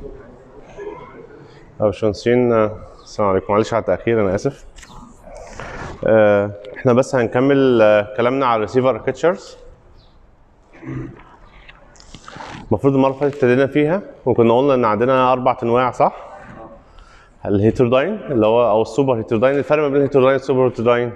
يا باشمهندسين آه، السلام عليكم معلش على التأخير أنا آسف آه، احنا بس هنكمل آه، كلامنا على الريسيفر اركتشرز المفروض المرة اللي فاتت ابتدينا فيها وكنا قلنا إن عندنا أربع أنواع صح؟ الهيترداين اللي هو أو السوبر هيترداين الفرق ما بين الهيترداين والسوبر هيترداين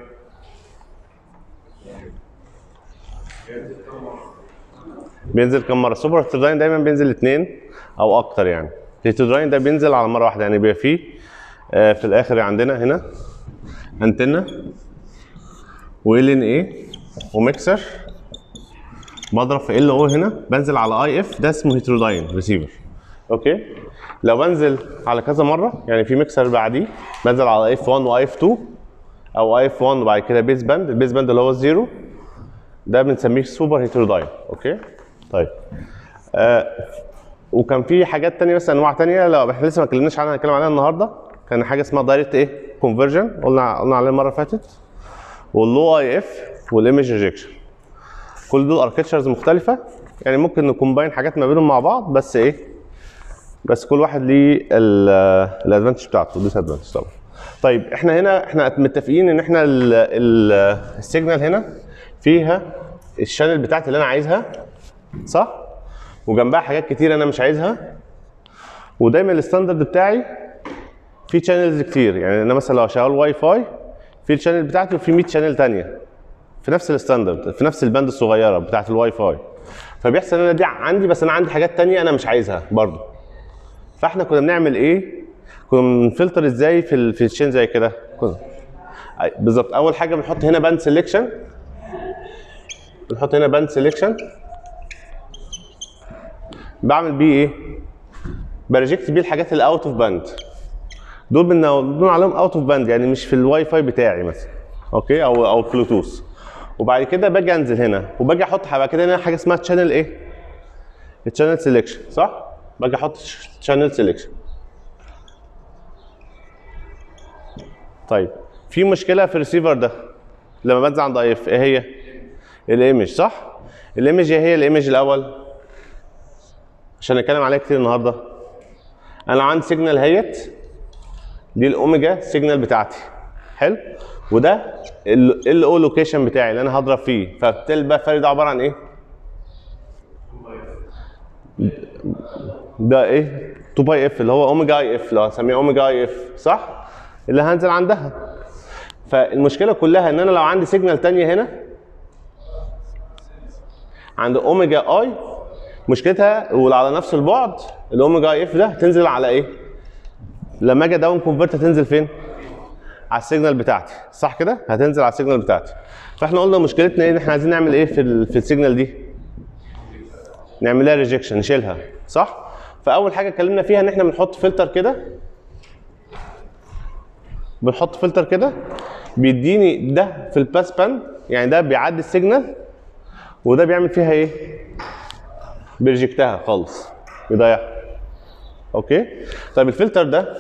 بينزل كم مره السوبر هيترداين دايما بينزل اثنين او اكتر يعني الهيترداين ده بينزل على مره واحده يعني بيبقى فيه آه، في الاخر عندنا هنا انتنه وال ان اي وميكسر بضرب في ال او هنا بنزل على اي اف ده اسمه هيتروداين ريسيفر اوكي لو بنزل على كذا مره يعني في ميكسر بعديه بنزل على اف 1 واف 2 او اف 1 وبعد كده بيز باند البيز باند اللي هو الزيرو ده بنسميه سوبر هيتروداين اوكي طيب آه وكان في حاجات تانية بس انواع تانية لو احنا لسه ما اتكلمناش عنها هنتكلم عليها النهارده كان حاجه اسمها دايركت ايه كونفرجن قلنا قلنا عليها المره اللي فاتت واللو اي اف والايمج ريجكشن كل دول اركتشرز مختلفه يعني ممكن نكومباين حاجات ما بينهم مع بعض بس ايه بس كل واحد ليه الادفانتج بتاعته ديس ادفانتج طبعا طيب احنا هنا احنا متفقين ان احنا ال- ال- السيجنال هنا فيها الشانل بتاعتي اللي انا عايزها صح وجنبها حاجات كتير انا مش عايزها ودايما الستاندرد بتاعي في شانلز كتير يعني انا مثلا لو شغال واي فاي في الشانل بتاعتي وفي 100 شانل تانية في نفس الستاندرد في نفس الباند الصغيره بتاعت الواي فاي فبيحصل ان انا دي عندي بس انا عندي حاجات تانية انا مش عايزها برضو فاحنا كنا بنعمل ايه كنا بنفلتر ازاي في ال- في الشين زي كده كنا أي- بالظبط اول حاجه بنحط هنا باند سيلكشن بنحط هنا باند سيلكشن بعمل بيه ايه بريجكت بيه الحاجات اللي اوت اوف باند دول بنقول عليهم اوت اوف باند يعني مش في الواي فاي بتاعي مثلا اوكي او او بلوتوث وبعد كده باجي انزل هنا وباجي احط بعد كده هنا حاجه اسمها تشانل ايه التشانل سيلكشن صح باجي احط تشانل سيلكشن طيب في مشكله في الريسيفر ده لما بنزل عند اي اف ايه هي الايمج صح الايمج ايه هي الايمج الاول عشان نتكلم عليها كتير النهارده انا عندي سيجنال هيت دي الاوميجا سيجنال بتاعتي حلو وده ال او لوكيشن بتاعي اللي انا هضرب فيه فبتبقى الفرق ده عباره عن ايه ده ايه 2 باي اف اللي هو اوميجا اي اف اللي هنسميه اوميجا اي اف صح اللي هنزل عندها فالمشكله كلها ان انا لو عندي سيجنال تانية هنا عند اوميجا اي مشكلتها وعلى نفس البعد الاوميجا اي اف ده تنزل على ايه لما اجي داون كونفرت هتنزل فين على السيجنال بتاعتي صح كده هتنزل على السيجنال بتاعتي فاحنا قلنا مشكلتنا ايه ان احنا عايزين نعمل ايه في ال في السيجنال دي نعمل لها ريجكشن نشيلها صح فاول حاجه اتكلمنا فيها ان احنا بنحط فلتر كده بنحط فلتر كده بيديني ده في الباس بان يعني ده بيعدي السيجنال وده بيعمل فيها ايه بيرجكتها خالص بيضيعها اوكي طيب الفلتر ده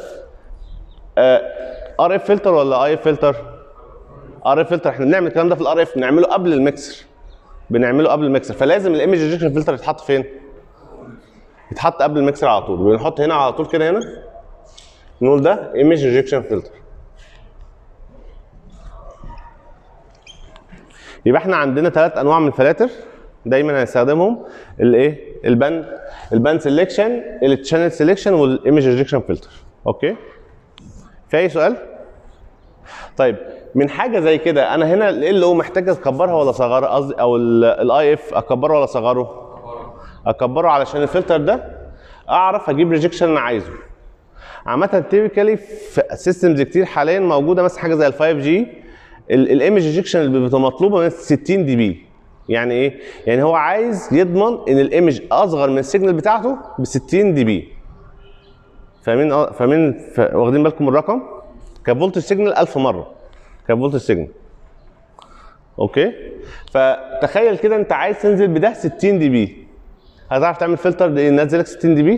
ار اف فلتر ولا اي اف فلتر ار اف فلتر احنا بنعمل الكلام ده في الار اف بنعمله قبل الميكسر بنعمله قبل الميكسر فلازم الايمج ريجكشن فلتر يتحط فين يتحط قبل الميكسر على طول بنحط هنا على طول كده هنا نقول ده ايمج ريجكشن فلتر يبقى احنا عندنا ثلاث انواع من الفلاتر دايما هنستخدمهم الايه الباند الباند سيلكشن التشانل سيلكشن والايمج ريجكشن فلتر اوكي في اي سؤال طيب من حاجه زي كده انا هنا ال او محتاج اكبرها ولا اصغرها قصدي او الاي اف اكبره ولا اصغره اكبره علشان الفلتر ده اعرف اجيب ريجكشن انا عايزه عامه تيبيكالي في سيستمز كتير حاليا موجوده مثلا حاجه زي ال 5 جي الايمج ريجكشن اللي بتبقى مطلوبه من 60 دي بي يعني ايه يعني هو عايز يضمن ان الايمج اصغر من السيجنال بتاعته ب 60 دي بي فاهمين اه فاهمين ف- واخدين بالكم من الرقم كفولت سيجنال 1000 مره كفولت سيجنال اوكي فتخيل كده انت عايز تنزل بده 60 دي بي هتعرف تعمل فلتر ينزلك 60 دي بي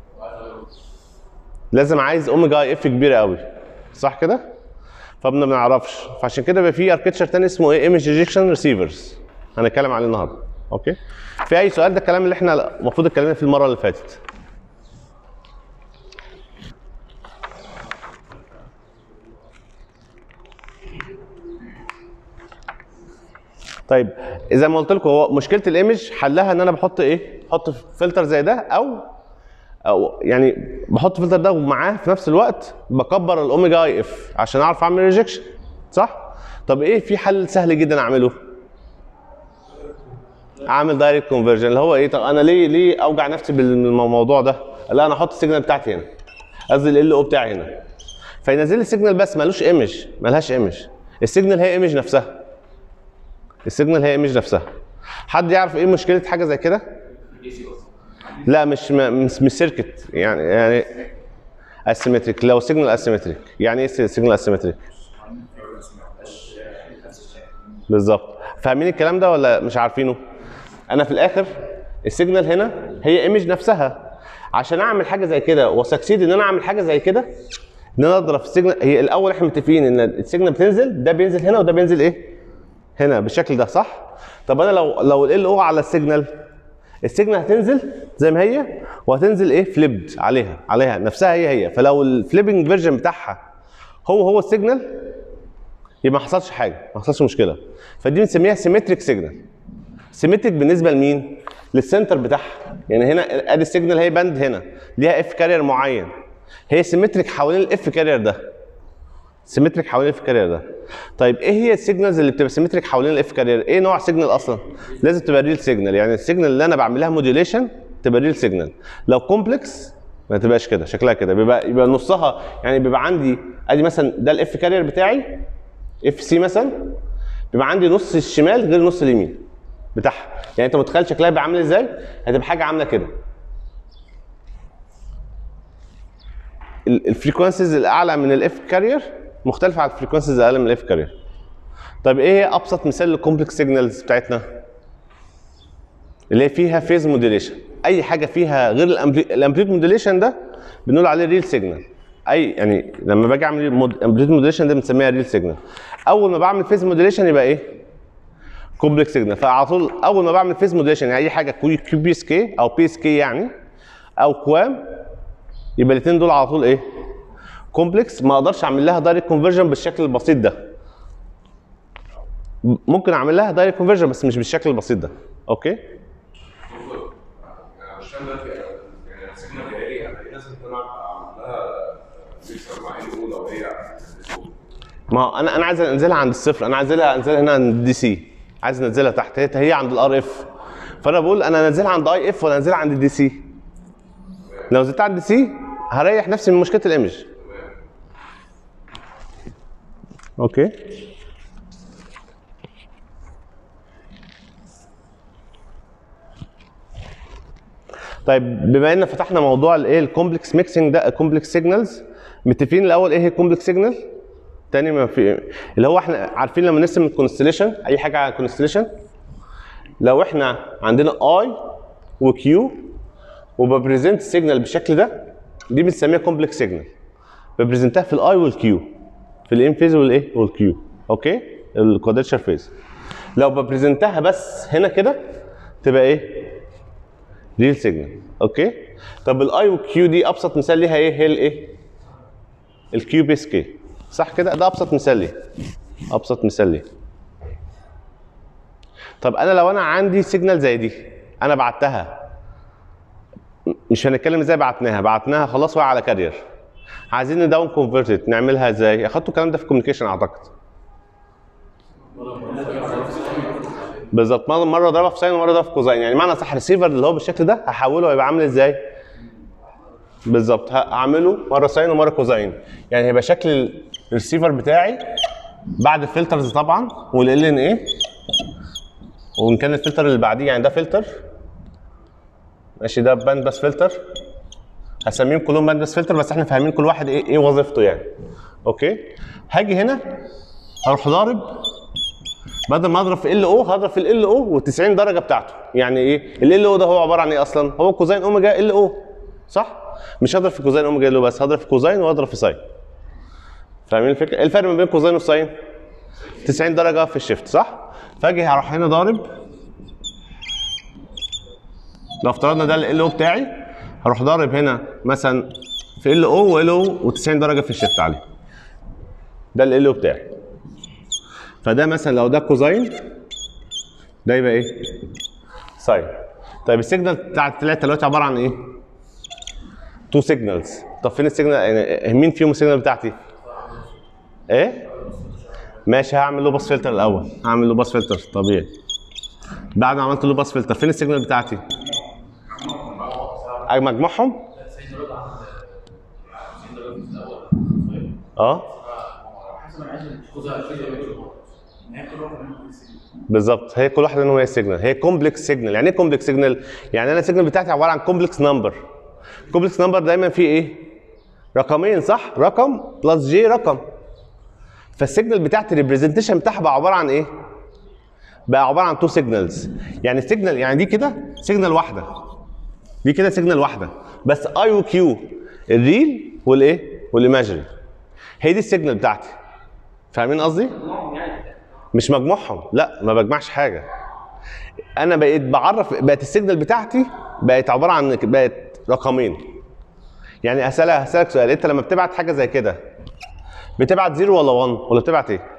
لازم عايز اوميجا اي اف كبيره قوي صح كده فما بنعرفش فعشان كده بقى في اركتشر تاني اسمه ايه ايمج ريجكشن ريسيفرز هنتكلم عليه النهارده اوكي في اي سؤال ده الكلام اللي احنا المفروض اتكلمنا فيه المره اللي فاتت طيب زي ما قلت لكم هو مشكله الايمج حلها ان انا بحط ايه؟ بحط فلتر زي ده او او يعني بحط فلتر ده ومعاه في نفس الوقت بكبر الاوميجا اي اف عشان اعرف اعمل ريجكشن صح؟ طب ايه في حل سهل جدا اعمله؟ اعمل دايركت كونفرجن اللي هو ايه طب انا ليه ليه اوجع نفسي بالموضوع ده؟ لا انا احط السيجنال بتاعتي هنا قصدي ال او بتاعي هنا فينزل لي السيجنال بس ملوش ايمج ملهاش ايمج السيجنال هي ايمج نفسها السيجنال هي ايمج نفسها حد يعرف ايه مشكله حاجه زي كده؟ لا مش م- مش مش سيركت يعني يعني اسيمتريك لو سيجنال اسيمتريك يعني ايه سيجنال اسيمتريك؟ بالظبط فاهمين الكلام ده ولا مش عارفينه؟ انا في الاخر السيجنال هنا هي ايمج نفسها عشان اعمل حاجه زي كده وسكسيد ان انا اعمل حاجه زي كده ان انا اضرب في السيجنال هي الاول احنا متفقين ان السيجنال بتنزل ده بينزل هنا وده بينزل ايه؟ هنا بالشكل ده صح؟ طب انا لو لو ال او على السيجنال السيجنال هتنزل زي ما هي وهتنزل ايه فليبد عليها عليها نفسها هي هي فلو الفليبنج فيرجن بتاعها هو هو السيجنال يبقى ما حصلش حاجه ما حصلش مشكله فدي بنسميها سيمتريك سيجنال سيمتريك بالنسبه لمين؟ للسنتر بتاعها يعني هنا ادي السيجنال هي باند هنا ليها اف كارير معين هي سيمتريك حوالين الاف كارير ده سيمتريك حوالين الاف كارير ده طيب ايه هي السيجنالز اللي بتبقى سيمتريك حوالين الاف كارير ايه نوع سيجنال اصلا لازم تبقى ريل سيجنال يعني السيجنال اللي انا بعملها موديوليشن تبقى ريل سيجنال لو كومبلكس ما تبقاش كده شكلها كده بيبقى يبقى نصها يعني بيبقى عندي ادي مثلا ده الاف كارير بتاعي اف سي مثلا بيبقى عندي نص الشمال غير نص اليمين بتاعها يعني انت متخيل شكلها بيبقى عامل ازاي هتبقى حاجه عامله كده الفريكونسيز الاعلى من الاف كارير مختلفه عن الفريكونسيز الاقل من الاف كارير طيب ايه هي ابسط مثال للكومبلكس سيجنالز بتاعتنا اللي هي فيها فيز موديليشن اي حاجه فيها غير الامبليت موديليشن ده بنقول عليه ريل سيجنال اي يعني لما باجي اعمل امبليت موديليشن ده بنسميها ريل سيجنال اول ما بعمل فيز موديليشن يبقى ايه كومبلكس سيجنال فعلى طول اول ما بعمل فيز موديليشن يعني اي حاجه كيو كيو بي اس كي او بي اس كي يعني او كوام يبقى الاثنين دول على طول ايه كومبلكس ما اقدرش اعمل لها دايركت كونفرجن بالشكل البسيط ده ممكن اعمل لها دايركت كونفرجن بس مش بالشكل البسيط ده اوكي انا مش فاهم دلوقتي يعني السيجنال جايه يعني لازم ان انا اعمل لها ميكسر مع ان او لو هي ما هو انا انا عايز انزلها عند الصفر انا عايزها انزلها هنا عند الدي سي عايز انزلها تحت هي هي عند الار اف فانا بقول انا انزلها عند اي اف ولا انزلها عند الدي سي لو نزلتها عند الدي سي هريح نفسي من مشكله الايمج اوكي طيب بما ان فتحنا موضوع الايه الكومبلكس ميكسنج ده كومبلكس سيجنالز متفقين الاول ايه هي كومبلكس سيجنال تاني ما في اللي هو احنا عارفين لما نرسم الكونستليشن اي حاجه على الكونستليشن لو احنا عندنا اي وكيو وببريزنت السيجنال بالشكل ده دي بنسميها كومبلكس سيجنال ببريزنتها في الاي والكيو في الام فيز والايه والكيو اوكي الكوادرشر فيز لو ببريزنتها بس هنا كده تبقى ايه ريل سيجنال اوكي طب الاي والكيو دي ابسط مثال ليها ايه هي الايه الكيو بيس كي صح كده ده ابسط مثال ليه ابسط مثال ليه طب انا لو انا عندي سيجنال زي دي انا بعتها مش هنتكلم ازاي بعتناها بعتناها خلاص وهي على كارير عايزين نداون كونفرتد نعملها ازاي اخدتوا الكلام ده في كوميونيكيشن اعتقد بالظبط مره مره اضربها في ساين ومره اضربها في كوزاين يعني معنى صح ريسيفر اللي هو بالشكل ده هحوله هيبقى عامل ازاي بالظبط هعمله مره ساين ومره كوزاين يعني هيبقى شكل الريسيفر بتاعي بعد الفلترز طبعا والال ان ايه وان كان الفلتر اللي بعديه يعني ده فلتر ماشي ده باند باس فلتر هسميهم كلهم باند باس فلتر بس احنا فاهمين كل واحد ايه ايه وظيفته يعني اوكي هاجي هنا هروح ضارب بدل ما اضرب في ال او هضرب في ال او وال90 درجه بتاعته يعني ايه ال او ده هو عباره عن ايه اصلا هو كوزين اوميجا ال او صح مش هضرب في كوزين اوميجا ال او بس هضرب في كوزين واضرب في ساين فاهمين الفكره ايه الفرق ما بين كوزين وساين 90 درجه في الشيفت صح فاجي هروح هنا ضارب لو افترضنا ده ال او بتاعي هروح ضارب هنا مثلا في ال او وال او و90 درجه في الشيفت عليه ده ال او بتاعي فده مثلا لو ده كوزين ده يبقى ايه؟ ساين طيب السيجنال بتاع الثلاثه دلوقتي عباره عن ايه؟ تو سيجنالز طب فين السيجنال يعني مين فيهم السيجنال بتاعتي؟ ايه؟ ماشي هعمل له باس فلتر الاول هعمل له باس فلتر طبيعي بعد ما عملت له باس فلتر فين السيجنال بتاعتي؟ مجموعهم؟ اه بالظبط هي كل واحده منهم هي السيجنال هي كومبلكس سيجنال يعني ايه كومبلكس سيجنال يعني انا السيجنال بتاعتي عباره عن كومبلكس نمبر كومبلكس نمبر دايما فيه ايه رقمين صح رقم بلس جي رقم فالسيجنال بتاعتي الريبريزنتيشن بتاعها بقى عباره عن ايه بقى عباره عن تو سيجنالز يعني السيجنال يعني دي كده سيجنال واحده دي كده سيجنال واحده بس اي وكيو الريل والايه والايماجري هي دي السيجنال بتاعتي فاهمين قصدي مش مجموعهم لا ما بجمعش حاجه انا بقيت بعرف بقت السيجنال بتاعتي بقت عباره عن بقت رقمين يعني هسألك هسألك سؤال انت لما بتبعت حاجه زي كده بتبعت زيرو ولا 1 ولا بتبعت ايه؟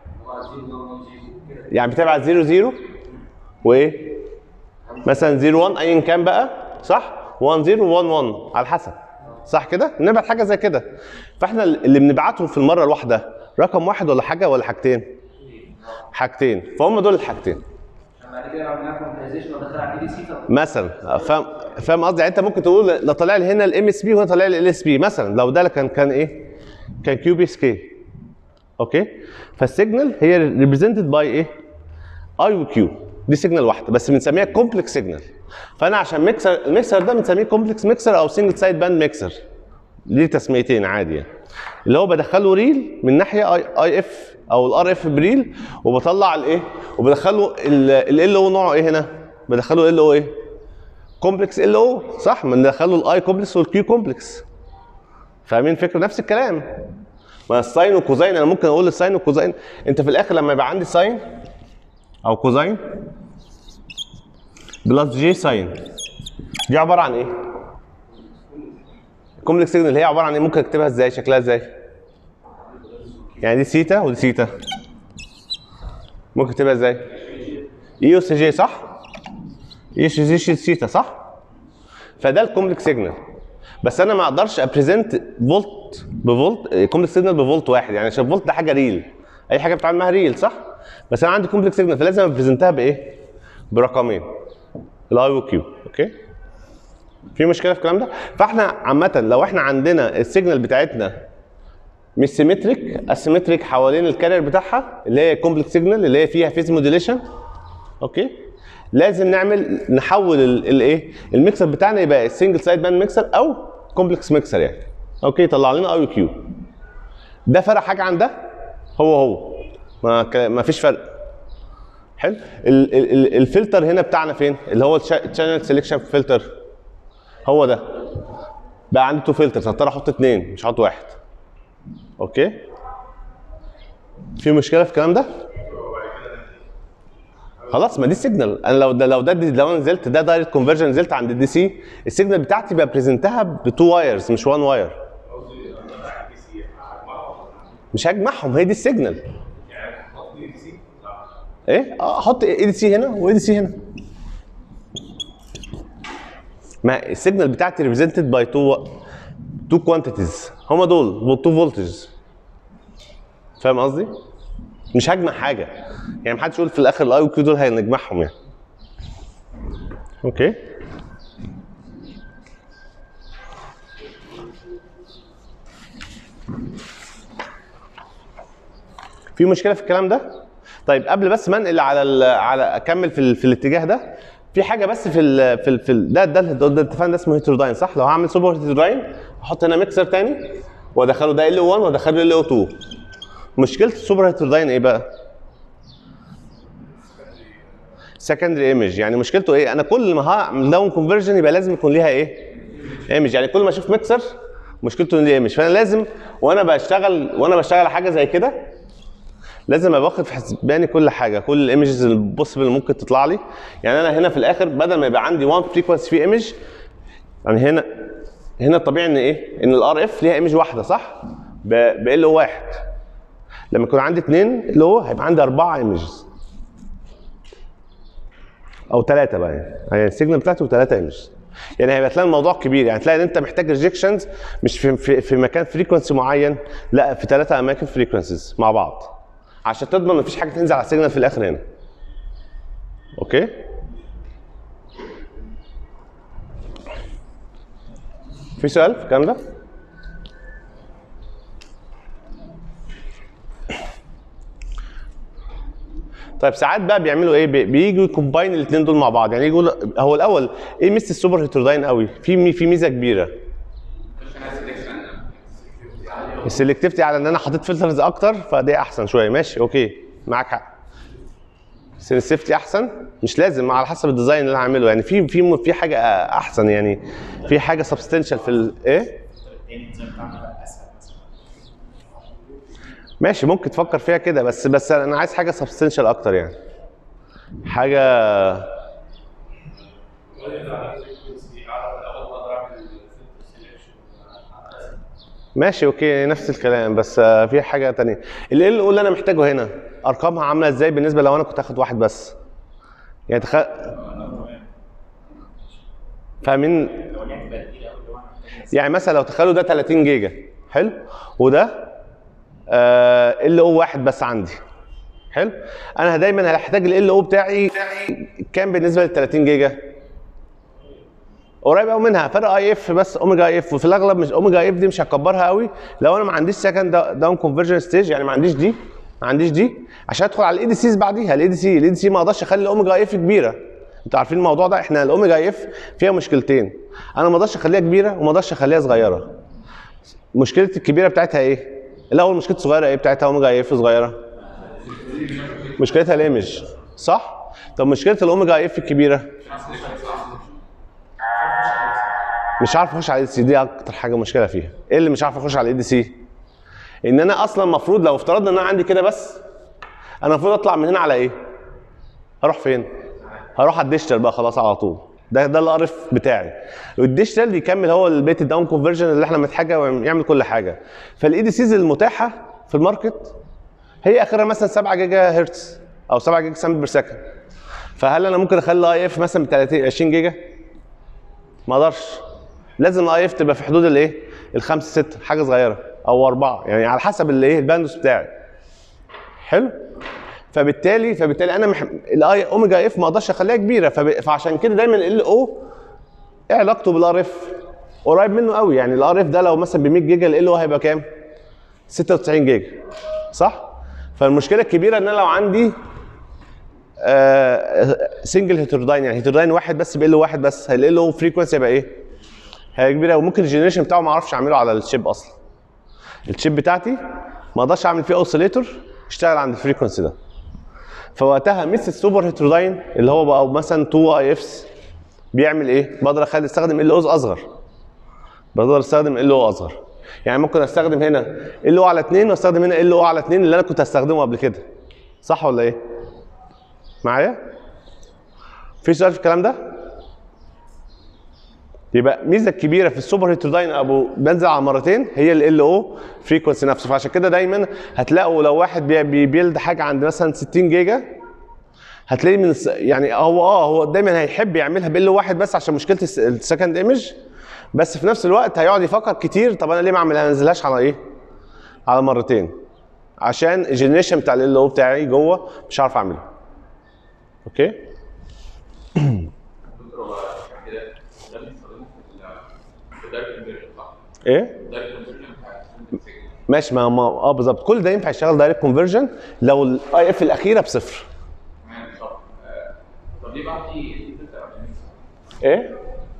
يعني بتبعت زيرو زيرو وايه؟ مثلا زيرو 1 ايا كان بقى صح؟ 1 0 1 1 على حسب صح كده؟ نبعت حاجه زي كده فاحنا اللي بنبعته في المره الواحده رقم واحد ولا حاجه ولا حاجتين؟ حاجتين فهم دول الحاجتين بعد كده لو عملنا كومبايزيشن ودخل على الاي دي سي طب مثلا فاهم فاهم قصدي يعني انت ممكن تقول لا طالع لي هنا الام اس بي وهنا طالع لي ال اس بي مثلا لو ده كان كان ايه؟ كان كيو بي اس كي اوكي فالسيجنال هي ريبريزنتد باي ايه؟ اي وكيو دي سيجنال واحده بس بنسميها كومبلكس سيجنال فانا عشان ميكسر الميكسر ده بنسميه كومبلكس ميكسر او سنجل سايد باند ميكسر ليه تسميتين عادي يعني اللي هو بدخله ريل من ناحيه اي اي اف او الار اف بريل وبطلع الايه وبدخله ال او نوعه ايه هنا بدخله ال او ايه كومبلكس ال او صح بندخله الاي كومبلكس والكيو كومبلكس فاهمين الفكره نفس الكلام ما الساين والكوزاين انا ممكن اقول الساين والكوزاين انت في الاخر لما يبقى عندي ساين او كوزاين بلس جي ساين دي عباره عن ايه؟ الكومبلكس سيجنال هي عباره عن ايه؟ ممكن اكتبها ازاي؟ شكلها ازاي؟ يعني دي سيتا ودي سيتا ممكن اكتبها ازاي؟ اي اس جي صح؟ اي اس جي سيتا صح؟ فده الكومبلكس سيجنال بس انا ما اقدرش ابريزنت فولت بفولت كومبلكس سيجنال بفولت واحد يعني عشان فولت ده حاجه ريل اي حاجه بتتعامل معاها ريل صح؟ بس انا عندي كومبلكس سيجنال فلازم ابريزنتها بايه؟ برقمين الاي وكيو اوكي؟ في مشكله في الكلام ده؟ فاحنا عامه لو احنا عندنا السيجنال بتاعتنا مش سيمتريك اسيمتريك حوالين الكارير بتاعها اللي هي كومبلكس سيجنال اللي هي فيها فيز موديليشن اوكي لازم نعمل نحول الايه الميكسر بتاعنا يبقى سنجل سايد باند ميكسر او كومبلكس ميكسر يعني اوكي طلع لنا اي كيو ده فرق حاجه عن ده هو هو ما ك- ما فيش فرق حلو ال- ال- ال- الفلتر هنا بتاعنا فين اللي هو الشانل سيلكشن فلتر هو ده بقى عندي تو فلترز هضطر احط اثنين مش هحط واحد اوكي في مشكله في الكلام ده خلاص ما دي السيجنال انا لو ده لو ده لو انا نزلت ده دايركت كونفرجن نزلت عند الدي سي السيجنال بتاعتي بقى بريزنتها بتو وايرز مش وان واير مش هجمعهم هي دي السيجنال ايه اه احط اي دي سي هنا واي دي سي هنا ما السيجنال بتاعتي ريبريزنتد باي تو تو كوانتيتيز هما دول تو فولتجز فاهم قصدي؟ مش هجمع حاجه يعني محدش يقول في الاخر الاي وكيو دول هنجمعهم يعني اوكي في مشكله في الكلام ده طيب قبل بس ما انقل على ال على اكمل في, ال في الاتجاه ده في حاجه بس في ال في, ال في ال ده ده ده, ده اتفقنا ده اسمه هيتروداين صح لو هعمل سوبر هيتروداين احط هنا ميكسر تاني وادخله ده ال 1 وادخله ال 2 مشكله السوبر هيتروداين ايه بقى سكندري ايمج يعني مشكلته ايه انا كل ما هعمل داون كونفرجن يبقى لازم يكون ليها ايه ايمج يعني كل ما اشوف ميكسر مشكلته ان ليه ايمج فانا لازم وانا بشتغل وانا بشتغل على حاجه زي كده لازم ابقى واخد في حسباني كل حاجه كل الايمجز البوسيبل اللي ممكن تطلع لي يعني انا هنا في الاخر بدل ما يبقى عندي 1 فريكونسي في ايمج يعني هنا هنا الطبيعي ان ايه ان الار اف ليها ايمج واحده صح ب ال واحد لما يكون عندي اثنين اللي هو هيبقى عندي اربعه ايمجز او ثلاثه بقى يعني يعني السيجنال بتاعته وثلاثه ايمج يعني هيبقى تلاقي الموضوع كبير يعني تلاقي ان انت محتاج ريجكشنز مش في, في, في مكان فريكونسي معين لا في ثلاثه اماكن فريكونسيز مع بعض عشان تضمن مفيش حاجه تنزل على السيجنال في الاخر هنا اوكي في سؤال في الكلام ده؟ طيب ساعات بقى بيعملوا ايه؟ بي- بييجوا يكومباين الاثنين دول مع بعض يعني يقول هو الاول ايه ميزه السوبر هيتروداين قوي؟ في مي- في ميزه كبيره السلكتيفيتي على ان انا حطيت فلترز اكتر فدي احسن شويه ماشي اوكي معاك حق سنسيفتي احسن مش لازم على حسب الديزاين اللي انا هعمله يعني في في في حاجه احسن يعني في حاجه سبستنشال في ال- ايه التاني الديزاين بتاعنا بقى اسهل مثلا ماشي ممكن تفكر فيها كده بس بس انا عايز حاجه سبستنشال اكتر يعني حاجه ماشي اوكي نفس الكلام بس آه، في حاجه تانية ال ال اللي انا محتاجه هنا ارقامها عامله ازاي بالنسبه لو انا كنت هاخد واحد بس يعني تخ... فاهمين لو لعبت بقى كتير قوي اللي هو انا محتاج يعني مثلا لو تخيلوا ده 30 جيجا حلو وده ال او واحد بس عندي حلو انا دايما هحتاج ال او بتاعي كام بالنسبه لل 30 جيجا قريب قوي منها فرق اي اف بس اوميجا اي اف وفي الاغلب مش اوميجا اي اف دي مش هكبرها قوي لو انا ما عنديش سكند داون كونفرجن ستيج يعني ما عنديش دي ما عنديش دي عشان ادخل على الاي دي سيز بعديها الاي دي سي الاي دي سي ما اقدرش اخلي الاوميجا اي اف كبيره انتوا عارفين الموضوع ده احنا الاوميجا اي اف فيها مشكلتين انا ما اقدرش اخليها كبيره وما اقدرش اخليها صغيره مشكله الكبيره بتاعتها ايه الاول مشكله صغيره ايه بتاعتها اوميجا اي اف صغيره مشكلتها الايمج صح طب مشكله الاوميجا اي اف الكبيره مش عارف اخش على الاي دي سي دي اكتر حاجه مشكله فيها ايه اللي مش عارف اخش على الاي دي سي ان انا اصلا المفروض لو افترضنا ان انا عندي كده بس انا المفروض اطلع من هنا على ايه هروح فين هروح على الديجيتال بقى خلاص على طول ده ده القرف بتاعي والديجيتال يكمل هو البيت الداون كونفرجن اللي احنا محتاجه ويعمل كل حاجه فالاي دي سيز المتاحه في الماركت هي اخرها مثلا 7 جيجا هرتز او 7 جيجا سامبل بير سكند فهل انا ممكن اخلي اي اف مثلا ب 30 20 جيجا ما اقدرش لازم الاي اف تبقى في حدود الايه الخمسه سته حاجه صغيره او اربعه يعني على حسب الايه الباندوس بتاعي حلو فبالتالي فبالتالي انا مح... الاي اوميجا اف ما اقدرش اخليها كبيره فب... فعشان كده دايما ال او ايه علاقته بالار اف قريب منه قوي يعني الار اف ده لو مثلا ب 100 جيجا ال او هيبقى كام 96 جيجا صح فالمشكله الكبيره ان انا لو عندي سنجل هيتروداين يعني هيتروداين واحد بس بيقل واحد بس ال او فريكونسي يبقى ايه هي كبيره وممكن الجنريشن بتاعه ما اعرفش اعمله على الشيب اصلا الشيب بتاعتي ما اقدرش اعمل فيه اوسيليتور يشتغل عند الفريكونسي ده فوقتها مثل السوبر هيتروداين اللي هو بقى مثلا 2 اي افس بيعمل ايه؟ بقدر اخلي استخدم ال اوز اصغر بقدر استخدم ال او اصغر يعني ممكن استخدم هنا ال او على 2 واستخدم هنا ال او على 2 اللي انا كنت هستخدمه قبل كده صح ولا ايه؟ معايا؟ في سؤال في الكلام ده؟ يبقى ميزه كبيره في السوبر هيتروداين ابو بنزل على مرتين هي ال او فريكونسي نفسه فعشان كده دايما هتلاقوا لو واحد بي- بي- بيلد حاجه عند مثلا 60 جيجا هتلاقيه من الس... يعني هو اه هو دايما هيحب يعملها بال واحد بس عشان مشكله الس- السكند ايمج بس في نفس الوقت هيقعد يفكر كتير طب انا ليه ما اعملها انزلهاش على ايه؟ على مرتين عشان الجنريشن بتاع ال او بتاعي جوه مش عارف اعمله اوكي دكتور هو كده ده بنستخدمه في ال- في الدايركت كونفرجن صح؟ ايه؟ الدايركت كونفرجن بتاع السيجنال. ماشي ما ما اه بالظبط كل ده ينفع يشتغل دايركت كونفرجن لو الاي اف الاخيره بصفر تمام طب آه، طب ليه بقى في فلتر عشان ايه؟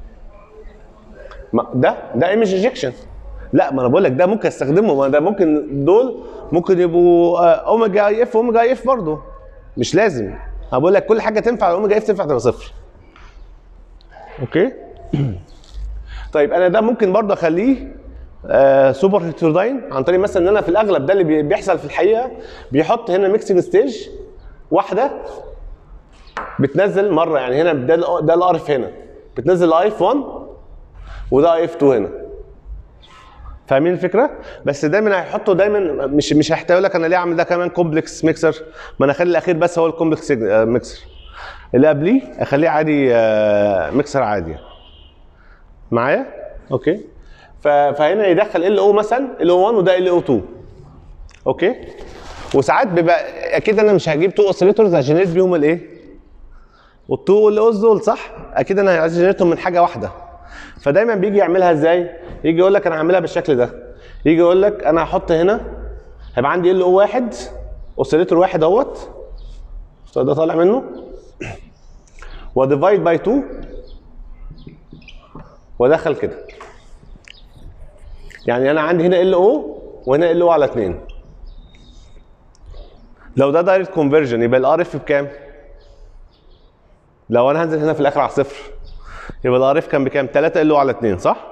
ما ده ده ايمج انجكشن لا ما انا بقول لك ده ممكن استخدمه ما ده ممكن دول ممكن يبقوا آه، اوميجا اي اف اوميجا اي اف برضه مش لازم انا بقول لك كل حاجه تنفع الاوميجا اف تنفع تبقى صفر اوكي طيب انا ده ممكن برضه اخليه آه سوبر هيتروداين عن طريق مثلا ان انا في الاغلب ده اللي بي- بيحصل في الحقيقه بيحط هنا ميكسنج ستيج واحده بتنزل مره يعني هنا ده ال- ده الار اف هنا بتنزل الاي اف 1 وده اي اف 2 هنا فاهمين الفكره؟ بس دايما هيحطوا دايما مش مش هيحتاج لك انا ليه اعمل ده كمان كومبلكس ميكسر ما انا اخلي الاخير بس هو الكومبلكس ميكسر اللي قبليه اخليه عادي آه، ميكسر عادي معايا اوكي ف- فهنا يدخل ال او مثلا ال او 1 وده ال او 2 اوكي وساعات بيبقى اكيد انا مش هجيب تو اوسيليتورز هجنريت بيهم الايه والتو والاوز دول صح اكيد انا عايز اجنريتهم من حاجه واحده فدايما بيجي يعملها ازاي يجي يقول لك انا هعملها بالشكل ده يجي يقول لك انا هحط هنا هيبقى عندي ال او واحد اوسيليتور واحد اهوت ده طالع منه وديفايد باي 2 وادخل كده يعني انا عندي هنا ال او وهنا ال او على 2 لو ده دايركت كونفرجن يبقى الار اف بكام؟ لو انا هنزل هنا في الاخر على صفر يبقى الار اف كان بكام؟ 3 ال او على 2 صح؟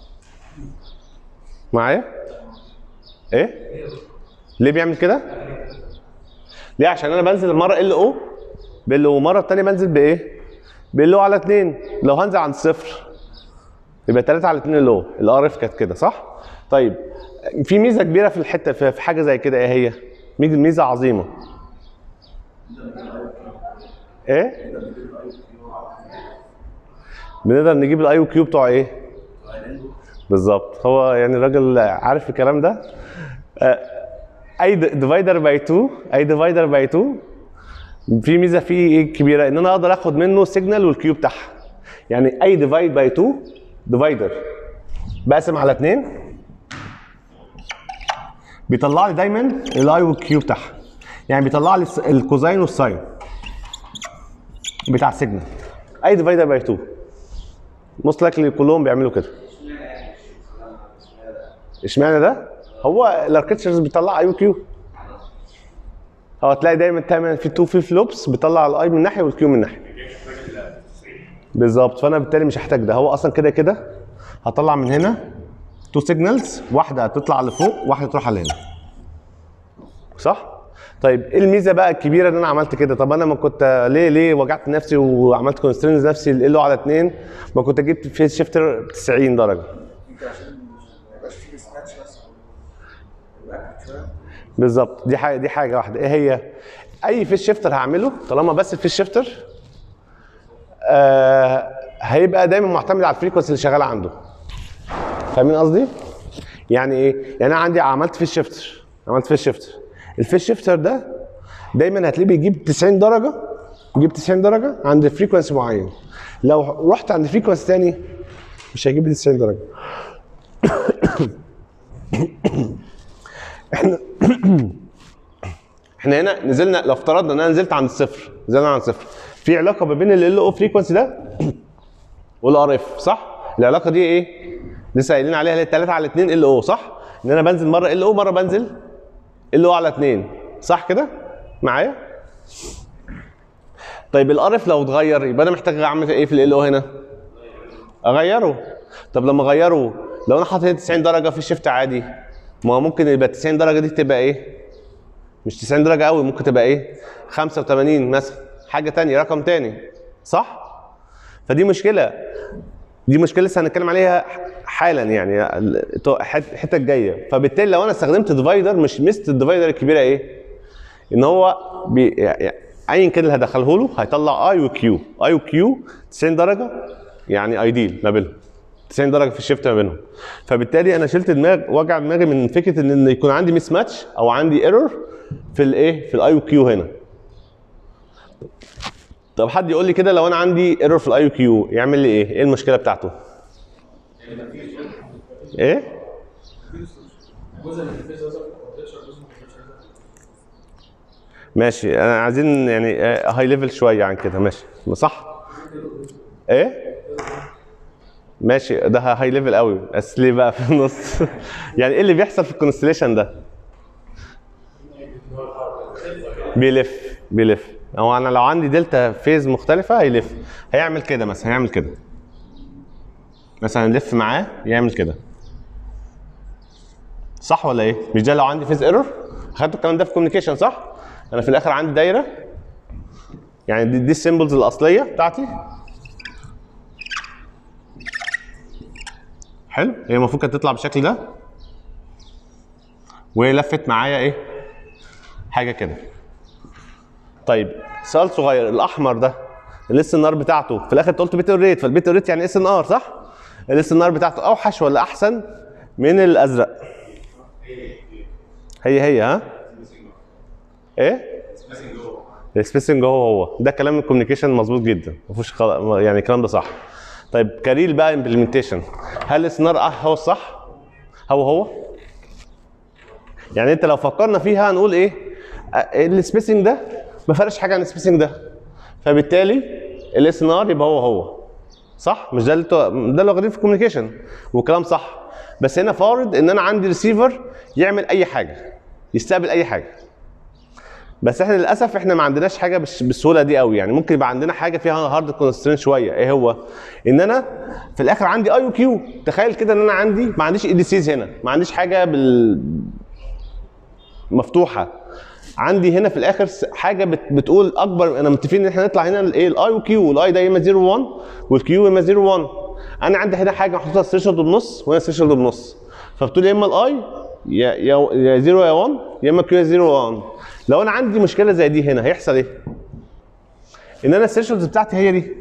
معايا؟ ايه؟ ليه بيعمل كده؟ ليه؟ عشان انا بنزل مره ال او بال او مره الثانيه بنزل بايه؟ بال او على 2 لو هنزل عند صفر يبقى 3 على 2 ال او الار اف كانت كده صح؟ طيب في ميزه كبيره في الحته في في حاجه زي كده ايه هي؟ ميزه ميزة عظيمه ايه؟ بنقدر نجيب الاي او كيو بتوع ايه؟ بالظبط هو يعني الراجل عارف الكلام ده آه، اي ديفايدر باي 2 اي ديفايدر باي 2 في ميزه فيه ايه كبيره ان انا اقدر اخد منه سيجنال والكيو بتاعها يعني اي ديفايد باي 2 ديفايدر بقسم على 2 بيطلع لي دايما الاي والكيو بتاعها يعني بيطلع لي الس- الكوزاين والساين بتاع السيجنال اي ديفايدر باي 2 موست لايكلي كلهم بيعملوا كده اشمعنى ده؟ هو الاركتشرز بيطلع اي وكيو هو تلاقي دايما دايما في تو في فلوبس بيطلع الاي من ناحيه والكيو من ناحيه بالظبط فانا بالتالي مش هحتاج ده هو اصلا كده كده هطلع من هنا تو سيجنالز واحده هتطلع لفوق واحده تروح على هنا صح؟ طيب ايه الميزه بقى الكبيره ان انا عملت كده طب انا ما كنت ليه ليه وجعت نفسي وعملت كونسترينز نفسي ال على 2 ما كنت جبت فيس شيفتر 90 درجه بالظبط دي حاجه دي حاجه واحده ايه هي اي فيس شيفتر هعمله طالما بس الفيس شيفتر آه هيبقى دايما معتمد على الفريكونسي اللي شغاله عنده فاهمين قصدي يعني ايه يعني انا عندي عملت فيس شيفتر عملت فيس شيفتر الفيس شيفتر ده دايما هتلاقيه بيجيب 90 درجه يجيب 90 درجه عند فريكونسي معين لو رحت عند فريكونسي تاني مش هيجيب لي 90 درجه احنا احنا هنا نزلنا لو افترضنا ان انا نزلت عند الصفر نزلنا عند الصفر في علاقه ما بين ال او فريكونسي ده والار اف صح؟ العلاقه دي ايه؟ لسه قايلين عليها اللي هي 3 على 2 ال او صح؟ ان انا بنزل مره ال او مره بنزل ال او على 2 صح كده؟ معايا؟ طيب الار اف لو اتغير يبقى انا محتاج اعمل ايه في ال او هنا؟ اغيره طب لما اغيره لو انا حاطط هنا 90 درجه في الشيفت عادي ما هو ممكن يبقى 90 درجه دي تبقى ايه؟ مش 90 درجه قوي ممكن تبقى ايه 85 مثلا حاجه تانية رقم تاني صح فدي مشكله دي مشكله لسه هنتكلم عليها حالا يعني ال- الحت- الحته الجايه فبالتالي لو انا استخدمت ديفايدر مش ميزه الديفايدر الكبيره ايه ان هو بي يعني ايا كان اللي هدخله له هيطلع اي وكيو اي وكيو 90 درجه يعني ايديل ما بينهم 90 درجه في الشيفت ما بينهم فبالتالي انا شلت دماغ وجع دماغي من فكره ان إن يكون عندي ميس ماتش او عندي ايرور في الايه في الاي وكيو هنا طب حد يقول لي كده لو انا عندي ايرور في الاي كيو يعمل لي ايه؟ ايه المشكله بتاعته؟ ايه؟ ماشي انا عايزين يعني هاي ليفل شويه عن كده ماشي صح؟ ايه؟ ماشي ده هاي ليفل قوي بس ليه بقى في النص؟ يعني ايه اللي بيحصل في الكونستليشن ده؟ بيلف بيلف هو انا لو عندي دلتا فيز مختلفه هيلف هيعمل كده مثلا هيعمل كده مثلا نلف معاه يعمل كده صح ولا ايه مش ده لو عندي فيز ايرور خدتوا الكلام ده في كوميونيكيشن صح انا في الاخر عندي دايره يعني دي, دي السيمبلز الاصليه بتاعتي حلو هي المفروض كانت تطلع بالشكل ده وهي لفت معايا ايه حاجه كده طيب سؤال صغير الاحمر ده الاس ان ار بتاعته في الاخر انت قلت بيت ريت فالبيت ريت يعني اس ان ار صح؟ الاس ان ار بتاعته اوحش ولا احسن من الازرق؟ هي هي ها؟ ايه؟ السبيسنج هو هو ده كلام الكوميونيكيشن مظبوط جدا ما فيهوش خل... يعني الكلام ده صح طيب كاريل بقى امبلمنتيشن هل الاس ان ار اه هو الصح؟ هو هو؟ يعني انت لو فكرنا فيها هنقول ايه؟ السبيسنج ده ما فرقش حاجه عن السبيسنج ده فبالتالي الاس ان ار يبقى هو هو صح مش ده اللي انتوا- ده اللي واخدين في الكوميونيكيشن والكلام صح بس هنا فارض ان انا عندي ريسيفر يعمل اي حاجه يستقبل اي حاجه بس احنا للاسف احنا ما عندناش حاجه بالش- بالسهوله دي قوي يعني ممكن يبقى عندنا حاجه فيها هارد كونسترين شويه ايه هو ان انا في الاخر عندي اي كيو تخيل كده ان انا عندي ما عنديش اي دي سيز هنا ما عنديش حاجه بال مفتوحه عندي هنا في الاخر س- حاجه بت بتقول اكبر انا متفقين ان احنا نطلع هنا الايه الاي وكيو الاي ده يا اما 0 1 والكيو يا اما 0 1 انا عندي هنا حاجه محطوطه الثريشولد بنص وهنا الثريشولد بنص فبتقول يا اما الاي يا يا يا 0 يا 1 يا اما كيو يا 0 1 لو انا عندي مشكله زي دي هنا هيحصل ايه؟ ان انا الثريشولد بتاعتي هي دي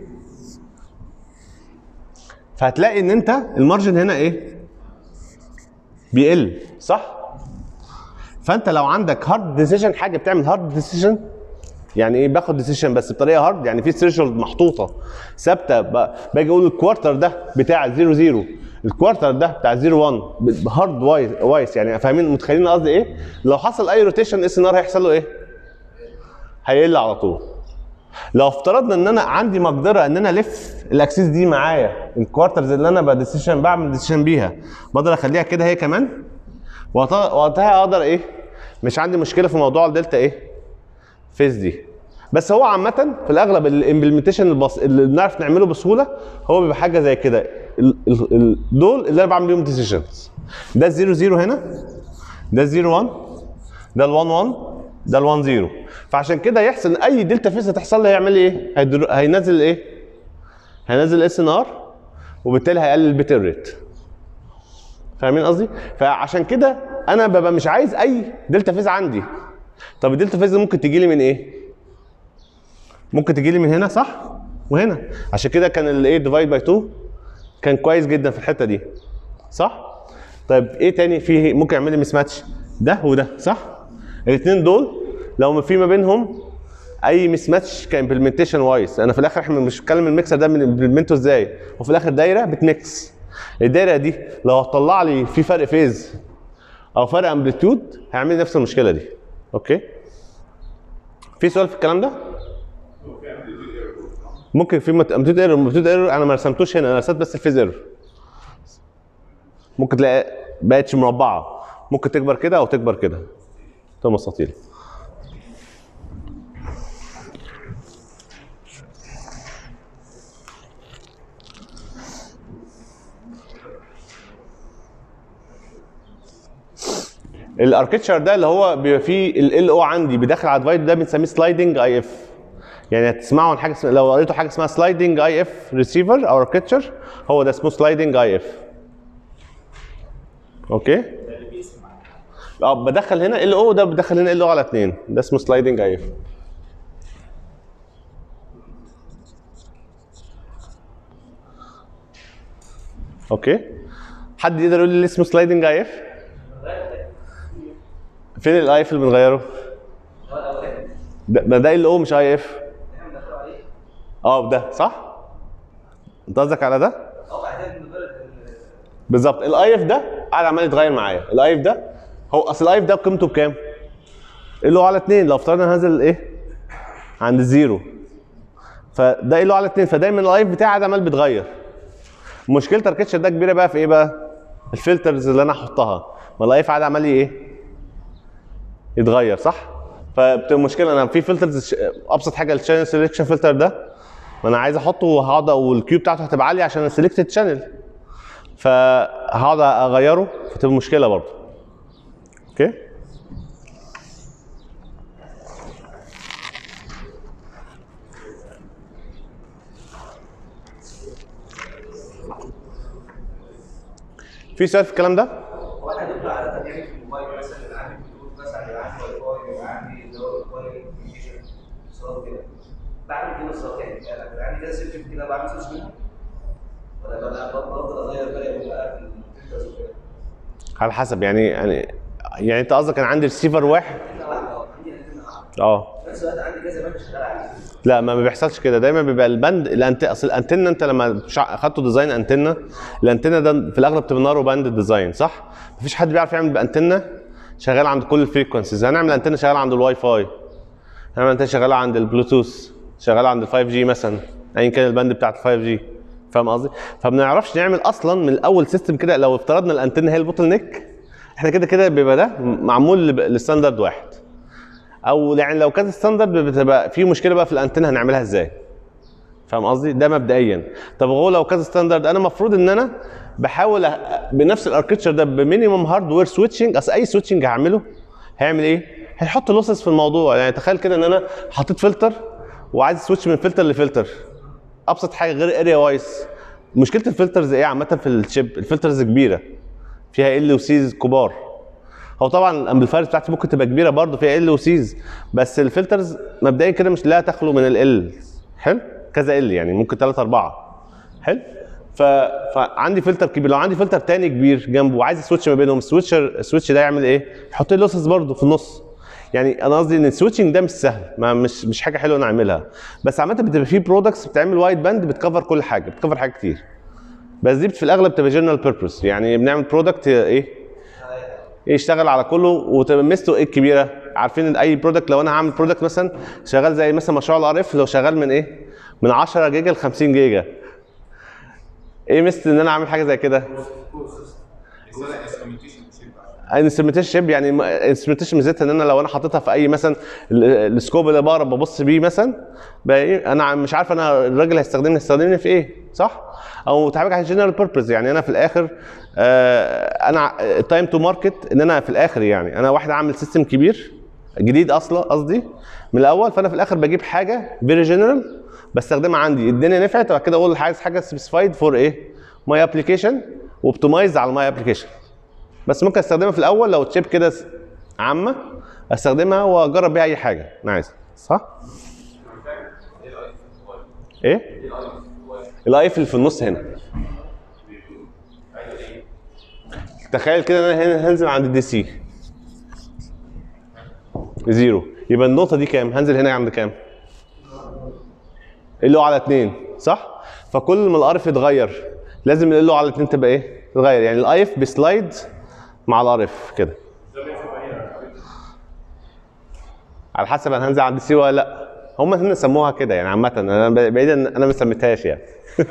فهتلاقي ان انت المارجن هنا ايه؟ بيقل صح؟ فانت لو عندك هارد ديسيشن حاجه بتعمل هارد ديسيشن يعني ايه باخد ديسيشن بس بطريقه هارد يعني في ثريشولد محطوطه ثابته ب- باجي اقول الكوارتر ده بتاع 0 0 الكوارتر ده بتاع 0 1 بهارد وايس وايس يعني فاهمين متخيلين قصدي ايه؟ لو حصل اي روتيشن اس ان ار هيحصل له ايه؟ هيقل على طول لو افترضنا ان انا عندي مقدره ان انا الف الاكسس دي معايا الكوارترز اللي انا بديسيشن بعمل ديسيشن بيها بقدر اخليها كده هي كمان وقتها وقتها اقدر ايه مش عندي مشكله في موضوع الدلتا ايه فيز دي بس هو عامة في الأغلب الامبلمنتيشن البص... اللي بنعرف نعمله بسهولة هو بيبقى حاجة زي كده ال... ال... ال... دول اللي أنا بعمل بيهم ديسيشنز ده الزيرو زيرو هنا ده الزيرو 1 ده ال 1 1 ده ال 1 0 فعشان كده يحصل ان اي دلتا فيز هتحصل له هيعمل لي ايه؟ هيدر... هينزل ايه؟ هينزل اس ان ار وبالتالي هيقلل البيت ريت فاهمين قصدي؟ فعشان كده انا ببقى مش عايز اي دلتا فيز عندي طب الدلتا فيز دي ممكن تجي لي من ايه؟ ممكن تجي لي من هنا صح؟ وهنا عشان كده كان الايه ديفايد باي 2 كان كويس جدا في الحته دي صح؟ طيب ايه تاني فيه ممكن يعمل لي مس ماتش؟ ده وده صح؟ الاثنين دول لو ما في ما بينهم اي مس ماتش كامبلمنتيشن وايز انا في الاخر احنا مش بنتكلم الميكسر ده بنمبلمنته ازاي وفي الاخر دايره بتميكس الدايره دي لو هتطلع لي في فرق فيز او فرق امبليتيود هيعمل لي نفس المشكله دي اوكي في سؤال في الكلام ده ممكن في امبليتيود ايرور امبليتيود ايرور انا ما رسمتوش هنا انا رسمت بس الفيز ايرور ممكن تلاقي بقتش مربعه ممكن تكبر كده او تكبر كده ده مستطيل الاركتشر ده اللي هو بيبقى فيه ال او عندي بيدخل على الديفايد ده بنسميه سلايدنج اي اف يعني هتسمعوا عن حاجه اسمها لو قريتوا حاجه اسمها سلايدنج اي اف ريسيفر او اركتشر هو ده اسمه سلايدنج اي اف اوكي ده اللي بيقسم على اه بدخل هنا ال او ده بدخل هنا ال او على اثنين ده اسمه سلايدنج اي اف اوكي حد يقدر يقول لي اللي اسمه سلايدنج اي اف فين الاي اف اللي بنغيره ده ده, ده ال او مش اي اف اه ده صح انت قصدك على ده بالظبط الاي اف ده قاعد عمال يتغير معايا الاي اف ده هو اصل الاي اف ده قيمته بكام؟ ال او على 2 لو افترضنا هنزل ايه؟ عند الزيرو فده ال او على 2 فدايما الاي اف بتاعي قاعد عمال بيتغير مشكله الكتشر ده كبيره بقى في ايه بقى؟ الفلترز اللي انا احطها ما الاي اف قاعد عمال ايه؟ يتغير صح؟ فبتبقى مشكله انا في فلترز ابسط حاجه الشانل سelection فلتر ده ما انا عايز احطه وهقعد والكيو بتاعته هتبقى عاليه عشان السلكتد شانل فهقعد اغيره فتبقى مشكله برضه اوكي في سؤال في الكلام ده؟ هو انا دكتور عاده يعني في الموبايل مثلا اللي عندي بلوتوث مثلا اللي عندي واي فاي يبقى عندي اللي هو الموبايل كوميونيكيشن اتصالات كده بعمل كده بالظبط يعني انا كده سيركت كده بعمل سويتش منها ولا ببقى بفضل اغير بقى بقى في الفلترز وكده على حسب يعني يعني يعني انت قصدك انا عندي ريسيفر واحد انتنا واحده اه عندي انتنا واحده اه في نفس الوقت عندي كذا بند شغال عليه لا ما بيحصلش كده دايما بيبقى البند الانت اصل الانتنه انت لما شع- اخدتوا ديزاين انتنه الانتنه ده في الاغلب بتبقى نارو باند ديزاين صح؟ مفيش حد بيعرف يعمل بانتنه شغال عند كل الفريكونسيز هنعمل انتنه شغاله عند الواي فاي هنعمل انتنه شغاله عند البلوتوث شغاله عند ال 5 جي مثلا ايا كان البند بتاعت ال 5 جي فاهم قصدي؟ فما بنعرفش نعمل اصلا من الاول سيستم كده لو افترضنا الانتنه هي البوتل نيك احنا كده كده بيبقى ده معمول لب- لستاندرد واحد او يعني لو كانت ستاندرد بتبقى في مشكله بقى في الانتنه هنعملها ازاي فاهم قصدي ده مبدئيا طب هو لو كذا ستاندرد انا المفروض ان انا بحاول أ- بنفس الاركتشر ده بمينيمم هاردوير سويتشنج اصل اي سويتشنج هعمله هيعمل ايه هيحط لوسز في الموضوع يعني تخيل كده ان انا حطيت فلتر وعايز سويتش من فلتر لفلتر ابسط حاجه غير اريا وايز مشكله الفلترز ايه عامه في الشيب الفلترز كبيره فيها ال وسيز كبار هو طبعا الامبليفايرز بتاعتي ممكن تبقى كبيره برضه فيها ال وسيز بس الفلترز مبدئيا كده مش لا تخلو من ال حلو كذا ال يعني ممكن 3 4 حلو ف... فعندي فلتر كبير لو عندي فلتر تاني كبير جنبه وعايز سويتش ما بينهم السويتشر السويتش ده يعمل ايه؟ يحط لي لوسز برضه في النص يعني انا قصدي ان السويتشنج ده مش سهل ما مش مش حاجه حلوه نعملها بس عامه بتبقى في برودكتس بتعمل وايد باند بتكفر كل حاجه بتكفر حاجات كتير بس دي في الاغلب بتبقى جنرال بيربز يعني بنعمل برودكت ايه يشتغل على كله وتبقى ميزته ايه الكبيره عارفين ان اي برودكت لو انا هعمل برودكت مثلا شغال زي مثلا مشروع الار اف لو شغال من ايه من 10 جيجا ل 50 جيجا ايه ميزه ان انا اعمل حاجه زي كده انسترومنتيشن شيب يعني انسترومنتيشن ميزتها ان انا لو انا حاططها في اي مثلا ال- السكوب اللي بقرب ببص بيه مثلا بقى ايه انا مش عارف انا الراجل هيستخدمني هيستخدمني في ايه صح؟ او تعمل على جنرال بيربز يعني انا في الاخر آه انا تايم تو ماركت ان انا في الاخر يعني انا واحد عامل سيستم كبير جديد اصلا قصدي من الاول فانا في الاخر بجيب حاجه فيري جنرال بستخدمها عندي الدنيا نفعت وبعد كده اقول عايز حاجه سبيسيفايد فور ايه؟ ماي ابلكيشن واوبتمايز على ماي ابلكيشن بس ممكن استخدمها في الاول لو تشيب كده س- عامه استخدمها واجرب بيها اي حاجه انا عايز صح؟ ايه؟ الايف اللي في النص هنا تخيل كده ان انا هنا هنزل عند الدي سي زيرو يبقى النقطه دي كام؟ هنزل هنا عند كام؟ ال على 2 صح؟ فكل ما الارف يتغير لازم ال على 2 تبقى ايه؟ تتغير يعني الايف بسلايد مع الارف كده على حسب انا هنزل عند السي ولا لا هم هنا سموها كده يعني عامه انا بعيد ان انا ما سميتهاش يعني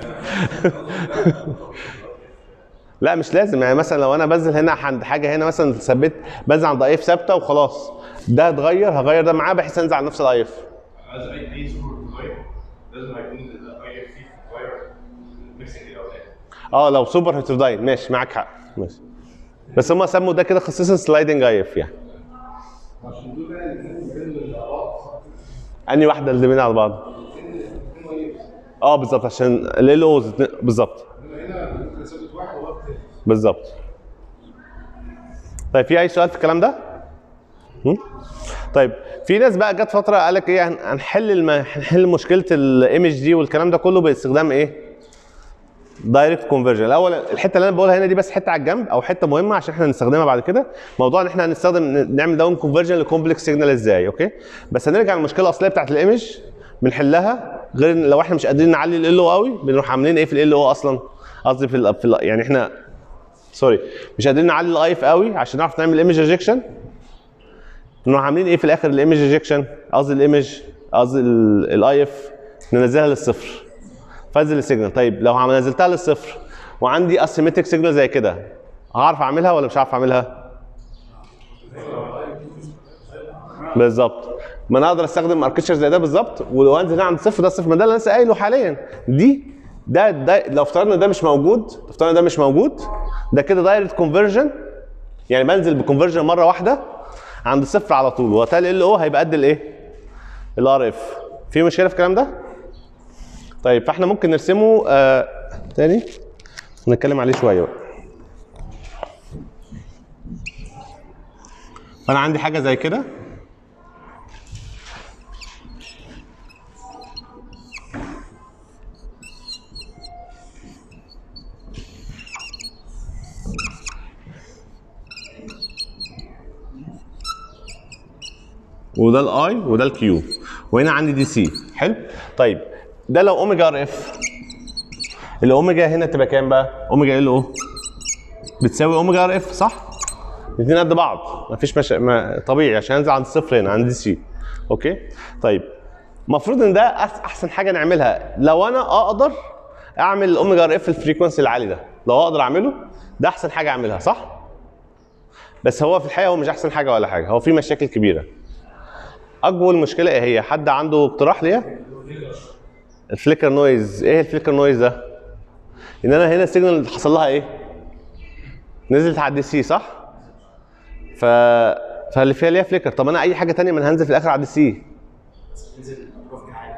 لا مش لازم يعني مثلا لو انا بنزل هنا عند حاجه هنا مثلا ثبت بنزل عند ايف ثابته وخلاص ده اتغير هغير ده معاه بحيث انزل على نفس الايف عايز اي اي سوبر تغير لازم يكون الاي اف سي تغير ميكسنج الاولاد اه لو سوبر هيترداين ماشي معاك حق ماشي بس هم سموا ده كده خصيصا سلايدنج ايف يعني عشان دول بقى الاثنين بين بعض انهي واحده اللي بين على بعض اه بالظبط عشان ال اوز بالظبط هنا ممكن اثبت واحد ووقت بالظبط طيب في اي سؤال في الكلام ده هم؟ طيب في ناس بقى جت فتره قال لك ايه هن- هنحل الم... هنحل مشكله الايمج دي والكلام ده كله باستخدام ايه دايركت كونفرجن الاول الحته اللي انا بقولها هنا دي بس حته على الجنب او حته مهمه عشان احنا نستخدمها بعد كده موضوع ان احنا هنستخدم نعمل داون كونفرجن لكومبلكس سيجنال ازاي اوكي بس هنرجع للمشكله الاصليه بتاعت الايمج بنحلها غير إن لو احنا مش قادرين نعلي ال او قوي بنروح عاملين ايه في ال او اصلا قصدي في, ال في ال يعني احنا سوري مش قادرين نعلي الايف قوي عشان نعرف نعمل ايمج ريجكشن نروح عاملين ايه في الاخر الايمج ريجكشن قصدي الايمج قصدي الايف ننزلها للصفر فانزل السيجنال طيب لو عم- نزلتها للصفر وعندي اسيمتريك سيجنال زي كده هعرف اعملها ولا مش هعرف اعملها؟ بالظبط ما انا اقدر استخدم اركتشر زي ده بالظبط ولو انزل هنا عند صفر ده الصفر ما ده اللي انا لسه قايله حاليا دي ده ده لو افترضنا ده مش موجود لو افترضنا ده مش موجود ده كده دايركت كونفرجن يعني بنزل بكونفرجن مره واحده عند الصفر على طول وبالتالي ال او هيبقى قد الايه؟ الار اف في مشكله في الكلام ده؟ طيب فاحنا ممكن نرسمه آه تاني ونتكلم عليه شويه بقى. فانا عندي حاجه زي كده وده الاي وده الكيو وهنا عندي دي سي حلو طيب ده لو اوميجا ار اف الاوميجا هنا تبقى كام بقى اوميجا ال او بتساوي اوميجا ار اف صح الاثنين قد بعض مفيش مش... ما... طبيعي عشان انزل عند الصفر هنا عند دي سي اوكي طيب المفروض ان ده أح- احسن حاجه نعملها لو انا اقدر اعمل الاوميجا ار اف الفريكونسي العالي ده لو اقدر اعمله ده احسن حاجه اعملها صح بس هو في الحقيقه هو مش احسن حاجه ولا حاجه هو في مشاكل كبيره اكبر مشكله ايه هي حد عنده اقتراح ليا الفليكر نويز ايه الفليكر نويز ده ان انا هنا السيجنال حصل لها ايه نزلت على الدي سي صح ف فاللي فيها ليها فليكر طب انا اي حاجه تانية من هنزل في الاخر على الدي سي تنزل بروف عالي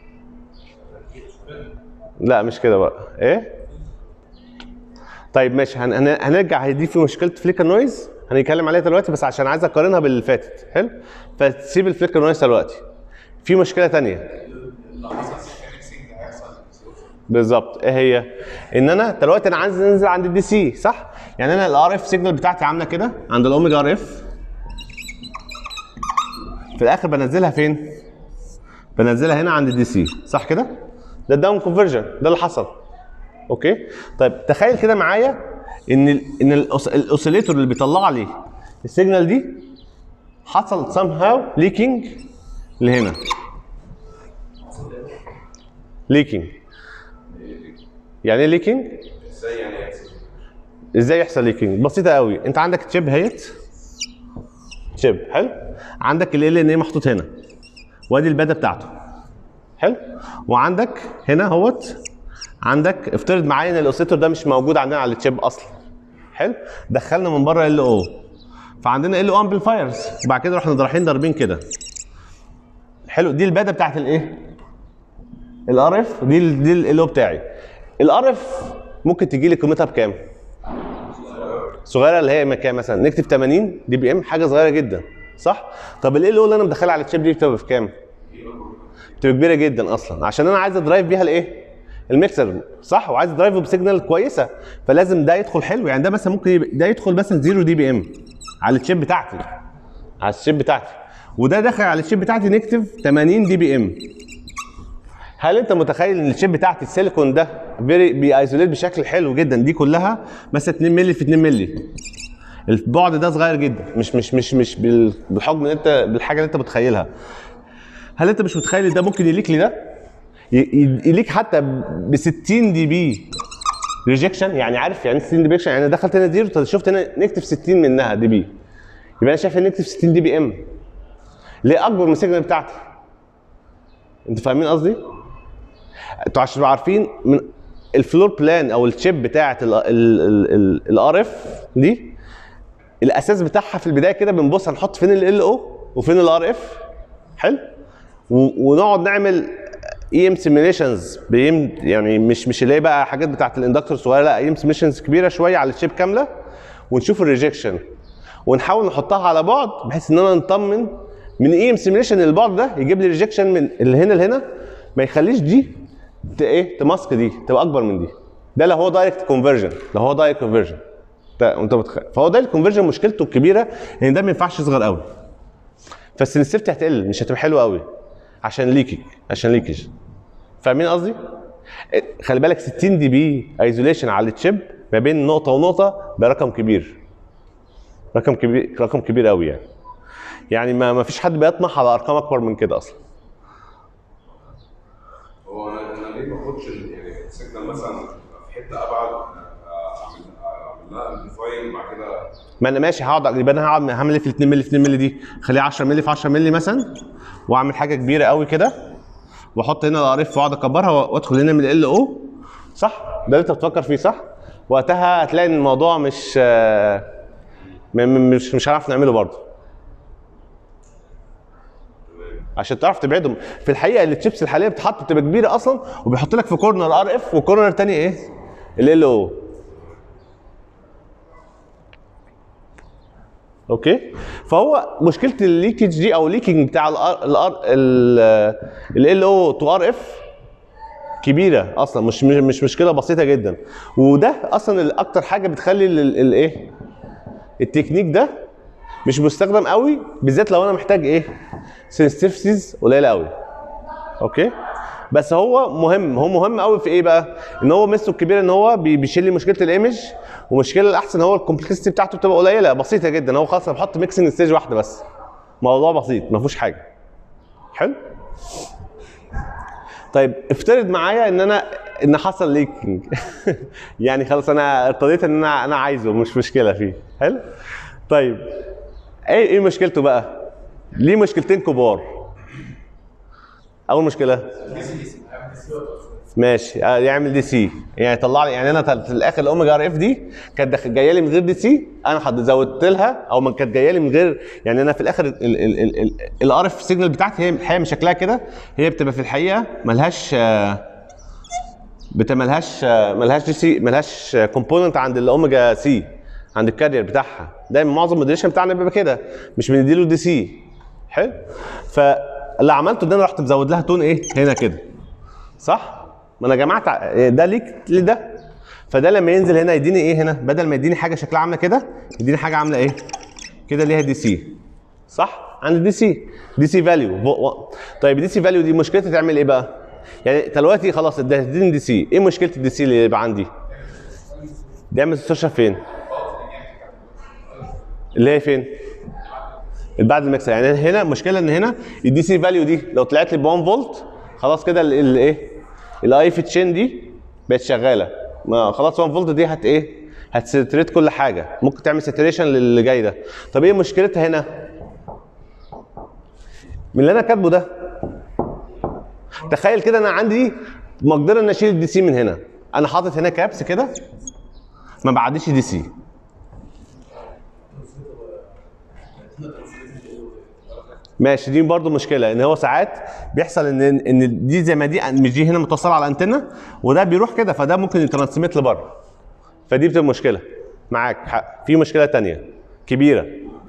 لا مش كده بقى ايه طيب ماشي هن... هن... هنرجع هي دي في مشكله فليكر نويز هنتكلم عليها دلوقتي بس عشان عايز اقارنها باللي فاتت حلو فتسيب الفليكر نويز دلوقتي في مشكله تانية لو حصل ميكسنج هيحصل بالظبط ايه هي ان انا دلوقتي انا عايز انزل عند الدي سي صح يعني انا الار اف سيجنال بتاعتي عامله كده عند الاوميجا ار اف في الاخر بنزلها فين بنزلها هنا عند الدي سي صح كده ده الداون كونفرجن ده اللي حصل اوكي طيب تخيل كده معايا ان ال ان الأوس- الاوسيليتور اللي بيطلع لي السيجنال دي حصل somehow ليكينج لهنا ليكينج يعني ايه ليكينج ازاي يعني يحصل؟ ازاي يحصل ليكينج بسيطه قوي انت عندك تشيب اهيت تشيب حلو عندك ال ان ايه محطوط هنا وادي الباده بتاعته حلو وعندك هنا اهوت عندك افترض معايا ان الاوسيتور ده مش موجود عندنا على التشيب اصلا حلو دخلنا من بره ال او فعندنا ال او امبليفايرز وبعد كده رحنا رايحين ضاربين كده حلو دي الباده بتاعت الايه الار اف دي ال دي ال او بتاعي الار اف ممكن تجي لي قيمتها بكام صغيره اللي هي كام مثلا نكتب 80 دي بي ام حاجه صغيره جدا صح طب ال او اللي انا مدخلها على الشيب دي بتبقى بكام بتبقى كبيره جدا اصلا عشان انا عايز ادرايف بيها الايه الميكسر صح وعايز ادرايفه بسيجنال كويسه فلازم ده يدخل حلو يعني ده مثلا ممكن يبقى ده يدخل مثلا 0 دي بي ام على الشيب بتاعتي على الشيب بتاعتي وده داخل على الشيب بتاعتي نكتب 80 دي بي ام هل انت متخيل ان الشيب بتاعت السيليكون ده فيري بيايزوليت بشكل حلو جدا دي كلها مثلا 2 مللي في 2 مللي البعد ده صغير جدا مش مش مش مش بال- بالحجم اللي انت بالحاجه اللي انت متخيلها هل انت مش متخيل ان ده ممكن يليك لي ده ي- ي- يليك حتى ب 60 دي بي ريجكشن يعني عارف يعني 60 دي بي يعني أنا دخلت هنا زيرو طب شفت هنا نكتب 60 منها دي بي يبقى انا شايف ان نكتب 60 دي بي ام ليه اكبر من السيجنال بتاعتي انتوا فاهمين قصدي؟ انتوا عشان تبقوا عارفين من الفلور بلان او الشيب بتاعت الار اف دي الاساس بتاعها في البدايه كده بنبص هنحط فين ال او وفين الار اف حلو و- ونقعد نعمل اي ام سيميليشنز يعني مش مش اللي هي بقى حاجات بتاعت الاندكتور الصغيره لا اي ام سيميليشنز كبيره شويه على الشيب كامله ونشوف الريجكشن ونحاول نحطها على بعد بحيث ان انا نطمن من اي ام سيميليشن البعد ده يجيب لي ريجكشن من اللي هنا لهنا ما يخليش دي ت- ايه تماسك دي تبقى اكبر من دي ده لو هو دايركت كونفرجن لو هو دايركت كونفرجن انت متخيل فهو ده الكونفرجن مشكلته الكبيره ان ده ما ينفعش يصغر قوي فالسنسيفتي هتقل مش هتبقى حلوه قوي عشان ليكيك عشان ليكج فاهمين قصدي؟ خلي بالك 60 دي بي ايزوليشن على التشيب ما بين نقطه ونقطه ده رقم كبير رقم كبير رقم كبير قوي يعني يعني ما ما فيش حد بيطمح على ارقام اكبر من كده اصلا هو انا انا ليه ما اخدش ال- يعني السيجنال مثلا في حته ابعد آه، اعمل اعمل لها امبليفاينج بعد كده ما انا ماشي هقعد يبقى انا هقعد هعمل ايه في ال 2 مللي في 2 مللي دي خليها 10 مللي في 10 مللي مثلا واعمل حاجه كبيره قوي كده واحط هنا الار اف واقعد اكبرها وادخل هنا من ال او صح ده اللي انت بتفكر فيه صح وقتها هتلاقي ان الموضوع مش آه، م- م- مش مش هنعرف نعمله برضه عشان تعرف تبعدهم في الحقيقه التشيبس الحاليه بتتحط بتبقى كبيره اصلا وبيحط لك في كورنر ار اف وكورنر تاني ايه ال ال او اوكي فهو مشكله الليكج دي او الليكينج بتاع الار ال او تو ار اف كبيره اصلا مش مش مش مشكله بسيطه جدا وده اصلا ال- اكتر حاجه بتخلي الايه التكنيك ده مش مستخدم قوي بالذات لو انا محتاج ايه سنسيتيفيتيز قليله قوي اوكي بس هو مهم هو مهم قوي في ايه بقى ان هو ميزته الكبيره ان هو بي- بيشيل لي مشكله الايمج ومشكله الاحسن هو الكومبلكسيتي بتاعته بتبقى قليله بسيطه جدا هو خلاص انا بحط ميكسنج ستيج واحده بس موضوع بسيط ما فيهوش حاجه حلو طيب افترض معايا ان انا ان حصل ليكينج يعني خلاص انا ارتضيت ان انا انا عايزه مش مشكله فيه حلو طيب ايه ايه مشكلته بقى ليه مشكلتين كبار اول مشكله ماشي آه، يعمل دي سي يعني يطلع لي يعني انا تل- في الاخر الاوميجا ار اف دي كانت داخل- جايه لي من غير دي سي انا حد زودت لها او ما كانت جايه لي من غير يعني انا في الاخر الار اف سيجنال بتاعتي هي الحقيقه مش شكلها كده هي بتبقى في الحقيقه ملهاش آه، بت ملهاش آه، ملهاش دي سي ملهاش كومبوننت عند الاوميجا سي عند الكارير بتاعها دايما معظم الموديليشن بتاعنا بيبقى كده مش بنديله دي سي حلو فاللي عملته ان انا رحت مزود لها تون ايه هنا كده صح ما انا جمعت ع- ده ليك لده فده لما ينزل هنا يديني ايه هنا بدل ما يديني حاجه شكلها عامله كده يديني حاجه عامله ايه كده ليها دي سي صح عند دي سي دي سي فاليو طيب دي سي فاليو دي مشكلتها تعمل ايه بقى يعني دلوقتي خلاص ده اديني دي سي ايه مشكله الدي سي اللي يبقى عندي دي يعمل سيرش فين اللي هي فين بعد الميكسر يعني هنا المشكله ان هنا الدي سي فاليو دي لو طلعت لي ب 1 فولت خلاص كده ال- ال- ايه الاي في تشين دي بقت شغاله ما خلاص 1 فولت دي هت ايه هتساتريت كل حاجه ممكن تعمل ساتوريشن للي جاي ده طب ايه مشكلتها هنا من اللي انا كاتبه ده تخيل كده انا عندي مقدره ان اشيل الدي سي من هنا انا حاطط هنا كابس كده ما بعديش دي سي ماشي دي برضو مشكله ان هو ساعات بيحصل ان ان دي زي ما دي مش دي هنا متصله على الانتنه وده بيروح كده فده ممكن يترانسميت لبره فدي بتبقى مشكله معاك حق في مشكله تانية كبيره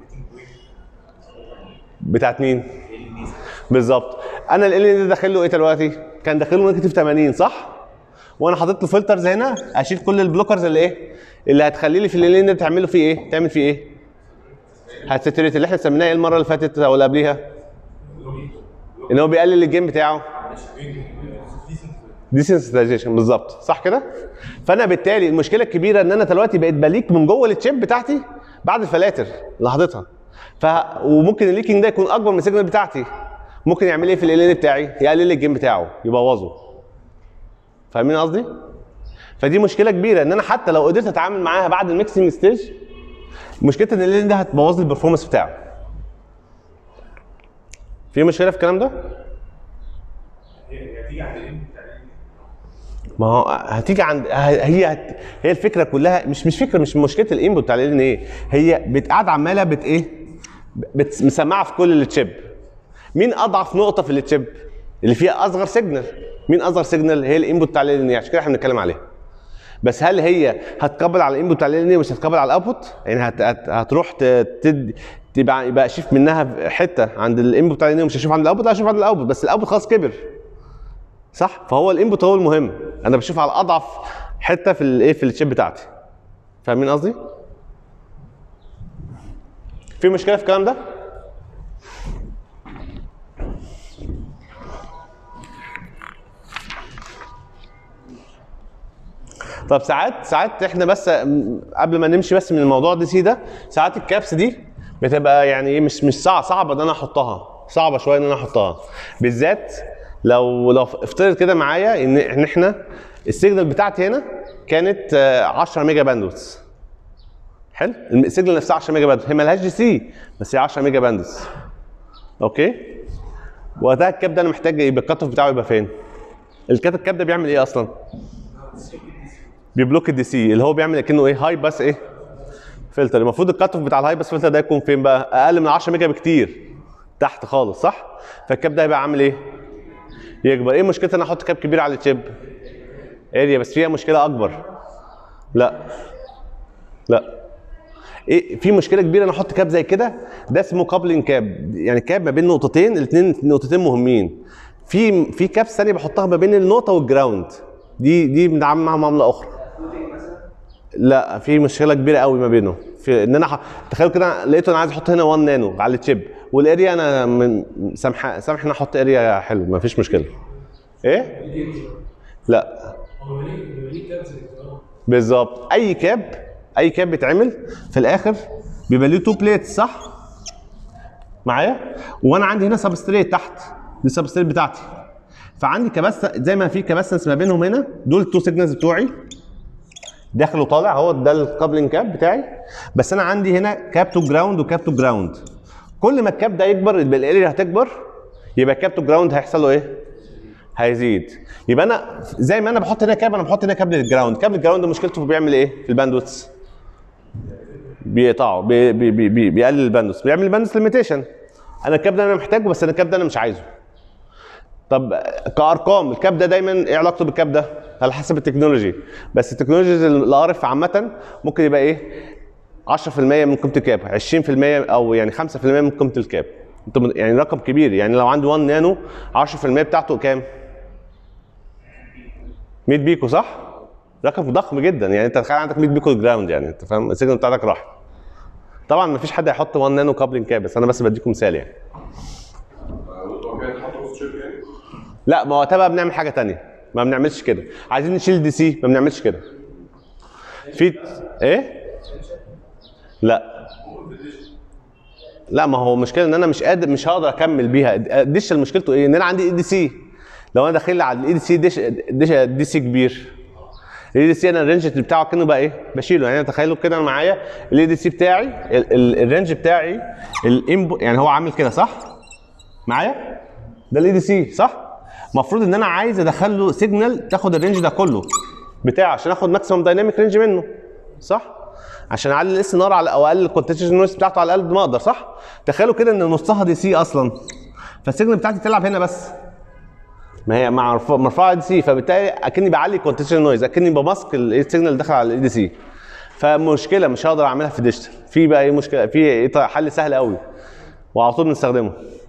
بتاعت مين بالظبط انا ال ال داخل له ايه دلوقتي كان داخل له نيجاتيف 80 صح وانا حاطط له فلترز هنا اشيل كل البلوكرز اللي ايه اللي هتخلي لي في ال ال تعمل له فيه ايه تعمل فيه ايه هتستريت اللي احنا سميناه ايه المره اللي فاتت او اللي قبليها ان هو بيقلل الجيم بتاعه ديسنسيتايزيشن بالظبط صح كده فانا بالتالي المشكله الكبيره ان انا دلوقتي بقيت بليك من جوه التشيب بتاعتي بعد الفلاتر اللي حاططها ف وممكن الليكينج ده يكون اكبر من السيجنال بتاعتي ممكن يعمل ايه في ال بتاعي يقلل لي الجيم بتاعه يبوظه فاهمين قصدي فدي مشكله كبيره ان انا حتى لو قدرت اتعامل معاها بعد الميكسنج ستيج مشكلتها ان ال ده هتبوظ لي البرفورمانس بتاعه في مشكله في الكلام ده ما هو هتيجي عند هي هت... هي الفكره كلها مش مش فكره مش مشكله الانبوت بتاع ال ايه هي بتقعد عماله بت ايه بت... مسمعه في كل التشيب مين اضعف نقطه في التشيب اللي فيها اصغر سيجنال مين اصغر سيجنال هي الانبوت بتاع ال عشان كده احنا بنتكلم عليها بس هل هي هتقبل على الانبوت بتاع ال مش هتقبل على الاوتبوت يعني هت... هت... هتروح ت... تد... تبقى يبقى اشوف منها حته عند الانبوت بتاع ال مش هشوف عند الاوتبوت لا اشوف عند الاوتبوت بس الاوتبوت خلاص كبر صح فهو الانبوت هو المهم انا بشوف على اضعف حته في الايه في الشيب بتاعتي فاهمين قصدي في مشكله في الكلام ده طب ساعات ساعات احنا بس م- قبل ما نمشي بس من الموضوع دي سي ده ساعات الكابس دي بتبقى يعني ايه مش مش صعب صعبه ان انا احطها صعبه شويه ان انا احطها بالذات لو لو افترض كده معايا ان ان احنا السيجنال بتاعتي هنا كانت آه، 10 ميجا باندوث حلو السيجنال نفسها 10 ميجا باندوث هي مالهاش دي سي بس هي 10 ميجا باندوث اوكي وقتها الكاب ده انا محتاج يبقى الكات اوف بتاعه يبقى فين الكات الكاب ده بيعمل ايه اصلا بيبلوك الدي سي اللي هو بيعمل كانه ايه هاي باس ايه فلتر المفروض الكات اوف بتاع الهاي باس فلتر ده يكون فين بقى اقل من 10 ميجا بكتير تحت خالص صح فالكاب ده هيبقى عامل ايه يكبر ايه مشكلتي ان انا احط كاب كبير على الشيب اريا بس فيها مشكله اكبر لا لا ايه في مشكله كبيره انا احط كاب زي كده ده اسمه كابلنج كاب يعني كاب ما بين نقطتين الاثنين نقطتين مهمين في في كابس ثانيه بحطها ما بين النقطه والجراوند دي دي بنتعامل معاها معامله اخرى لا في مشكله كبيره قوي ما بينهم في ان انا ح... تخيل كده لقيته انا عايز احط هنا 1 نانو على التشيب والاريا انا من... سامح سامح ان أنا احط اريا حلو ما فيش مشكله ايه لا هو ليه بيبقى ليه كابس الكترون بالظبط اي كاب اي كاب بيتعمل في الاخر بيبقى ليه تو بليتس صح معايا وانا عندي هنا سبستريت تحت دي السبستريت بتاعتي فعندي كباس زي ما في كباسنس ما بينهم هنا دول التو سيجنالز بتوعي داخل وطالع هو ده الكابلنج كاب بتاعي بس انا عندي هنا كاب تو جراوند وكاب تو جراوند كل ما الكاب ده يكبر يبقى الاريا هتكبر يبقى الكاب تو جراوند هيحصل له ايه؟ هيزيد يبقى انا زي ما انا بحط هنا كاب انا بحط هنا كابل الجراوند كابل الجراوند مشكلته بيعمل ايه في الباندويث بيقطعه بي بي بي بي بيقلل الباندويث بيعمل الباندويث ليميتيشن انا الكاب ده انا محتاجه بس انا الكاب ده انا مش عايزه طب كارقام الكاب ده دايما ايه علاقته بالكاب ده على حسب التكنولوجي بس التكنولوجيز الارف عامه ممكن يبقى ايه 10% من قيمه الكاب 20% او يعني 5% من قيمه الكاب انت من- يعني رقم كبير يعني لو عندي 1 نانو 10% بتاعته كام 100 بيكو صح رقم ضخم جدا يعني انت تخيل عندك 100 بيكو جراوند يعني انت فاهم السيجنال بتاعتك راح طبعا ما فيش حد هيحط 1 نانو كابلنج كاب بس انا بس بديكم مثال يعني هو كده اتحط في شيب يعني لا ما وقتها بقى بنعمل حاجه تانية ما بنعملش كده عايزين نشيل دي سي ما بنعملش كده في ايه لا لا ما هو مشكله ان انا مش قادر مش هقدر اكمل بيها ديش مشكلته ايه ان انا عندي اي دي سي لو انا داخل على الاي دي سي ديش ديش دي سي كبير الاي دي سي انا الرينج بتاعه كانه بقى ايه بشيله يعني تخيلوا كده انا معايا الاي دي سي بتاعي ال- ال- الرينج بتاعي الانبو يعني هو عامل كده صح معايا ده الاي دي سي صح المفروض ان انا عايز ادخل له سيجنال تاخد الرينج ده كله بتاعه عشان اخد ماكسيمم دايناميك رينج منه صح عشان اعلي الاس نار على او اقلل الكونتنشن نويز بتاعته على قد ما اقدر صح تخيلوا كده ان نصها دي سي اصلا فالسيجنال بتاعتي تلعب هنا بس ما هي مع مرفوع- مرفوعه دي سي فبالتالي اكني بعلي الكونتنشن نويز اكني بماسك ال- السيجنال اللي داخل على الاي دي سي فمشكله مش هقدر اعملها في ديجيتال في بقى ايه مشكله في إيه طيب حل سهل قوي وعلى طول بنستخدمه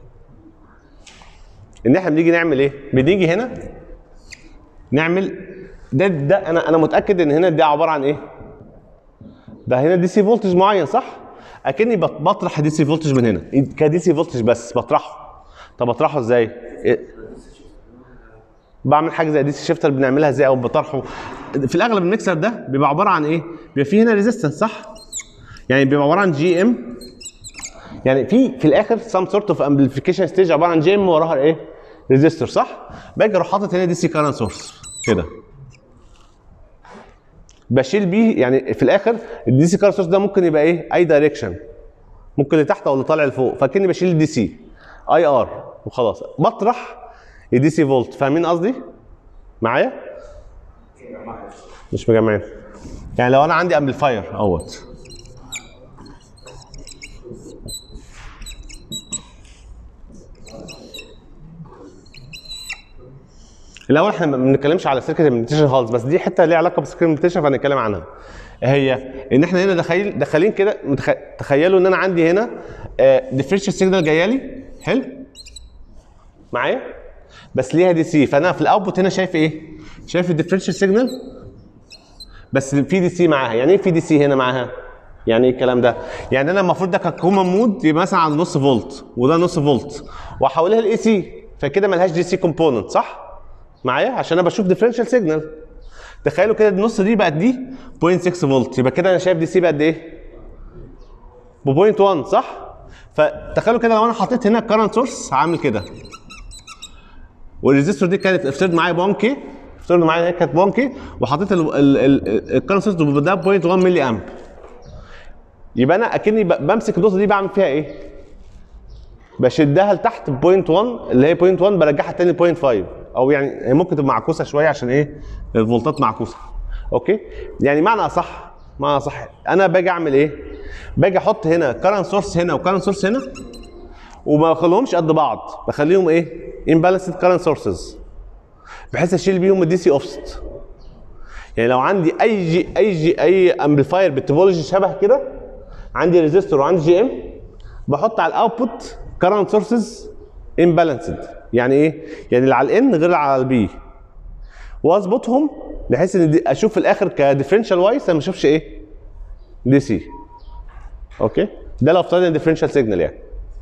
ان احنا بنيجي نعمل ايه بنيجي هنا نعمل ده ده انا انا متاكد ان هنا دي عباره عن ايه ده هنا دي سي فولتج معين صح اكني بط- بطرح دي سي فولتج من هنا كدي سي فولتج بس بطرحه طب اطرحه ازاي إيه؟ بعمل حاجه زي دي سي شيفتر بنعملها ازاي او بطرحه في الاغلب الميكسر ده بيبقى عباره عن ايه بيبقى فيه هنا ريزيستنس صح يعني بيبقى عباره عن جي ام يعني في في الاخر سام سورت اوف امبليفيكيشن ستيج عباره عن جي ام وراها ايه ريزيستور صح باجي اروح حاطط هنا دي سي كارنت سورس كده بشيل بيه يعني في الاخر الدي سي كارنت سورس ده ممكن يبقى ايه اي دايركشن ممكن لتحت او لطالع لفوق فكني بشيل الدي سي اي ار وخلاص بطرح الدي سي فولت فاهمين قصدي معايا مش مجمعين يعني لو انا عندي امبليفاير اهوت الاول احنا ما بنتكلمش على سيركت المديتيشن خالص بس دي حته ليها علاقه بالسيركت المديتيشن فهنتكلم عنها هي ان احنا هنا داخلين داخلين كده متخ... تخيلوا ان انا عندي هنا ديفرنشال سيجنال جايه لي حلو معايا بس ليها دي سي فانا في الاوتبوت هنا شايف ايه شايف الديفرنشال سيجنال بس في دي سي معاها يعني ايه في دي سي هنا معاها يعني ايه الكلام ده يعني انا المفروض ده ككومن مود يبقى مثلا على نص فولت وده نص فولت واحولها لاي سي فكده ملهاش دي سي كومبوننت صح معايا عشان انا بشوف ديفرنشال سيجنال تخيلوا كده النص دي بقت دي 0.6 فولت يبقى كده انا شايف دي سي بقد ايه ب 0.1 صح فتخيلوا كده لو انا حطيت هنا كارنت سورس عامل كده والريزيستور دي كانت افترض معايا 1 كي افترض معايا ان هي كانت 1 كي وحطيت الكارنت سورس ده 0.1 ملي امب يبقى انا اكني ب- بمسك النقطه دي بعمل فيها ايه؟ بشدها لتحت بوينت 1 اللي هي بوينت 1 برجعها تاني بوينت 5 او يعني هي ممكن تبقى معكوسه شويه عشان ايه؟ الفولتات معكوسه اوكي؟ يعني معنى اصح معنى اصح انا باجي اعمل ايه؟ باجي احط هنا كارنت سورس هنا وكارنت سورس هنا وما بخليهمش قد بعض بخليهم ايه؟ امبالانسد كارنت سورسز بحيث اشيل بيهم الدي سي اوفست يعني لو عندي اي جي اي جي اي امبليفاير بالتوبولوجي شبه كده عندي ريزيستور وعندي جي ام بحط على الاوتبوت كارنت سورسز امبالانسد يعني ايه؟ يعني اللي على الان غير اللي على البي واظبطهم بحيث ان دي اشوف في الاخر كديفرنشال وايز انا ما اشوفش ايه؟ دي سي اوكي ده لو افترضنا ديفرنشال سيجنال يعني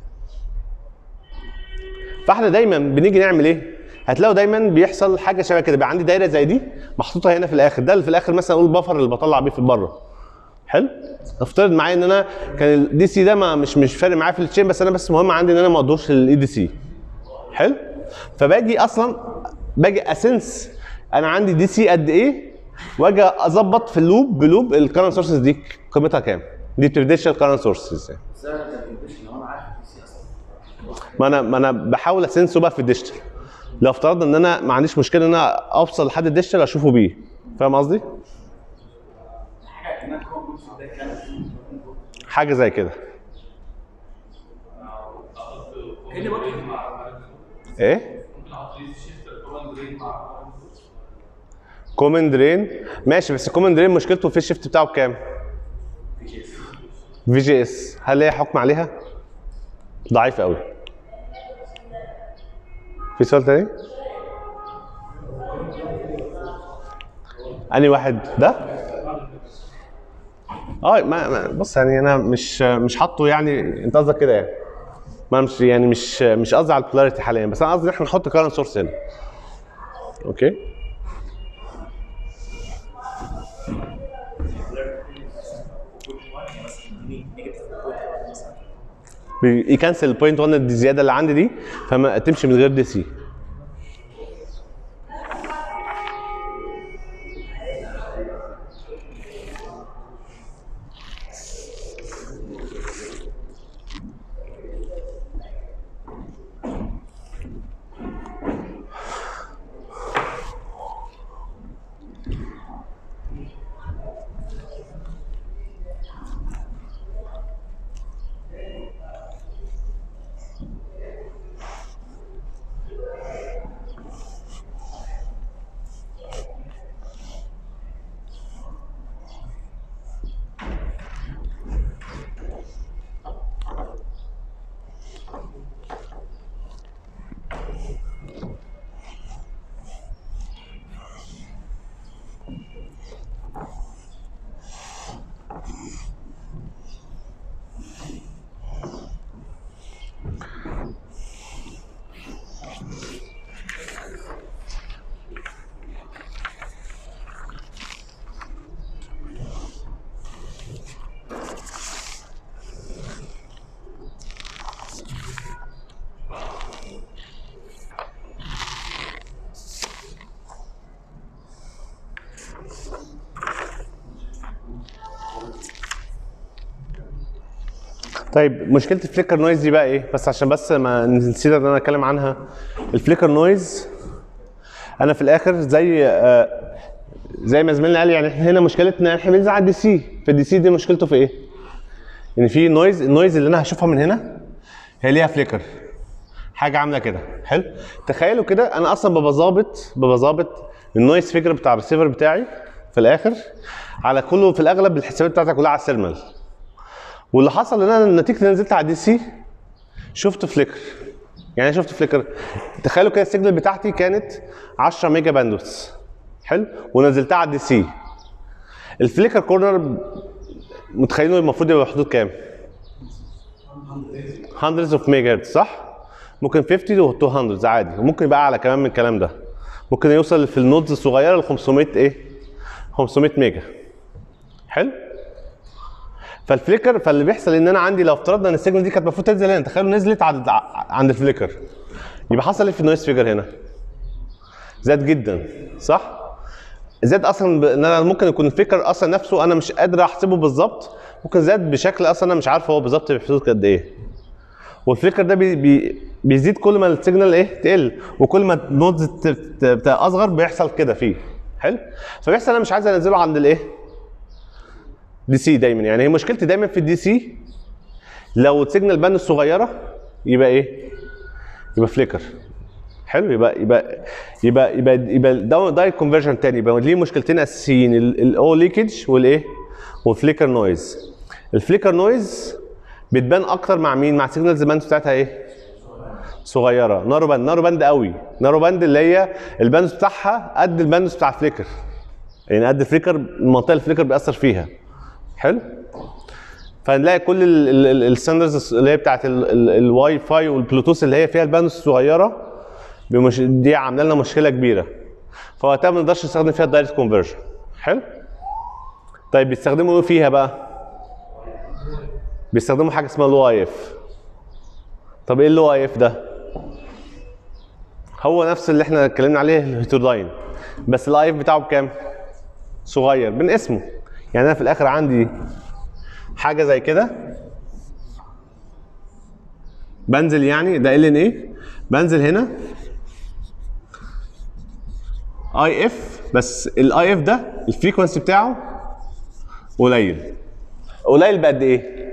فاحنا دايما بنيجي نعمل ايه هتلاقوا دايما بيحصل حاجه شبه كده بقى عندي دايره زي دي محطوطه هنا في الاخر ده اللي في الاخر مثلا اقول بفر اللي بطلع بيه في بره حلو افترض معايا ان انا كان الدي سي ده ما مش مش فارق معايا في التشين بس انا بس مهم عندي ان انا ما اقدرش الاي دي سي حلو فباجي اصلا باجي اسنس انا عندي دي سي قد ايه واجي اظبط في اللوب بلوب الكرنت سورسز دي قيمتها كام دي بريديشال كرنت سورسز يعني بس انا كالكوليشن لو انا عارف الدي سي اصلا ما انا ما انا بحاول اسنسه بقى في الديجيتال لو افترضنا ان انا ما عنديش مشكله ان انا اوصل لحد الديجيتال اشوفه بيه فاهم قصدي؟ حاجه كانها كومبوت ده كان حاجه زي كده كاني برضه ايه؟ ممكن احط لي شيفت كوماند رين مع كومن درين ماشي بس الكومن درين مشكلته في الشيفت بتاعه بكام؟ في جي اس هل ليها حكم عليها؟ ضعيف قوي في سؤال تاني؟ انهي واحد ده؟ اه ما ما- بص يعني انا مش مش حاطه يعني انت قصدك كده يعني ما أنا مش يعني مش مش قصدي على البولاريتي حاليا بس انا قصدي ان احنا نحط كارنت سورس هنا اوكي يكنسل البوينت 1 دي الزياده اللي عندي دي فما تمشي من غير دي سي طيب مشكله الفليكر نويز دي بقى ايه بس عشان بس ما نسيت ان انا اتكلم عنها الفليكر نويز انا في الاخر زي آه، زي ما زميلنا قال يعني احنا هنا مشكلتنا احنا بننزل على الدي سي فالدي سي دي مشكلته في ايه ان في نويز النويز اللي انا هشوفها من هنا هي ليها فليكر حاجه عامله كده حلو تخيلوا كده انا اصلا ببقى ظابط ببقى ظابط النويز فيجر بتاع الريسيفر بتاعي في الاخر على كله في الاغلب الحسابات بتاعتي كلها على السيرمال واللي حصل ان انا نتيجه ان نزلت على الدي سي شفت فليكر يعني إيه شفت فليكر تخيلوا كده السيجنال بتاعتي كانت 10 ميجا باندوث حلو ونزلتها على الدي سي الفليكر كورنر متخيلين المفروض يبقى بحدود كام؟ hundreds of megahertz صح؟ ممكن 50 و 200 عادي وممكن يبقى اعلى كمان من الكلام ده ممكن يوصل في النودز الصغيره ل 500 ايه؟ 500 ميجا حلو؟ فالفليكر فاللي بيحصل ان انا عندي لو افترضنا ان السيجنال دي كانت المفروض تنزل هنا تخيلوا نزلت عند عند الفليكر يبقى حصل ايه في النويز فيجر هنا؟ زاد جدا صح؟ زاد اصلا ب... ان انا ممكن يكون الفليكر اصلا نفسه انا مش قادر احسبه بالظبط ممكن زاد بشكل اصلا انا مش عارف هو بالظبط بحدود قد ايه والفليكر ده بي... بي... بيزيد كل ما السيجنال ايه تقل وكل ما النودز ت- ت- بتاع اصغر بيحصل كده فيه حلو فبيحصل انا مش عايز انزله عند الايه دي سي دايما يعني هي مشكلتي دايما في الدي سي لو السيجنال باند الصغيره يبقى ايه يبقى فليكر حلو يبقى يبقى يبقى يبقى يبقى ده دايركت كونفرجن تاني يبقى ليه مشكلتين اساسيين الاو ليكج والايه والفليكر نويز الفليكر نويز بتبان اكتر مع مين مع سيجنالز باند بتاعتها ايه صغيره نارو باند نارو باند قوي نارو باند اللي هي الباند بتاعها قد الباند بتاع الفليكر يعني قد الفليكر المنطقه اللي الفليكر بيأثر فيها حلو فنلاقي كل الستاندرز اللي هي بتاعت ال- ال- الواي فاي والبلوتوث اللي هي فيها الباندوث الصغيره بمش... دي عامله لنا مشكله كبيره فوقتها ما نقدرش نستخدم فيها الدايركت كونفرجن حلو طيب بيستخدموا ايه فيها بقى بيستخدموا حاجه اسمها لو اي اف طب ايه اللو اي اف ده هو نفس اللي احنا اتكلمنا عليه الهيتوداين بس الاي اف بتاعه بكام صغير من اسمه يعني انا في الاخر عندي حاجه زي كده بنزل يعني ده ال ان ايه بنزل هنا اي اف بس الاي اف ده الفريكونسي بتاعه قليل قليل بقد ايه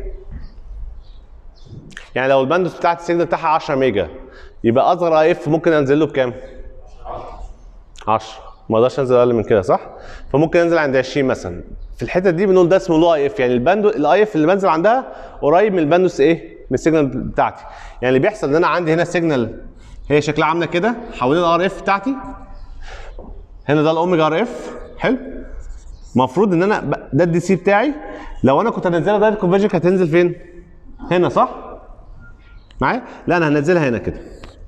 يعني لو الباندوث بتاعت السيجنال بتاعها 10 ميجا يبقى اصغر اي اف ممكن انزل له بكام 10 ما اقدرش انزل اقل من كده صح فممكن انزل عند 20 مثلا في الحته دي بنقول ده اسمه لو اي اف يعني الباندو الاي اف اللي بنزل عندها قريب من الباندوث ايه من السيجنال بتاعتي يعني اللي بيحصل ان انا عندي هنا السيجنال هي شكلها عامله كده حوالين الار اف بتاعتي هنا ده الاوميجا ار اف حلو المفروض ان انا ب- ده الدي سي بتاعي لو انا كنت هنزلها دايركت كونفرجن كانت هتنزل فين؟ هنا صح؟ معايا؟ لا انا هنزلها هنا كده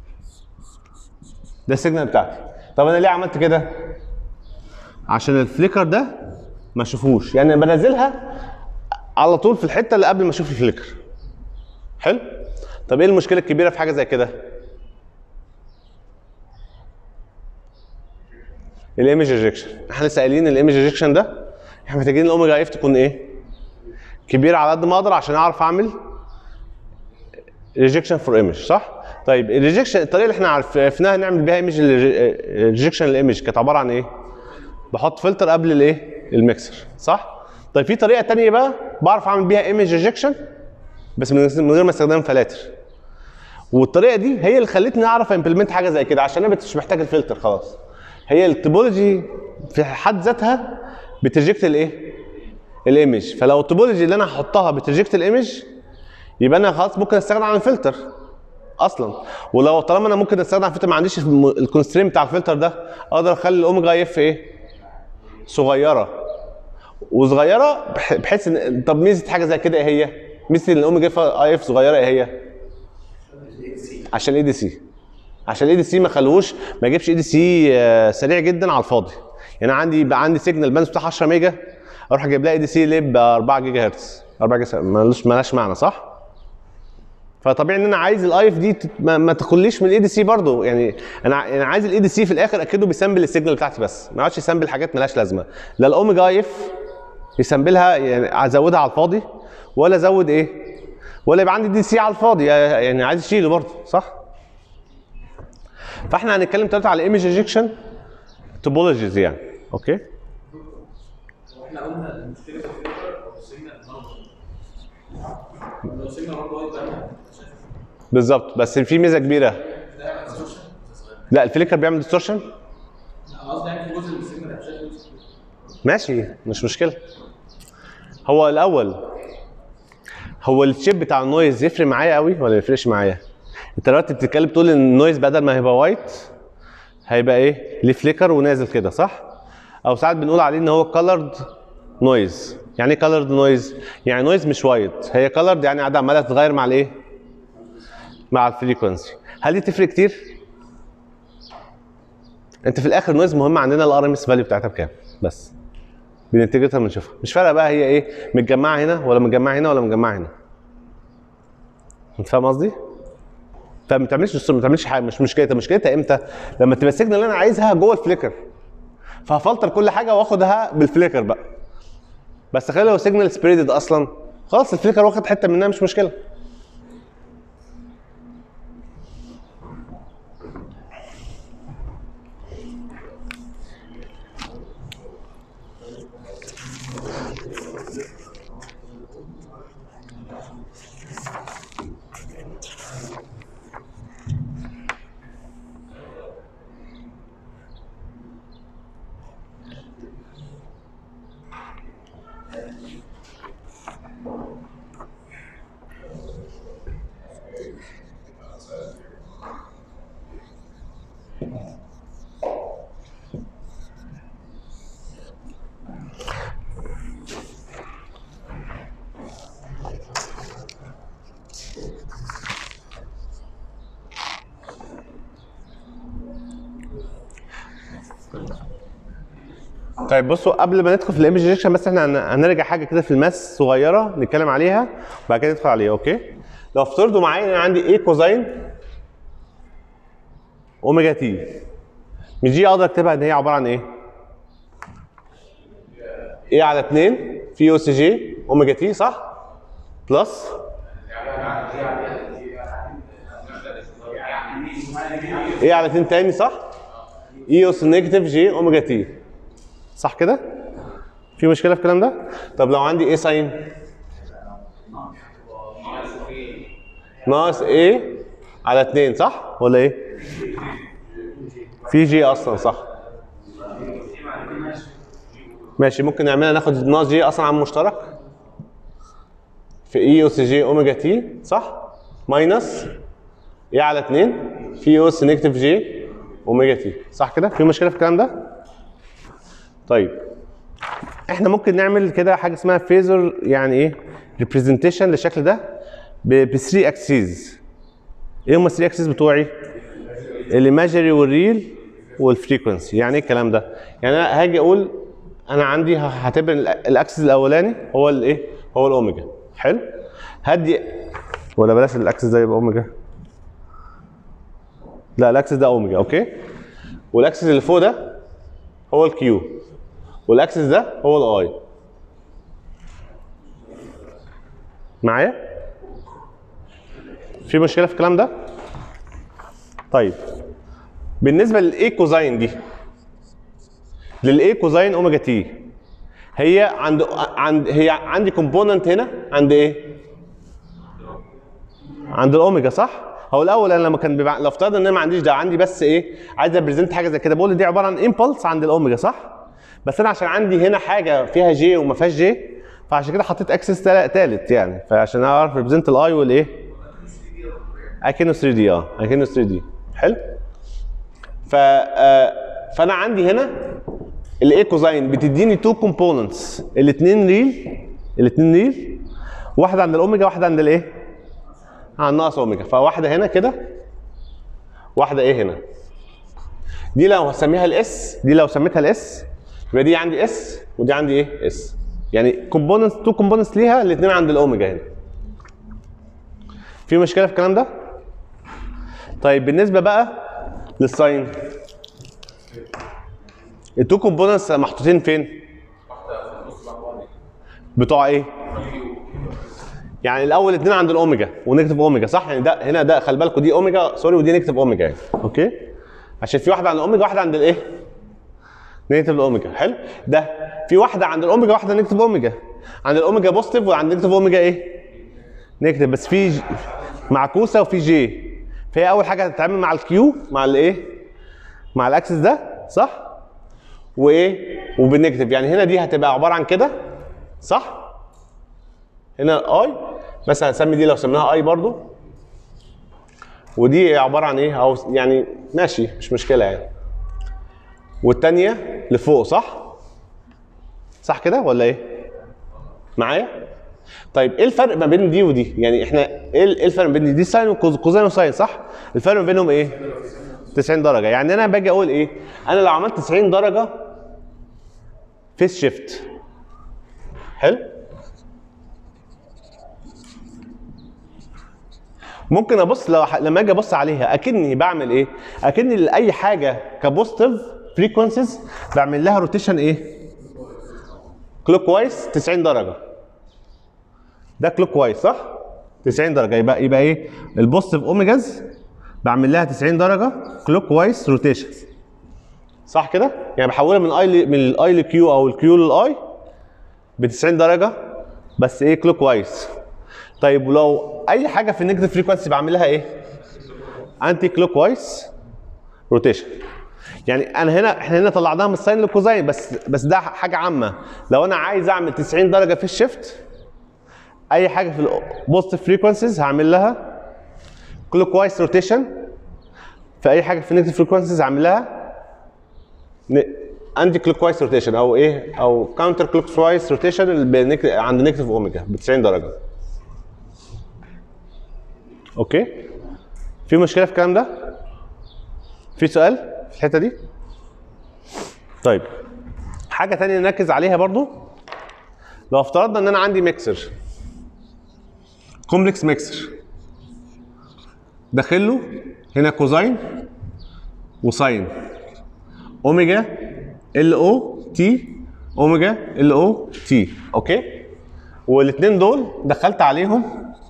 ده السيجنال بتاعتي طب انا ليه عملت كده؟ عشان الفليكر ده ما اشوفوش يعني بنزلها على طول في الحته اللي قبل ما اشوف الفليكر حلو؟ طب ايه المشكله الكبيره في حاجه زي كده؟ الايمج ريجكشن احنا لسه قايلين الايمج ريجكشن ده احنا محتاجين الاوميجا اف تكون ايه كبيره على قد ما اقدر عشان اعرف اعمل ريجكشن فور ايمج صح طيب الريجكشن الطريقه اللي احنا عارف- عرفناها نعمل بيها ايمج ريجكشن الايمج كانت عباره عن ايه بحط فلتر قبل الايه الميكسر صح طيب في طريقه تانية بقى بعرف اعمل بيها ايمج ريجكشن بس من من غير ما استخدم فلاتر والطريقه دي هي اللي خلتني اعرف امبلمنت حاجه زي كده عشان انا مش محتاج الفلتر خلاص هي التوبولوجي في حد ذاتها بترجكت الايه الايمج فلو التوبولوجي اللي انا هحطها بترجكت الايمج يبقى انا خلاص ممكن استغنى عن الفلتر اصلا ولو طالما انا ممكن استغنى عن الفلتر ما عنديش الكونسترين بتاع الفلتر ده اقدر اخلي الاوميجا اف ايه صغيره وصغيره بح- بحيث ان طب ميزه حاجه زي كده ايه هي؟ ميزه ان الاوميجا اف اي اف صغيره ايه هي؟ عشان اي دي سي عشان الاي دي سي ما خلوش ما يجيبش اي دي سي سريع جدا على الفاضي يعني أنا عندي يبقى عندي سيجنال باندوث بتاع 10 ميجا اروح اجيب لها اي دي سي ليه ب 4 جيجا هرتز 4 جيجا مالوش مالهاش معنى صح؟ فطبيعي ان انا عايز الاي اف دي تت- ما, ما تخليش من الاي دي سي برضه يعني انا ع- انا عايز الاي دي سي في الاخر اكده بيسامبل السيجنال بتاعتي بس ما يقعدش يسامبل حاجات مالهاش لازمه لا الاوميجا اي اف يسامبلها يعني ازودها على الفاضي ولا ازود ايه ولا يبقى عندي دي سي على الفاضي يعني عايز اشيله برضه صح فاحنا هنتكلم دلوقتي على ايمج ريجكشن توبولوجيز يعني اوكي واحنا قلنا المشكله في الفلتر او السيجنال نمبر لو سيجنال نمبر وايد بقى شايف بالظبط بس في ميزه كبيره ده يعمل ديستورشن لا الفليكر بيعمل ديستورشن انا قصدي يعني في جزء من السيجنال مش شايف ماشي مش مشكله هو الاول هو الشيب بتاع النويز يفرق معايا قوي ولا ما يفرقش معايا انت دلوقتي بتتكلم تقول ان النويز بدل ما هيبقى وايت هيبقى ايه ليه فليكر ونازل كده صح او ساعات بنقول عليه ان هو كولرد نويز يعني ايه كولرد نويز يعني نويز مش وايت هي كولرد يعني قاعده عماله تتغير مع الايه مع الفريكونسي هل دي تفرق كتير انت في الاخر نويز مهم عندنا الار ام اس فاليو بتاعتها بكام بس بننتجتها بنشوفها مش فارقه بقى هي ايه متجمعه هنا ولا متجمعه هنا ولا متجمعه هنا انت فاهم قصدي فما تعملش ما تعملش حاجه مش مشكلتها مشكلتها امتى لما تبقى السيجنال اللي انا عايزها جوه الفليكر فهفلتر كل حاجه واخدها بالفليكر بقى بس تخيل لو سيجنال سبريدد اصلا خلاص الفليكر واخد حته منها مش مشكله طيب بصوا قبل ما ندخل في الايمج ديتكشن بس احنا هن- هنرجع حاجه كده في الماس صغيره نتكلم عليها وبعد كده ندخل عليها اوكي لو افترضوا معايا ان انا عندي ايه كوزين اوميجا تي مش دي اقدر اكتبها ان هي عباره عن ايه؟ ايه على 2 في اس جي اوميجا تي صح؟ بلس ايه على 2 تاني صح؟ اي اس نيجاتيف جي اوميجا تي صح كده؟ في مشكله في الكلام ده؟ طب لو عندي ايه ساين؟ ناقص ايه على 2 صح؟ ولا ايه؟ في جي اصلا صح ماشي ممكن نعملها ناخد ناقص جي اصلا عن مشترك في اي اس جي اوميجا تي صح ماينس اي على 2 في اس نيجاتيف جي اوميجا تي صح كده في مشكله في الكلام ده طيب احنا ممكن نعمل كده حاجه اسمها فيزر يعني ايه ريبريزنتيشن للشكل ده ب 3 اكسيز ايه هم 3 اكسيز بتوعي الايماجري والريل والفريكونسي يعني ايه الكلام ده يعني انا هاجي اقول انا عندي هعتبر ال- الاكسس الاولاني هو الايه هو الاوميجا حلو هدي ولا بلاش الاكسس ده يبقى اوميجا لا الاكسس ده اوميجا اوكي والاكسس اللي فوق ده هو الكيو والاكسس ده هو الاي معايا في مشكله في الكلام ده طيب بالنسبه للاي كوزاين دي للاي كوزاين اوميجا تي هي عند عند هي عندي كومبوننت هنا عند ايه؟ عند الاوميجا صح؟ هو الاول انا لما كان بيبقى لو افترضنا ان انا ما عنديش ده عندي بس ايه؟ عايز ابريزنت حاجه زي كده بقول دي عباره عن امبلس عند الاوميجا صح؟ بس انا عشان عندي هنا حاجه فيها جي وما فيهاش جي فعشان كده حطيت اكسس ثالث يعني فعشان اعرف ريبريزنت الاي والايه؟ اكنه 3 دي اه اكنه 3 دي حلو؟ ف آه، فانا عندي هنا الاي كوزاين بتديني تو كومبوننتس الاثنين ريل الاثنين ريل واحده عند الاوميجا واحده عند الايه؟ عند ناقص اوميجا فواحده هنا كده واحده ايه هنا دي لو هسميها الاس دي لو سميتها الاس يبقى دي عندي اس ودي عندي ايه اس يعني كومبوننتس تو كومبوننتس ليها الاثنين عند الاوميجا هنا في مشكله في الكلام ده طيب بالنسبه بقى للساين التو كومبوننتس محطوطين فين؟ بتوع ايه؟ يعني الاول اثنين عند الاوميجا ونيجاتيف اوميجا صح؟ يعني ده هنا ده خلي بالكم دي اوميجا سوري ودي نيجاتيف اوميجا يعني اوكي؟ عشان في واحده عند الاوميجا واحده عند الايه؟ نيجاتيف الاوميجا حلو؟ ده في واحده عند الاوميجا واحده نيجاتيف اوميجا عند الاوميجا بوزيتيف وعند نيجاتيف اوميجا ايه؟ نيجاتيف بس في ج- معكوسه وفي جي فهي اول حاجه هتتعامل مع الكيو مع الايه؟ مع الاكسس ده صح؟ وايه وبالنيجاتيف يعني هنا دي هتبقى عباره عن كده صح هنا اي مثلا هنسمي دي لو سميناها اي برضو ودي عباره عن ايه او يعني ماشي مش مشكله يعني والتانية لفوق صح صح كده ولا ايه معايا طيب ايه الفرق ما بين دي ودي يعني احنا ايه ال- إيه الفرق ما بين دي دي ساين وكوزين وساين صح الفرق ما بينهم ايه 90 درجه يعني انا باجي اقول ايه انا لو عملت 90 درجه فيس شيفت حلو ممكن ابص لو ح- لما اجي ابص عليها اكني بعمل ايه اكني لاي حاجه كبوزيتيف فريكونسيز بعمل لها روتيشن ايه كلوك وايز 90 درجه ده كلوك وايز صح 90 درجه يبقى يبقى ايه البوزيتيف اوميجاز بعمل لها 90 درجه كلوك وايز روتيشن صح كده يعني بحولها من اي من الاي لكيو او الكيو للاي ب 90 درجه بس ايه كلوك وايز طيب ولو اي حاجه في النيجاتيف فريكونسي بعمل لها ايه انتي كلوك وايز روتيشن يعني انا هنا احنا هنا طلعناها من الساين للكوزاين بس بس ده حاجه عامه لو انا عايز اعمل 90 درجه في الشيفت اي حاجه في البوزيتيف فريكونسيز هعمل لها كلوك وايز روتيشن في اي حاجه في النيجاتيف فريكونسيز هعمل لها انتي كلوك وايز روتيشن او ايه او كاونتر كلوك وايز روتيشن عند نيجاتيف اوميجا ب 90 درجه اوكي في مشكله في الكلام ده في سؤال في الحته دي طيب حاجه تانية نركز عليها برضو لو افترضنا ان انا عندي ميكسر كومبلكس ميكسر داخل له هنا كوزاين وساين اوميجا ال او تي اوميجا ال او تي اوكي والاثنين دول دخلت عليهم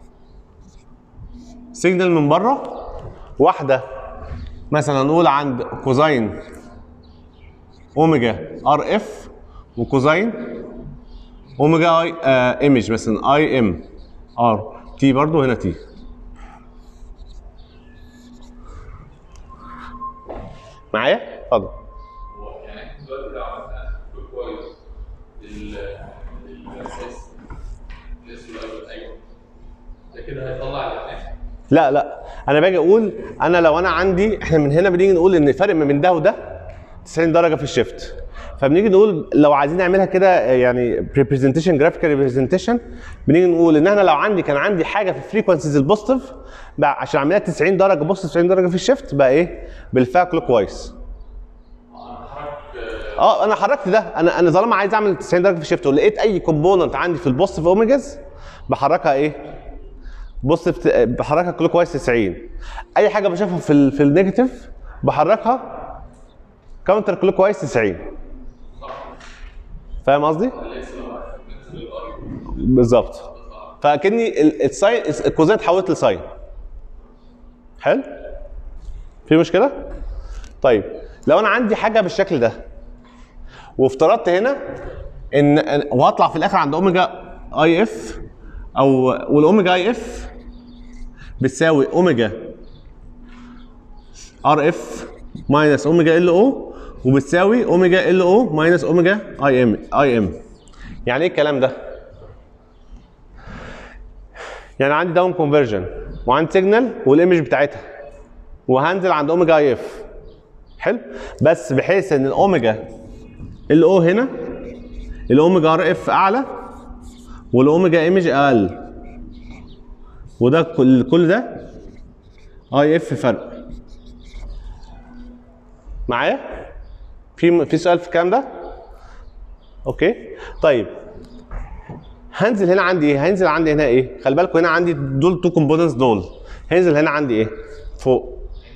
سيجنال من بره واحده مثلا نقول عند كوزاين اوميجا ار اف وكوزاين اوميجا اي آه ايمج مثلا اي ام ار تي برضو هنا تي معايا؟ اتفضل يعني احنا دلوقتي لو عملنا كود كويس لل للاساس الاسم الاول ايوه ده كده هيطلع الاثنين لا لا انا باجي اقول انا لو انا عندي احنا من هنا بنيجي نقول ان الفرق ما بين ده وده 90 درجه في الشيفت فبنيجي نقول لو عايزين نعملها كده يعني ريبريزنتيشن جرافيكال ريبريزنتيشن بنيجي نقول ان انا لو عندي كان عندي حاجه في الفريكونسيز البوزيتيف بقى عشان اعملها 90 درجه بوزيتيف 90 درجه في الشيفت بقى ايه بالفعل كلوك وايز اه انا حركت ده انا انا طالما عايز اعمل 90 درجه في الشيفت ولقيت اي كومبوننت عندي في البوزيتيف اوميجاز بحركها ايه بوزيتيف بحركها كلوك وايز 90 اي حاجه بشوفها في ال في النيجاتيف بحركها كاونتر كلوك وايز 90 فاهم قصدي؟ بالظبط فاكني ال- الساين الكوزين اتحولت لساين حلو؟ في مشكله؟ طيب لو انا عندي حاجه بالشكل ده وافترضت هنا ان إن- وهطلع في الاخر عند اوميجا اي اف او والاوميجا اي اف بتساوي اوميجا ار اف ماينس اوميجا ال او وبتساوي اوميجا ال او ماينس اوميجا اي ام اي ام يعني ايه الكلام ده؟ يعني عندي داون كونفرجن وعندي سيجنال والايمج بتاعتها وهنزل عند اوميجا اي اف حلو بس بحيث ان الاوميجا ال او هنا الاوميجا ار اف اعلى والاوميجا ايمج اقل وده كل كل ده اي اف فرق معايا في في سؤال في الكلام ده اوكي طيب هنزل هنا عندي ايه هنزل عندي هنا ايه خلي بالكم هنا عندي دول تو كومبوننتس دول هنزل هنا عندي ايه فوق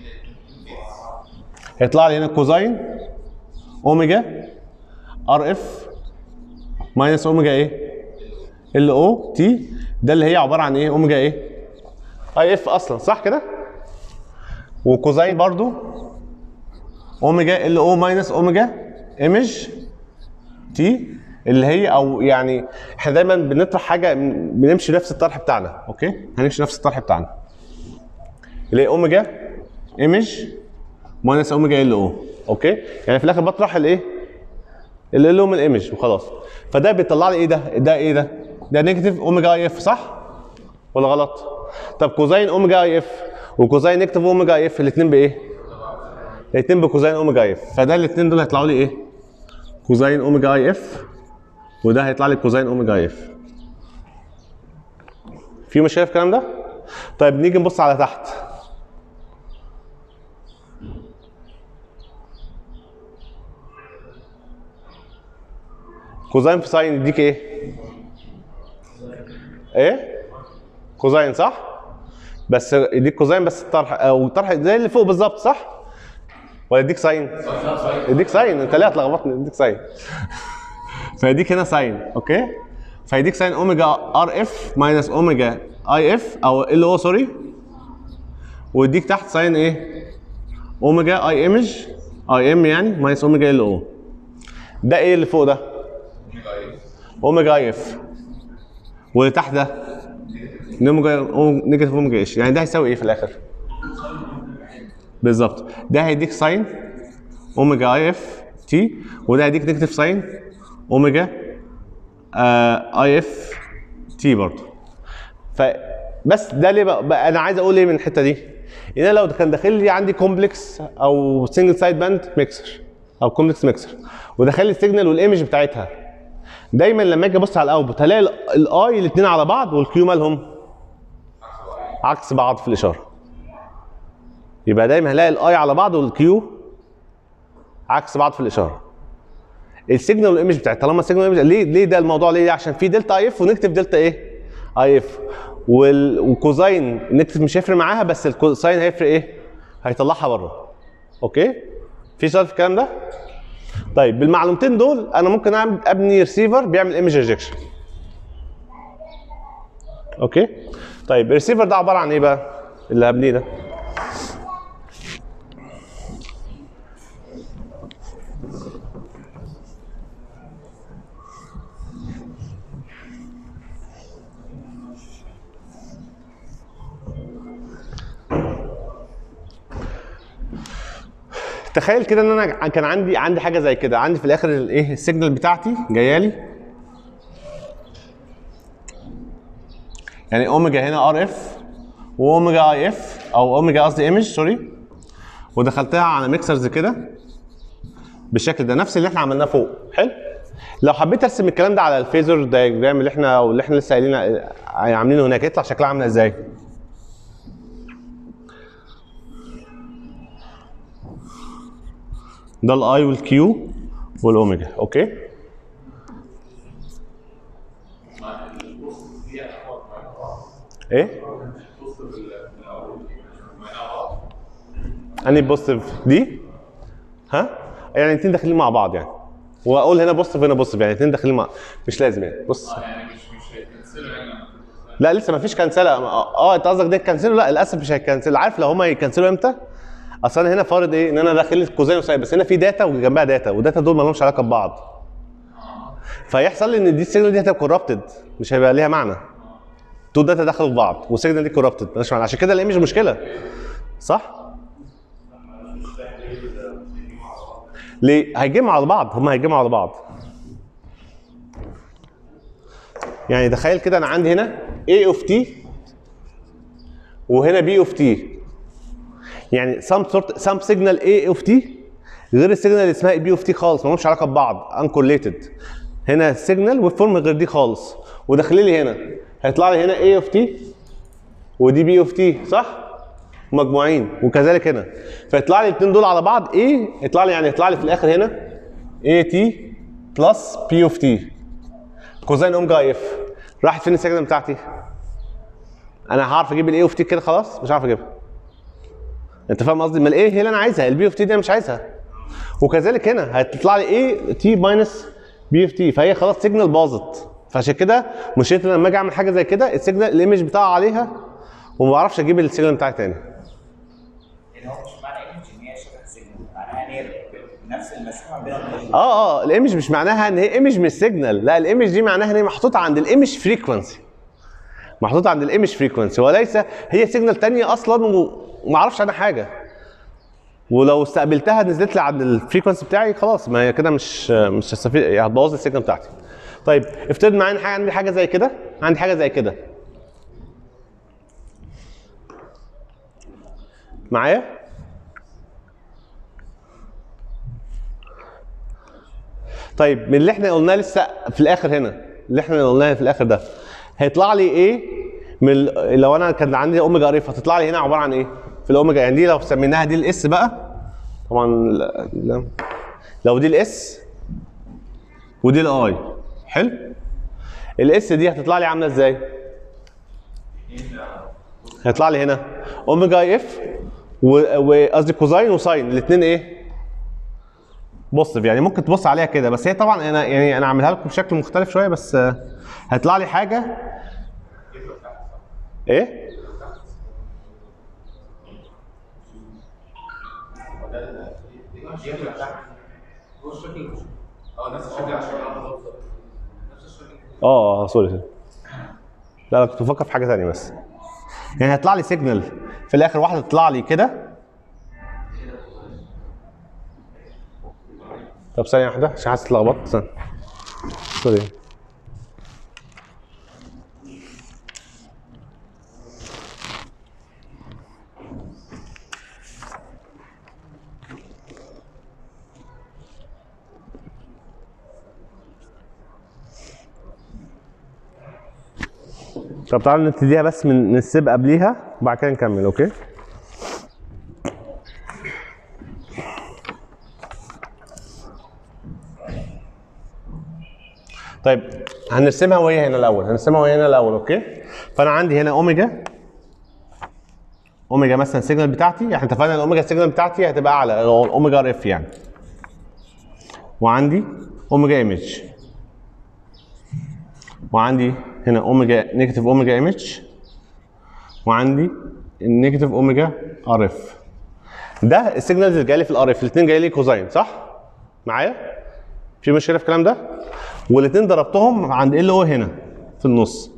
هيطلع لي هنا كوزاين اوميجا ار اف ماينس اوميجا ايه ال او تي ده اللي هي عباره عن ايه اوميجا ايه اي اف اصلا صح كده وكوزاين برضو اوميجا ال او ماينس اوميجا ايمج تي اللي هي او يعني احنا دايما بنطرح حاجه بنمشي نفس الطرح بتاعنا اوكي هنمشي نفس الطرح بتاعنا اللي هي اوميجا ايمج ماينس اوميجا ال او اوكي يعني في الاخر بطرح الايه اللي له من الايمج وخلاص فده بيطلع لي ايه ده ده ايه ده ده نيجاتيف اوميجا اي اف صح ولا غلط طب كوزين اوميجا اي اف وكوزين نيجاتيف اوميجا اي اف الاثنين بايه الاثنين بكوزين اوميجا اي اف فده الاثنين دول هيطلعوا لي ايه كوزين اوميجا اي اف وده هيطلع لي كوزين اوميجا اي اف في مشكله في الكلام ده طيب نيجي نبص على تحت كوزين في ساين يديك ايه ايه كوزين صح بس يديك كوزين بس الطرح او الطرح زي اللي فوق بالظبط صح ولا يديك ساين يديك ساين انت ليه هتلخبطني يديك ساين فيديك هنا ساين اوكي فيديك ساين اوميجا ار اف ماينس اوميجا اي اف او ال او سوري ويديك تحت ساين ايه اوميجا اي ايمج اي ام يعني ماينس اوميجا ال او ده ايه اللي فوق ده اوميجا اي اف واللي تحت ده اوميجا نيجاتيف اوميجا ايش يعني ده هيساوي ايه في الاخر بالظبط ده هيديك ساين اوميجا اي اف تي وده هيديك نيجاتيف ساين اوميجا اي اف تي برضه فبس ده ليه بقى, بقى انا عايز اقول ايه من الحته دي ان انا لو كان داخل لي عندي كومبلكس او سنجل سايد باند ميكسر او كومبلكس ميكسر وداخل لي السيجنال والايمج بتاعتها دايما لما اجي ابص على الاوتبوت هلاقي الاي الاثنين على بعض والكيو مالهم عكس بعض في الاشاره يبقى دايما هلاقي الاي على بعض والكيو عكس بعض في الاشاره السيجنال والايمج بتاعتي طالما السيجنال والايمج ليه ليه ده الموضوع ليه عشان في دلتا اي اف ونكتب دلتا ايه اي اف وال- والكوزاين نكتب مش هيفرق معاها بس الكوساين هيفرق ايه هيطلعها بره اوكي في سؤال في الكلام ده طيب بالمعلومتين دول انا ممكن اعمل ابني ريسيفر بيعمل ايمج ريجكشن اوكي طيب الريسيفر ده عباره عن ايه بقى اللي هبنيه ده تخيل كده ان انا كان عندي عندي حاجه زي كده عندي في الاخر الايه السيجنال بتاعتي جايه لي يعني اوميجا هنا ار اف واوميجا اي اف او اوميجا قصدي ايمج سوري ودخلتها على ميكسرز كده بالشكل ده نفس اللي احنا عملناه فوق حلو لو حبيت ارسم الكلام ده على الفيزور دايجرام اللي احنا او اللي احنا لسه قايلين عاملينه هناك يطلع شكلها عامله ازاي؟ ده الاي والكيو والاوميجا اوكي مع البوست دي هو ايه البوست بالاول مع بعض انهي بوزيتيف دي ها يعني الاثنين داخلين مع بعض يعني واقول هنا بوزيتيف هنا بوزيتيف يعني الاثنين داخلين مع مش لازم يعني بص اه يعني مش مش هيتكنسلوا يعني لما تبقى- لا لسه ما فيش كنسله اه انت قصدك ده كنسله لا للاسف مش هيكنسل عارف لو هما يكنسلوا امتى اصل انا هنا فارض ايه ان انا داخل الكوزين وساين بس هنا في داتا وجنبها داتا والداتا دول ما لهمش علاقه ببعض فيحصل لي ان دي السيجنال دي هتبقى كوربتد مش هيبقى ليها معنى تو داتا دخلوا في بعض والسيجنال دي كوربتد مالهاش معنى عشان كده الايمج مشكله صح ليه هيجمعوا على بعض هم هيجمعوا على بعض يعني تخيل كده انا عندي هنا A of T وهنا B of T يعني some sort some signal A of T غير السيجنال اللي اسمها B of T خالص ما لهمش علاقه ببعض uncorrelated هنا سيجنال ويف فورم غير دي خالص وداخل لي هنا هيطلع لي هنا A of T ودي B of T صح؟ مجموعين وكذلك هنا فيطلع لي الاثنين دول على بعض A يطلع لي يعني يطلع لي في الاخر هنا A T بلس P of T كوزين اوميجا اي اف راحت فين السيجنال بتاعتي؟ انا هعرف اجيب الاي اوف تي كده خلاص مش عارف اجيبها انت فاهم قصدي؟ ما الايه هي اللي انا عايزها البي اوف تي دي انا مش عايزها وكذلك هنا هتطلع لي ايه تي ماينس بي اوف تي فهي خلاص سيجنال باظت فعشان كده مشكلتي لما اجي اعمل حاجه زي كده السيجنال الايمج بتاعها عليها وما بعرفش اجيب السيجنال بتاعي تاني يعني هو مش معنى ايمج ان هي شبه سيجنال معناها ان هي نفس المسافه بين النقطتين اه اه الايمج مش معناها ان هي ايمج مش سيجنال لا الايمج دي معناها ان هي محطوطه عند الايمج فريكونسي محطوطه عند الايمج فريكونسي وليس هي سيجنال تانية اصلا و- وما اعرفش عنها حاجه ولو استقبلتها نزلت لي عند الفريكونسي بتاعي خلاص ما هي كده مش مش هستفيد يعني هتبوظ لي السيجنال بتاعتي طيب افترض معايا إن حاجه عندي حاجه زي كده عندي حاجه زي كده معايا طيب من اللي احنا قلناه لسه في الاخر هنا اللي احنا قلناه في الاخر ده هيطلع لي ايه من ال- لو انا كان عندي اوميجا اريف هتطلع لي هنا عباره عن ايه في الاوميجا يعني دي لو سميناها دي الاس بقى طبعا لا- لا. لو دي الاس ودي الاي حلو الاس دي هتطلع لي عامله ازاي هيطلع لي هنا اوميجا اي اف وقصدي كوزاين وساين الاثنين ايه بوزيتيف يعني ممكن تبص عليها كده بس هي طبعا انا يعني انا عاملها لكم بشكل مختلف شويه بس آه، هيطلع لي حاجه ايه هو الشكل اه نفس الشكل عشان نفس الشكل اه اه سوري سوري لا لا كنت بفكر في حاجه ثانيه بس يعني هيطلع لي سيجنال في الاخر واحده تطلع لي كده طب ثانيه واحده عشان حاسس اتلخبطت ثانية. سوري طب تعالوا نبتديها بس من من السيب قبليها وبعد كده نكمل اوكي طيب هنرسمها وهي هنا الاول هنرسمها وهي هنا الاول اوكي فانا عندي هنا اوميجا اوميجا مثلا السيجنال بتاعتي احنا اتفقنا الاوميجا السيجنال بتاعتي هتبقى اعلى اللي هو الاوميجا ار اف يعني وعندي اوميجا ايمج وعندي هنا اوميجا نيجاتيف اوميجا ايمج وعندي النيجاتيف اوميجا ار اف ده السيجنالز اللي جايه لي في الار اف الاثنين جاي لي كوزاين صح معايا في مشكله في الكلام ده والاثنين ضربتهم عند ال او هنا في النص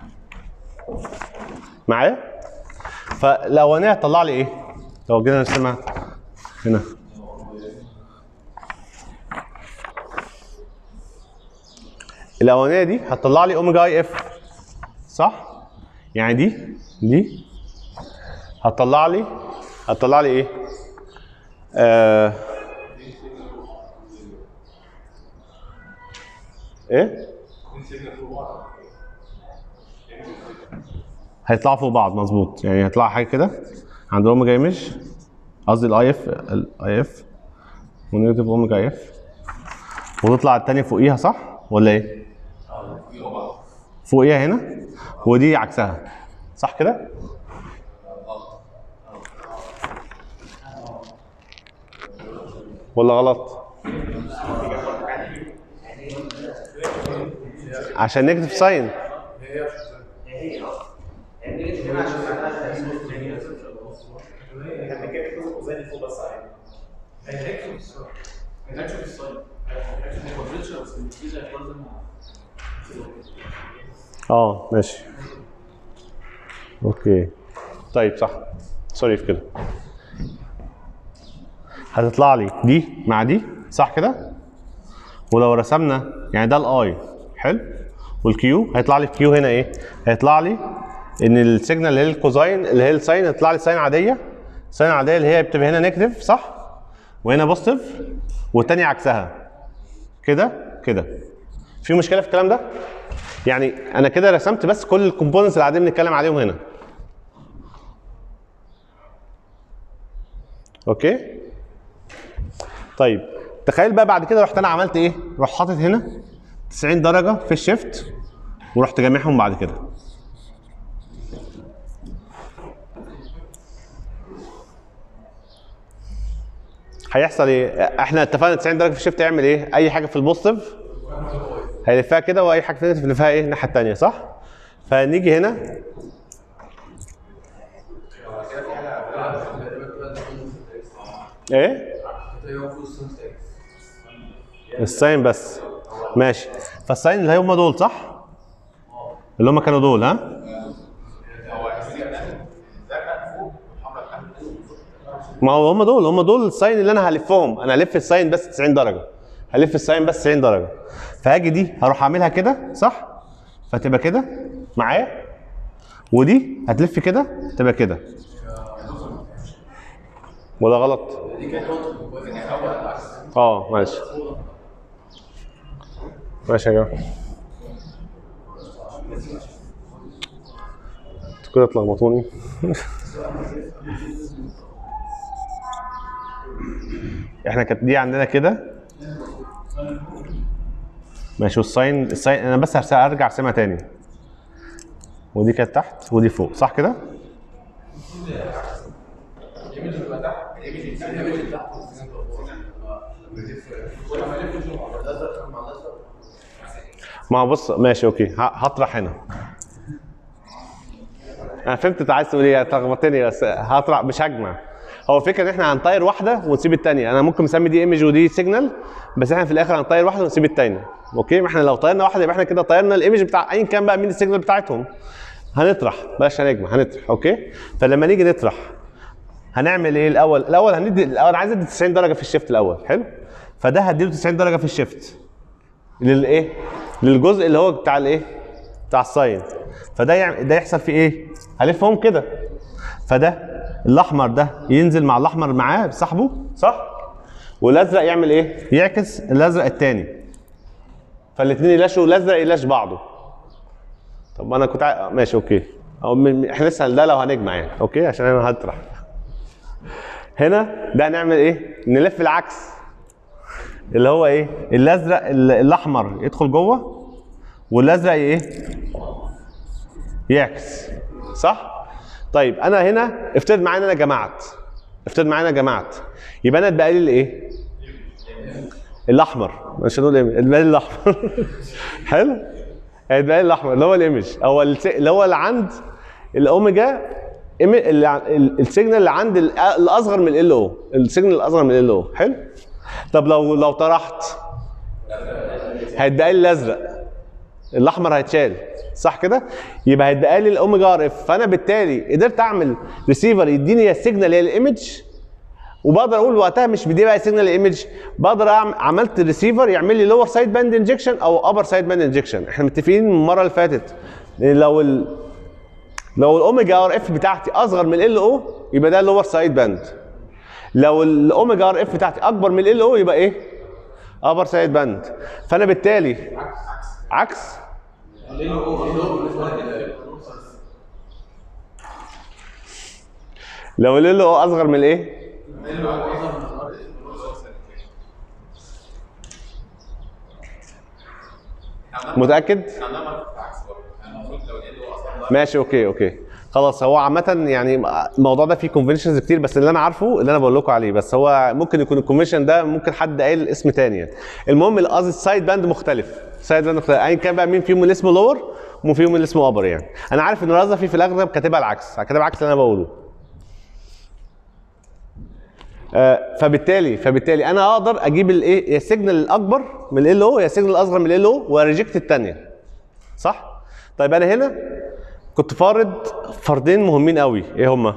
معايا فالاولانيه هتطلع لي ايه لو جينا نرسمها هنا الاولانيه دي هتطلع لي اوميجا اي اف صح يعني دي دي هتطلع لي هتطلع لي ايه آه ايه هيطلعوا فوق بعض مظبوط يعني هيطلع حاجه كده عند اوميجا ايمج قصدي الاي اف الاي اف ونيجاتيف اوميجا اي اف وتطلع التانية فوقيها صح ولا ايه؟ فوقيها هنا ودي عكسها صح كده؟ ولا غلط؟ عشان نكتب ساين اه ماشي اوكي طيب صح سوري في كده هتطلع لي دي مع دي صح كده ولو رسمنا يعني ده الاي حلو والكيو هيطلع لي الكيو هنا ايه هيطلع لي ان السيجنال اللي هي الكوزاين اللي هي الساين هيطلع لي ساين عاديه ساين عاديه اللي هي بتبقى هنا نيجاتيف صح وهنا بوزيتيف والتانية عكسها كده كده في مشكله في الكلام ده يعني انا كده رسمت بس كل الكومبوننتس اللي قاعدين بنتكلم عليهم هنا اوكي طيب تخيل بقى بعد كده رحت انا عملت ايه رحت حاطط هنا 90 درجه في الشيفت ورحت جامعهم بعد كده هيحصل ايه احنا اتفقنا 90 درجه في الشيفت يعمل ايه اي حاجه في البوزيتيف هيلفها كده واي حاجه في النيجاتيف يلفها ايه الناحيه الثانيه صح فنيجي هنا ايه الساين بس ماشي فالساين اللي هم دول صح اللي هم كانوا دول ها ما هو هم دول هم دول الساين اللي انا هلفهم انا هلف الساين بس 90 درجه هلف الساين بس 90 درجه فهاجي دي هروح اعملها كده صح فتبقى كده معايا ودي هتلف كده تبقى كده ولا غلط اه ماشي ماشي يا جماعه انتوا كده تلخبطوني احنا كانت دي عندنا كده ماشي والساين الساين انا بس هرسل- ارجع ارسمها تاني ودي كانت تحت ودي فوق صح كده؟ ما هو بص ماشي اوكي ه- هطرح هنا انا فهمت انت عايز تقول ايه اتلخبطتني بس هطرح مش هجمع هو الفكره ان احنا هنطير واحده ونسيب الثانيه انا ممكن مسمي دي ايمج ودي سيجنال بس احنا في الاخر هنطير واحده ونسيب الثانيه اوكي ما احنا لو طيرنا واحده يبقى احنا كده طيرنا الايمج بتاع ايا كان بقى مين السيجنال بتاعتهم هنطرح بلاش هنجمع هنطرح اوكي فلما نيجي نطرح هنعمل ايه الاول الاول هندي الاول انا عايز ادي 90 درجه في الشيفت الاول حلو فده هديله 90 درجه في الشيفت للايه للجزء اللي هو بتاع الايه بتاع الساين فده يعمل ده يحصل فيه ايه هلفهم كده فده الاحمر ده ينزل مع الاحمر معاه صاحبه صح والازرق يعمل ايه يعكس الازرق الثاني فالاثنين يلاشوا الازرق يلاش بعضه طب انا كنت عا... ماشي اوكي أو م... احنا لسه ده لو هنجمع يعني اوكي عشان انا هطرح هنا ده هنعمل ايه نلف العكس اللي هو ايه الازرق ال- الاحمر يدخل جوه والازرق ايه يعكس صح طيب انا هنا افترض معايا ان انا جمعت افترض معايا انا جمعت يبقى انا اتبقى لي الايه الاحمر مش هنقول ايه اتبقى لي الاحمر حلو هيتبقى لي الاحمر اللي هو الايمج هو الس- اللي هو اللي عند الاوميجا إيمي- اللي ع- ال- السيجنال اللي عند ال- الاصغر من ال او السيجنال الاصغر من ال او حلو طب لو لو طرحت هيتبقى لي الازرق الاحمر هيتشال صح كده يبقى هيتبقى لي الاوميجا ار اف فانا بالتالي قدرت اعمل ريسيفر يديني يا السيجنال يا الايمج وبقدر اقول وقتها مش بدي بقى سيجنال ايمج بقدر أعمل عملت ريسيفر يعمل لي لور سايد باند انجكشن او ابر سايد باند انجكشن احنا متفقين من المره اللي فاتت إن لو ال لو الاوميجا ار اف بتاعتي اصغر من ال او يبقى ده لور سايد باند لو الاوميجا ار اف بتاعتي اكبر من ال او يبقى ايه ابر سايد باند فانا بالتالي عكس لو ال او اصغر من الايه متاكد ماشي اوكي اوكي خلاص هو عامة يعني الموضوع ده فيه كونفنشنز كتير بس اللي انا عارفه اللي انا بقول لكم عليه بس هو ممكن يكون الكونفنشن ده ممكن حد قايل اسم تاني يعني. المهم القصد السايد باند مختلف سايد باند مختلف ايا كان بقى مين فيهم اللي اسمه لور ومين فيهم اللي اسمه ابر يعني انا عارف ان رازفي في الاغلب كاتبها العكس كاتبها عكس اللي انا بقوله آه، فبالتالي فبالتالي انا اقدر اجيب الايه يا السيجنال الاكبر من ال او يا السيجنال الاصغر من ال او واريجكت الثانيه صح طيب انا هنا كنت فارض فردين مهمين قوي ايه هما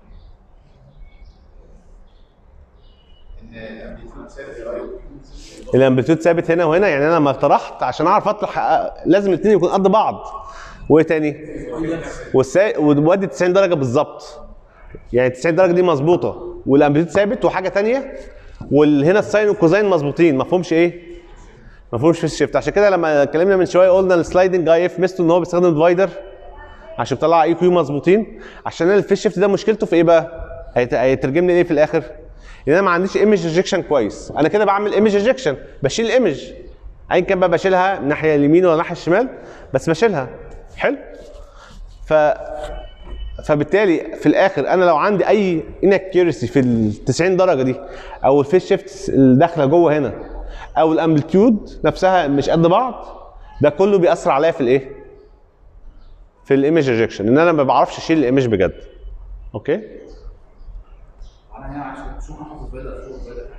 الامبليتيود ثابت هنا وهنا يعني انا لما طرحت عشان اعرف اطرح آه، لازم الاثنين يكونوا قد بعض وايه تاني والسا... وودي 90 درجه بالظبط يعني 90 درجه دي مظبوطه والامبليتيود ثابت وحاجه تانية وهنا الساين والكوزاين مظبوطين ما فيهمش ايه ما فيهمش في الشيفت عشان كده لما اتكلمنا من شويه قلنا السلايدنج اي اف ميزته ان هو بيستخدم ديفايدر عشان بيطلع اي كيو مظبوطين عشان انا الفيس شيفت ده مشكلته في ايه بقى؟ هيت- هيترجم لي ايه في الاخر؟ ان انا ما عنديش ايمج ريجكشن كويس انا كده بعمل ايمج ريجكشن بشيل الايمج ايا كان بقى بشيلها من الناحيه اليمين ولا الناحيه الشمال بس بشيلها حلو ف فبالتالي في الاخر انا لو عندي اي انكيورسي في ال 90 درجه دي او الفيس شيفت اللي داخله جوه هنا او الامبليتيود نفسها مش قد بعض ده كله بيأثر عليا في الايه؟ في الايمج ريجكشن ان انا ما بعرفش اشيل الايمج بجد اوكي انا هنا عشان شو حافظ بدأ شو بدأ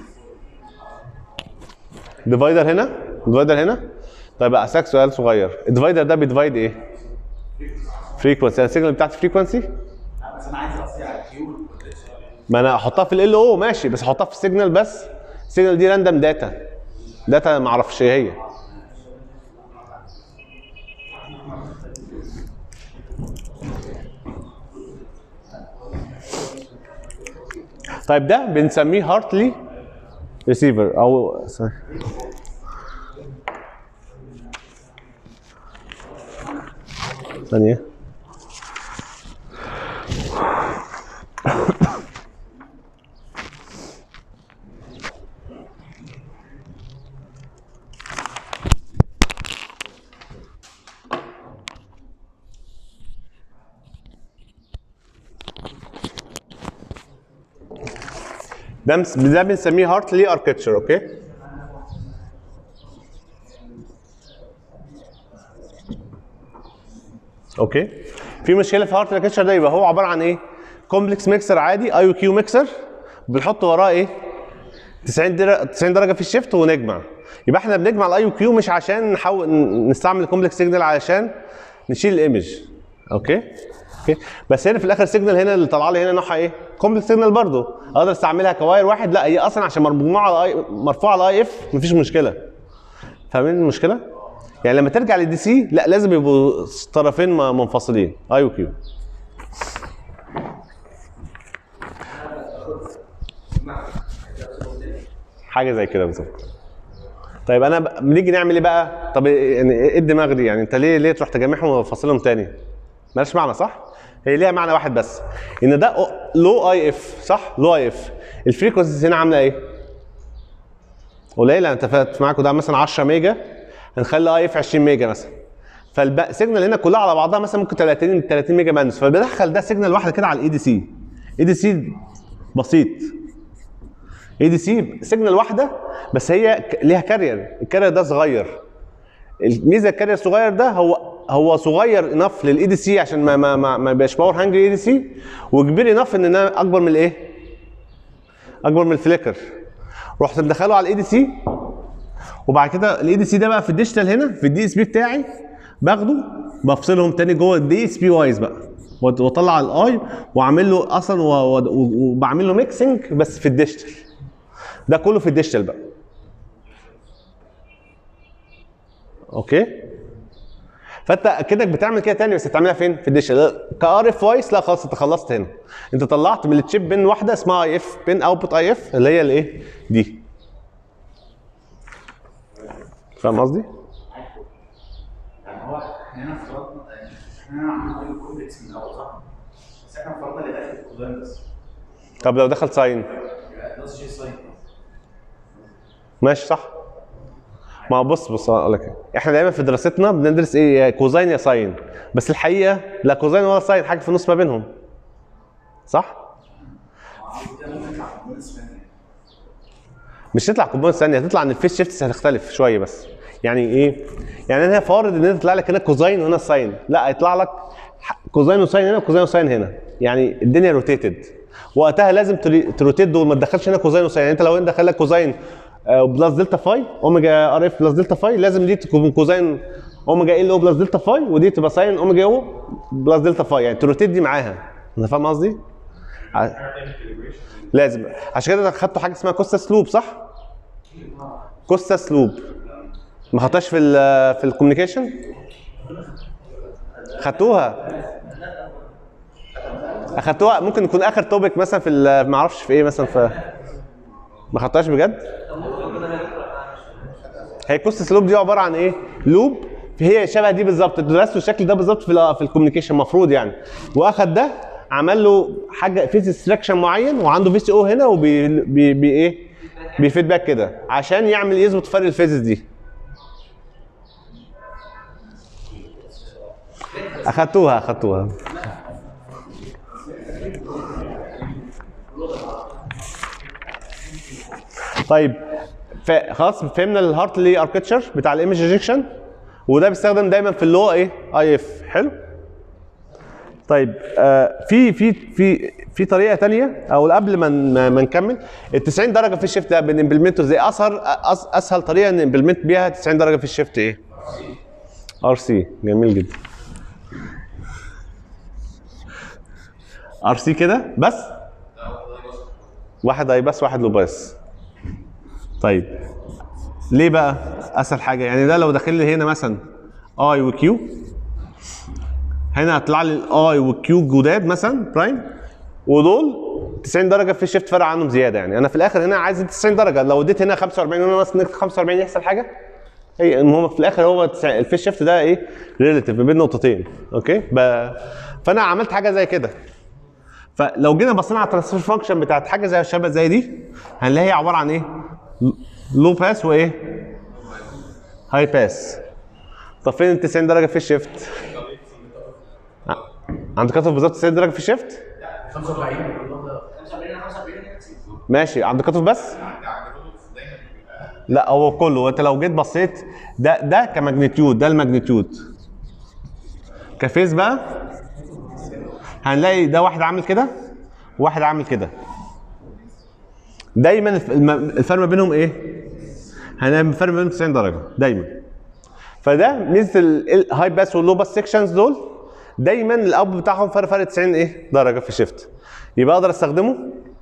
ديفايدر هنا ديفايدر هنا طيب اسالك سؤال صغير الديفايدر ده بيديفايد ايه فريكونسي السيجنال بتاعتي فريكونسي بس انا عايز اقصي على الكيو ما انا احطها في ال او ماشي بس احطها في السيجنال بس السيجنال دي راندم داتا داتا ما اعرفش ايه هي طيب ده بنسميه هارتلي ريسيفر او sorry. ثانية ده مس- ده بنسميه هارتلي اركتشر اوكي اوكي في مشكله في هارتلي اركتشر ده يبقى هو عباره عن ايه كومبلكس ميكسر عادي اي كيو ميكسر بنحط وراه ايه 90 درجه 90 درجه في الشيفت ونجمع يبقى احنا بنجمع الاي كيو مش عشان نحاول ن- نستعمل الكومبلكس سيجنال علشان نشيل الايمج اوكي اوكي بس هنا في الاخر السيجنال هنا اللي طالعه لي هنا نوعها ايه كومبلكس سيجنال برضو اقدر استعملها كواير واحد لا هي اصلا عشان مرفوعه على اي مرفوعه على اي اف مفيش مشكله فاهمين المشكله يعني لما ترجع للدي سي لا لازم يبقوا طرفين م- منفصلين اي وكيو حاجه زي كده بالظبط طيب انا ب- بنيجي نعمل ايه بقى طب يعني ايه الدماغ دي يعني انت ليه ليه تروح تجمعهم وتفصلهم تاني مالهاش معنى صح هي ليها معنى واحد بس ان ده لو اي اف صح لو اي اف الفريكونسيز هنا عامله ايه قليله انت فات معاكم ده مثلا 10 ميجا هنخلي اي اف 20 ميجا مثلا فالسيجنال هنا كلها على بعضها مثلا ممكن 30 30 ميجا مانوس فبدخل ده سيجنال واحده كده على الاي دي سي اي دي سي بسيط اي دي سي سيجنال واحده بس هي ك- ليها كارير الكارير ده صغير الميزه الكارير الصغير ده هو هو صغير انف للاي دي سي عشان ما ما ما, ما يبقاش باور هانجري اي دي سي وكبير انف ان انا اكبر من الايه؟ اكبر من الفليكر رحت مدخله على الاي دي سي وبعد كده الاي دي سي ده بقى في الديجيتال هنا في الدي اس بي بتاعي باخده بفصلهم تاني جوه الدي اس بي وايز بقى وأط- واطلع الاي واعمل له اصلا و- و- وبعمل له ميكسنج بس في الديجيتال ده كله في الديجيتال بقى اوكي فانت اكنك بتعمل كده تاني بس بتعملها فين؟ في الديجيتال كار اف فويس لا خلاص انت خلصت هنا انت طلعت من التشيب بين واحده اسمها اي اف بين اوتبوت اي اف اللي هي الايه؟ دي فاهم قصدي؟ يعني هو احنا هنا افترضنا يعني احنا عملنا الكومبلكس من الاول صح؟ بس احنا افترضنا اللي داخل الكودان بس طب لو دخل ساين يبقى بلس جي ساين ماشي صح ما هو بص بص اقول لك إيه. احنا دايما في دراستنا بندرس ايه يا كوزين يا ساين بس الحقيقه لا كوزين ولا ساين حاجه في النص ما بينهم صح كده ممكن نطلع كومبلكس ثانيه مش تطلع كومبوننت ثانيه هتطلع ان الفيس شيفتس هتختلف شويه بس يعني ايه يعني انا فارض ان انت يطلع لك هنا كوزين وهنا ساين لا هيطلع لك ح- كوزين وساين هنا وكوزين وساين هنا يعني الدنيا روتيتد وقتها لازم تري- تروتيت دول ما تدخلش هنا كوزين وساين يعني انت لو انت دخل لك كوزين آه، بلس دلتا فاي اوميجا ار اف بلس دلتا فاي لازم دي تكون كوزين اوميجا ال او بلس دلتا فاي ودي تبقى ساين اوميجا او بلس دلتا فاي يعني تروتيت دي معاها انت فاهم قصدي؟ ع- لازم عشان كده خدتوا حاجه اسمها كوستا سلوب صح؟ كوستا سلوب ما خدتهاش في ال في الكوميونيكيشن خدتوها اخدتوها ممكن يكون اخر توبيك مثلا في ال- ما اعرفش في ايه مثلا في ما خدتهاش بجد هي كوست سلوب دي عباره عن ايه لوب هي شبه دي بالظبط درستوا الشكل ده بالظبط في ال في الكوميونيكيشن المفروض يعني واخد ده عمل له حاجه فيس استراكشن معين وعنده في سي او هنا وبي بي بي ايه بيفيدباك كده عشان يعمل يظبط فرق الفيزز دي اخدتوها اخدتوها طيب ف- خلاص فهمنا الهارتلي اركتشر بتاع الايمج ريجكشن وده بيستخدم دايما في اللو ايه اي اف حلو طيب آه في في في في طريقه تانية او قبل ما ن- ما نكمل ال 90 درجه في الشيفت ده بنمبلمنته ازاي اسهل أس اسهل طريقه نمبلمنت بيها 90 درجه في الشيفت ايه ار سي جميل جدا ار سي كده بس واحد اي بس واحد لو بس طيب ليه بقى اسهل حاجه يعني ده لو داخل لي هنا مثلا اي وكيو هنا هطلع لي الاي والكيو جداد مثلا برايم ودول 90 درجه في شيفت فرق عنهم زياده يعني انا في الاخر هنا عايز 90 درجه لو اديت هنا 45 وانا مثلا 45 يحصل حاجه هي المهم في الاخر هو 90 الفيس شيفت ده ايه ريليتيف ما بين نقطتين اوكي ب... فانا عملت حاجه زي كده فلو جينا بصينا على الترانسفير فانكشن بتاعت حاجه زي شبه زي دي هنلاقي هي عباره عن ايه لو باس وايه هاي باس طب فين ال 90 درجه في الشيفت ع- عند كتف بالظبط 90 درجه في الشيفت 45 45 45 ماشي عند كتف بس لا هو كله انت لو جيت بصيت ده ده كماجنتيود ده الماجنتيود كفيز بقى هنلاقي ده واحد عامل كده وواحد عامل كده دايما الف- الم- الفرق ما بينهم ايه؟ هنلاقي الفرق ما بينهم 90 درجه دايما فده ميزه الهاي باس واللو باس سيكشنز دول دايما الاب بتاعهم فرق فرق 90 ايه درجه في الشيفت يبقى اقدر استخدمه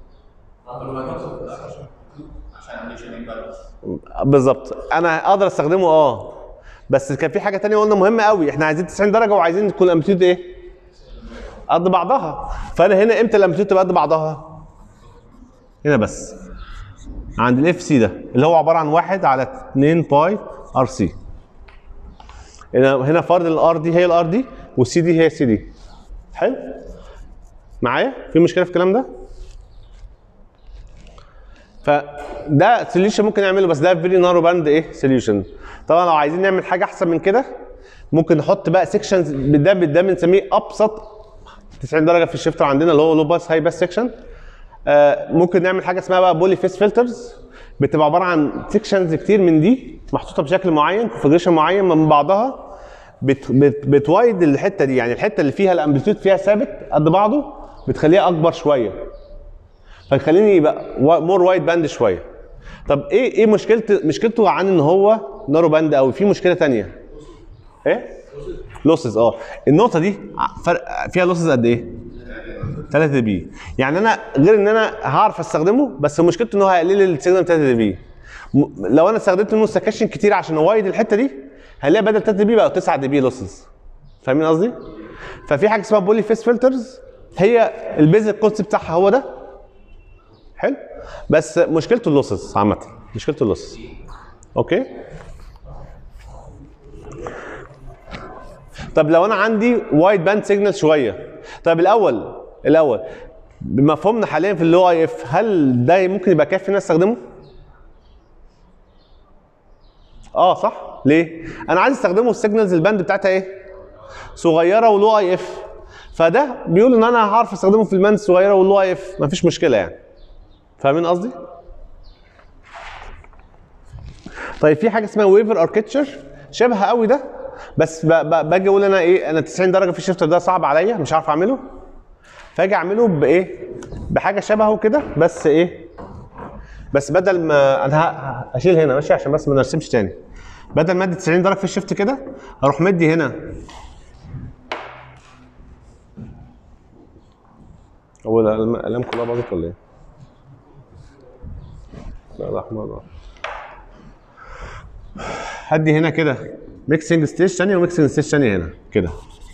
بالظبط انا اقدر استخدمه اه بس كان في حاجه تانية قلنا مهمه قوي احنا عايزين 90 درجه وعايزين تكون الامبليتيود ايه قد بعضها فانا هنا امتى الامبليتيود تبقى قد بعضها هنا بس عند الاف سي ده اللي هو عباره عن واحد على 2 باي ار سي هنا هنا فرض الار دي هي الار دي والسي دي هي السي دي حلو معايا في مشكله في الكلام ده ف ده سوليوشن ممكن نعمله بس ده فيري نارو باند ايه سوليوشن طبعا لو عايزين نعمل حاجه احسن من كده ممكن نحط بقى سيكشنز ده ده بنسميه ابسط 90 درجه في الشيفتر عندنا اللي هو لو باس هاي باس سيكشن ممكن نعمل حاجه اسمها بقى بولي فيس فلترز بتبقى عباره عن سيكشنز كتير من دي محطوطه بشكل معين كونفجريشن معين من بعضها بت بت بتوايد الحته دي يعني الحته اللي فيها الامبليتيود فيها ثابت قد بعضه بتخليها اكبر شويه فيخليني يبقى مور وايد باند شويه طب ايه ايه مشكلته مشكلته عن ان هو نارو باند قوي في مشكله تانية ايه لوسز اه النقطه دي فرق فيها لوسز قد ايه 3 دي بي يعني انا غير ان انا هعرف استخدمه بس مشكلته ان هو هيقلل لي السيجنال 3 دي بي م- لو انا استخدمت منه سكاشن كتير عشان اوايد الحته دي هلاقي بدل 3 دي بي بقى 9 دي بي لوسز فاهمين قصدي؟ ففي حاجه اسمها بولي فيس فلترز هي البيزك كونسيبت بتاعها هو ده حلو بس مشكلته اللوسز عامه مشكلته اللوسز اوكي طب لو انا عندي وايد باند سيجنال شويه طب الاول الاول بمفهومنا حاليا في اللو اي اف هل ده ممكن يبقى كافي ان أنا استخدمه؟ اه صح؟ ليه؟ انا عايز استخدمه السيجنالز الباند بتاعتها ايه؟ صغيره ولو اي اف فده بيقول ان انا هعرف استخدمه في الباند الصغيره واللو اي اف مفيش مشكله يعني فاهمين قصدي؟ طيب في حاجه اسمها ويفر اركتشر شبه قوي ده بس ب- ب- باجي اقول انا ايه انا 90 درجه في الشيفتر ده صعب عليا مش عارف اعمله فاجي اعمله بايه بحاجه شبهه كده بس ايه بس بدل ما انا ه- هشيل هنا ماشي عشان بس ما نرسمش تاني بدل ما ادي 90 درجه في الشيفت كده اروح مدي هنا هو الأقلام- الاقلام كلها باظت ولا ايه؟ لا ده احمر ده. هدي هنا كده ميكسنج ستيج ثانيه وميكسنج ستيج ثانيه هنا كده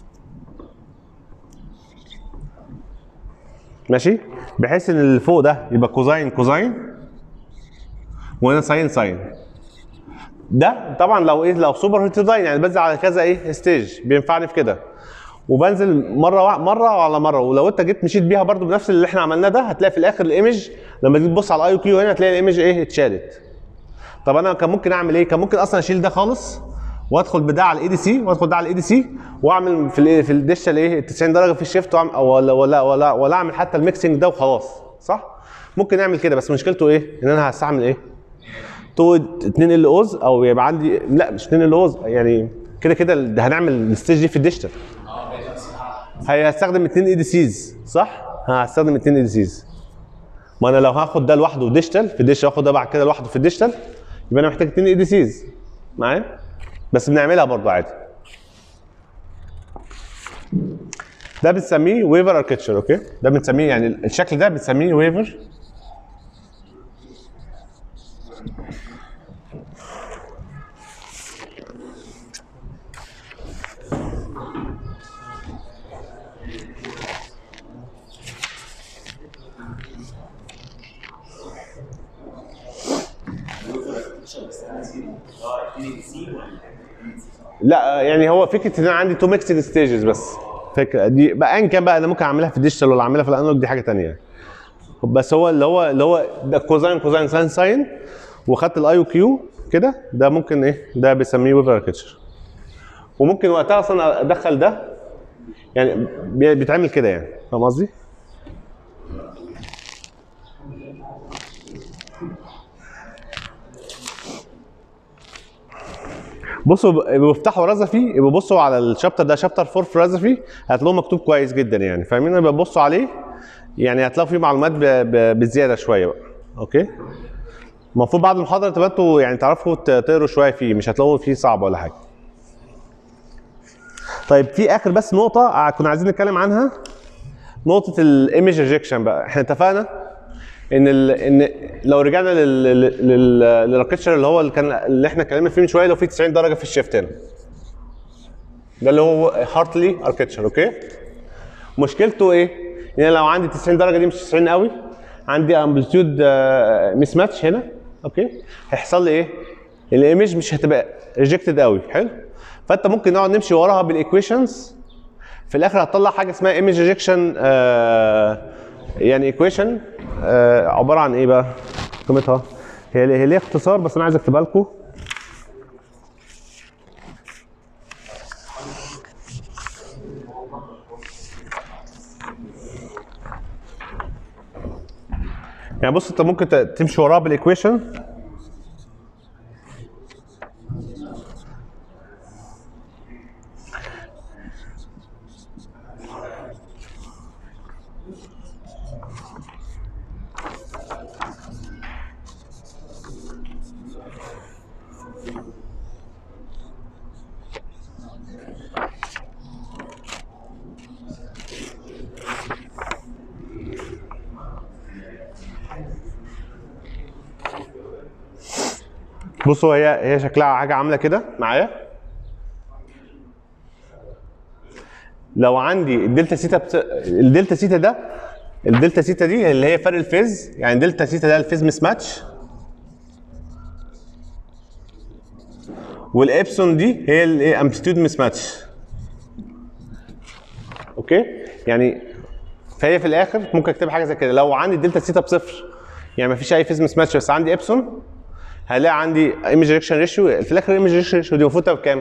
ماشي بحيث ان اللي فوق ده يبقى كوزاين كوزاين وهنا ساين ساين ده طبعا لو ايه لو سوبر هيتداين يعني بنزل على كذا ايه ستيج بينفعني في كده وبنزل مره وا- مره على مره ولو انت جيت مشيت بيها برضو بنفس اللي احنا عملناه ده هتلاقي في الاخر الايمج لما تيجي تبص على الاي كيو هنا هتلاقي الايمج ايه اتشالت طب انا كان ممكن اعمل ايه؟ كان ممكن اصلا اشيل ده خالص وادخل بده على الاي دي سي وادخل ده على الاي دي سي واعمل في ال في الديشال ايه 90 درجه في الشيفت وأعمل- أو ولا ولا ولا ولا اعمل حتى الميكسنج ده وخلاص صح؟ ممكن نعمل كده بس مشكلته ايه؟ ان انا هستعمل ايه؟ تو 2 ال اوز او يبقى عندي لا مش 2 ال اوز يعني كده كده ده هنعمل الستيج دي في الديجيتال هي هستخدم 2 اي دي سيز صح؟ هستخدم 2 اي دي سيز ما انا لو هاخد ده لوحده ديجيتال في الديجيتال واخد ده بعد كده لوحده في الديجيتال يبقى انا محتاج 2 اي دي سيز معايا؟ بس بنعملها برضه عادي ده بنسميه ويفر اركتشر اوكي ده بنسميه يعني الشكل ده بنسميه ويفر لا يعني هو فكره ان انا عندي تو ميكسنج ستيجز بس فكره دي بقى ايا كان بقى انا ممكن اعملها في الديجيتال ولا اعملها في الانالوج دي حاجه ثانيه بس هو اللي هو اللي هو ده كوزاين كوزاين ساين ساين وخدت الاي او كيو كده ده ممكن ايه ده بيسميه ويفر اركتشر وممكن وقتها اصلا ادخل ده يعني بي- بيتعمل كده يعني فاهم قصدي؟ بصوا ب- يبقوا بيفتحوا رزفي يبقوا بصوا على الشابتر ده شابتر 4 في رزفي هتلاقوه مكتوب كويس جدا يعني فاهمين يبقى بصوا عليه يعني هتلاقوا فيه معلومات ب- ب- بزياده شويه بقى اوكي المفروض بعد المحاضره تبقى انتوا يعني تعرفوا ت- تقروا شويه فيه مش هتلاقوا فيه صعب ولا حاجه طيب في اخر بس نقطه ع- كنا عايزين نتكلم عنها نقطه الايمج ريجكشن بقى احنا اتفقنا ان ال... ان لو رجعنا لل... لل... للاركتشر اللي هو اللي كان اللي احنا اتكلمنا فيه من شويه لو في 90 درجه في الشيفت هنا ده اللي هو هارتلي اركتشر اوكي مشكلته ايه؟ ان أنا لو عندي 90 درجه دي مش 90 قوي عندي امبليتيود مس ماتش هنا اوكي هيحصل لي ايه؟ الايمج مش هتبقى ريجكتد قوي حلو فانت ممكن نقعد نمشي وراها بالايكويشنز في الاخر هتطلع حاجه اسمها ايمج ريجكشن يعني ايكويشن عباره عن ايه بقى؟ قيمتها هي هي ليها اختصار بس انا عايز اكتبها لكم يعني بص انت ممكن ت- تمشي وراها بالايكويشن بصوا هي هي شكلها حاجه عامله كده معايا لو عندي الدلتا سيتا بت... الدلتا سيتا ده الدلتا سيتا دي اللي هي فرق الفيز يعني دلتا سيتا ده الفيز مس ماتش والابسون دي هي الايه امبليتيود مس ماتش اوكي يعني فهي في الاخر ممكن اكتب حاجه زي كده لو عندي الدلتا سيتا بصفر يعني ما فيش اي فيز مس ماتش بس عندي ابسون هلاقي عندي ايمج ريكشن ريشيو في الاخر الايمج ريكشن ريشيو دي المفروض تبقى بكام؟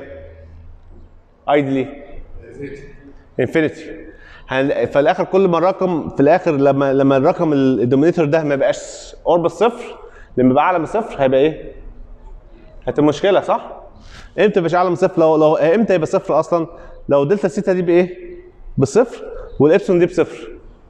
ايدلي انفينيتي في الاخر كل ما الرقم في الاخر لما لما الرقم الدومينيتور ده ما يبقاش قرب الصفر لما يبقى اعلى من صفر هيبقى ايه؟ هتبقى مشكله صح؟ امتى مش اعلى من صفر لو لو امتى يبقى صفر اصلا؟ لو دلتا سيتا دي بايه؟ بصفر والابسون دي بصفر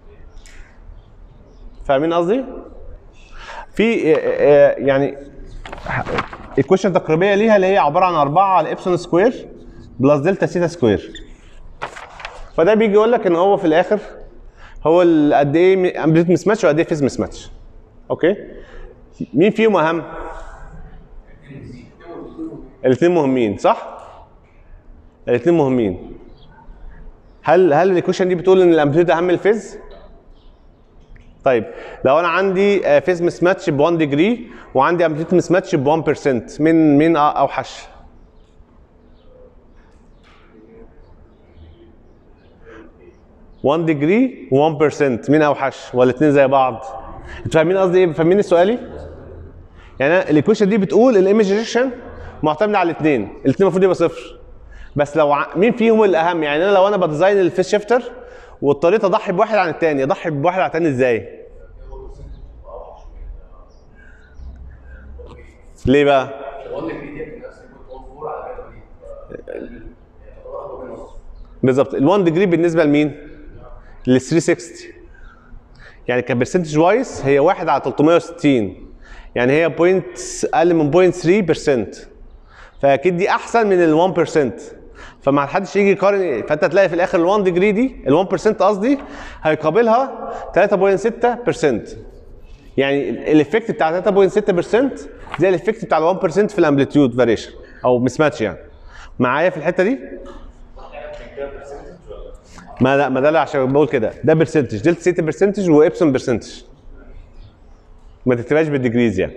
فاهمين قصدي؟ في آه، آه، يعني ايكويشن تقريبيه ليها اللي هي عباره عن 4 على ابسون سكوير بلس دلتا سيتا سكوير فده بيجي يقول لك ان هو في الاخر هو ال- قد ايه امبليت مس ماتش وقد ايه فيز مس ماتش اوكي مين فيهم اهم الاثنين مهمين صح الاثنين مهمين هل هل الايكويشن دي بتقول ان الامبليتيود اهم من الفيز طيب لو انا عندي فيز مس ماتش ب 1 ديجري وعندي امبليتيود مس ماتش ب 1% مين مين أ- اوحش؟ $1 ديجري و1% مين اوحش ولا الاثنين زي بعض؟ انتوا فاهمين قصدي ايه؟ فاهمين سؤالي؟ يعني أنا الايكويشن دي بتقول الايمج ريشن معتمد على الاثنين، الاثنين المفروض يبقى صفر. بس لو ع... مين فيهم الاهم؟ يعني انا لو انا بديزاين الفيس شيفتر واضطريت اضحي بواحد عن الثاني، اضحي بواحد عن الثاني ازاي؟ ليه بقى؟ بقول لك دي دي نفس الكنترول على كده دي تعتبر اكبر من نص بالظبط ال 1 ديجري بالنسبه لمين؟ لل 360 يعني كبرسنتج وايز هي 1 على 360 يعني هي بوينت اقل من 0.3% فاكيد دي احسن من ال 1% فما حدش يجي يقارن فانت تلاقي في الاخر ال 1 ديجري دي ال 1% قصدي هيقابلها 3.6% يعني الايفكت بتاع 3.6% زي الايفكت بتاع ال 1% في الامبليتيود فاريشن او مس ماتش يعني معايا في الحته دي؟ ما لا ما ده لا عشان بقول كده ده برسنتج دلتا سيتا برسنتج وابسون برسنتج ما تكتبهاش بالديجريز يعني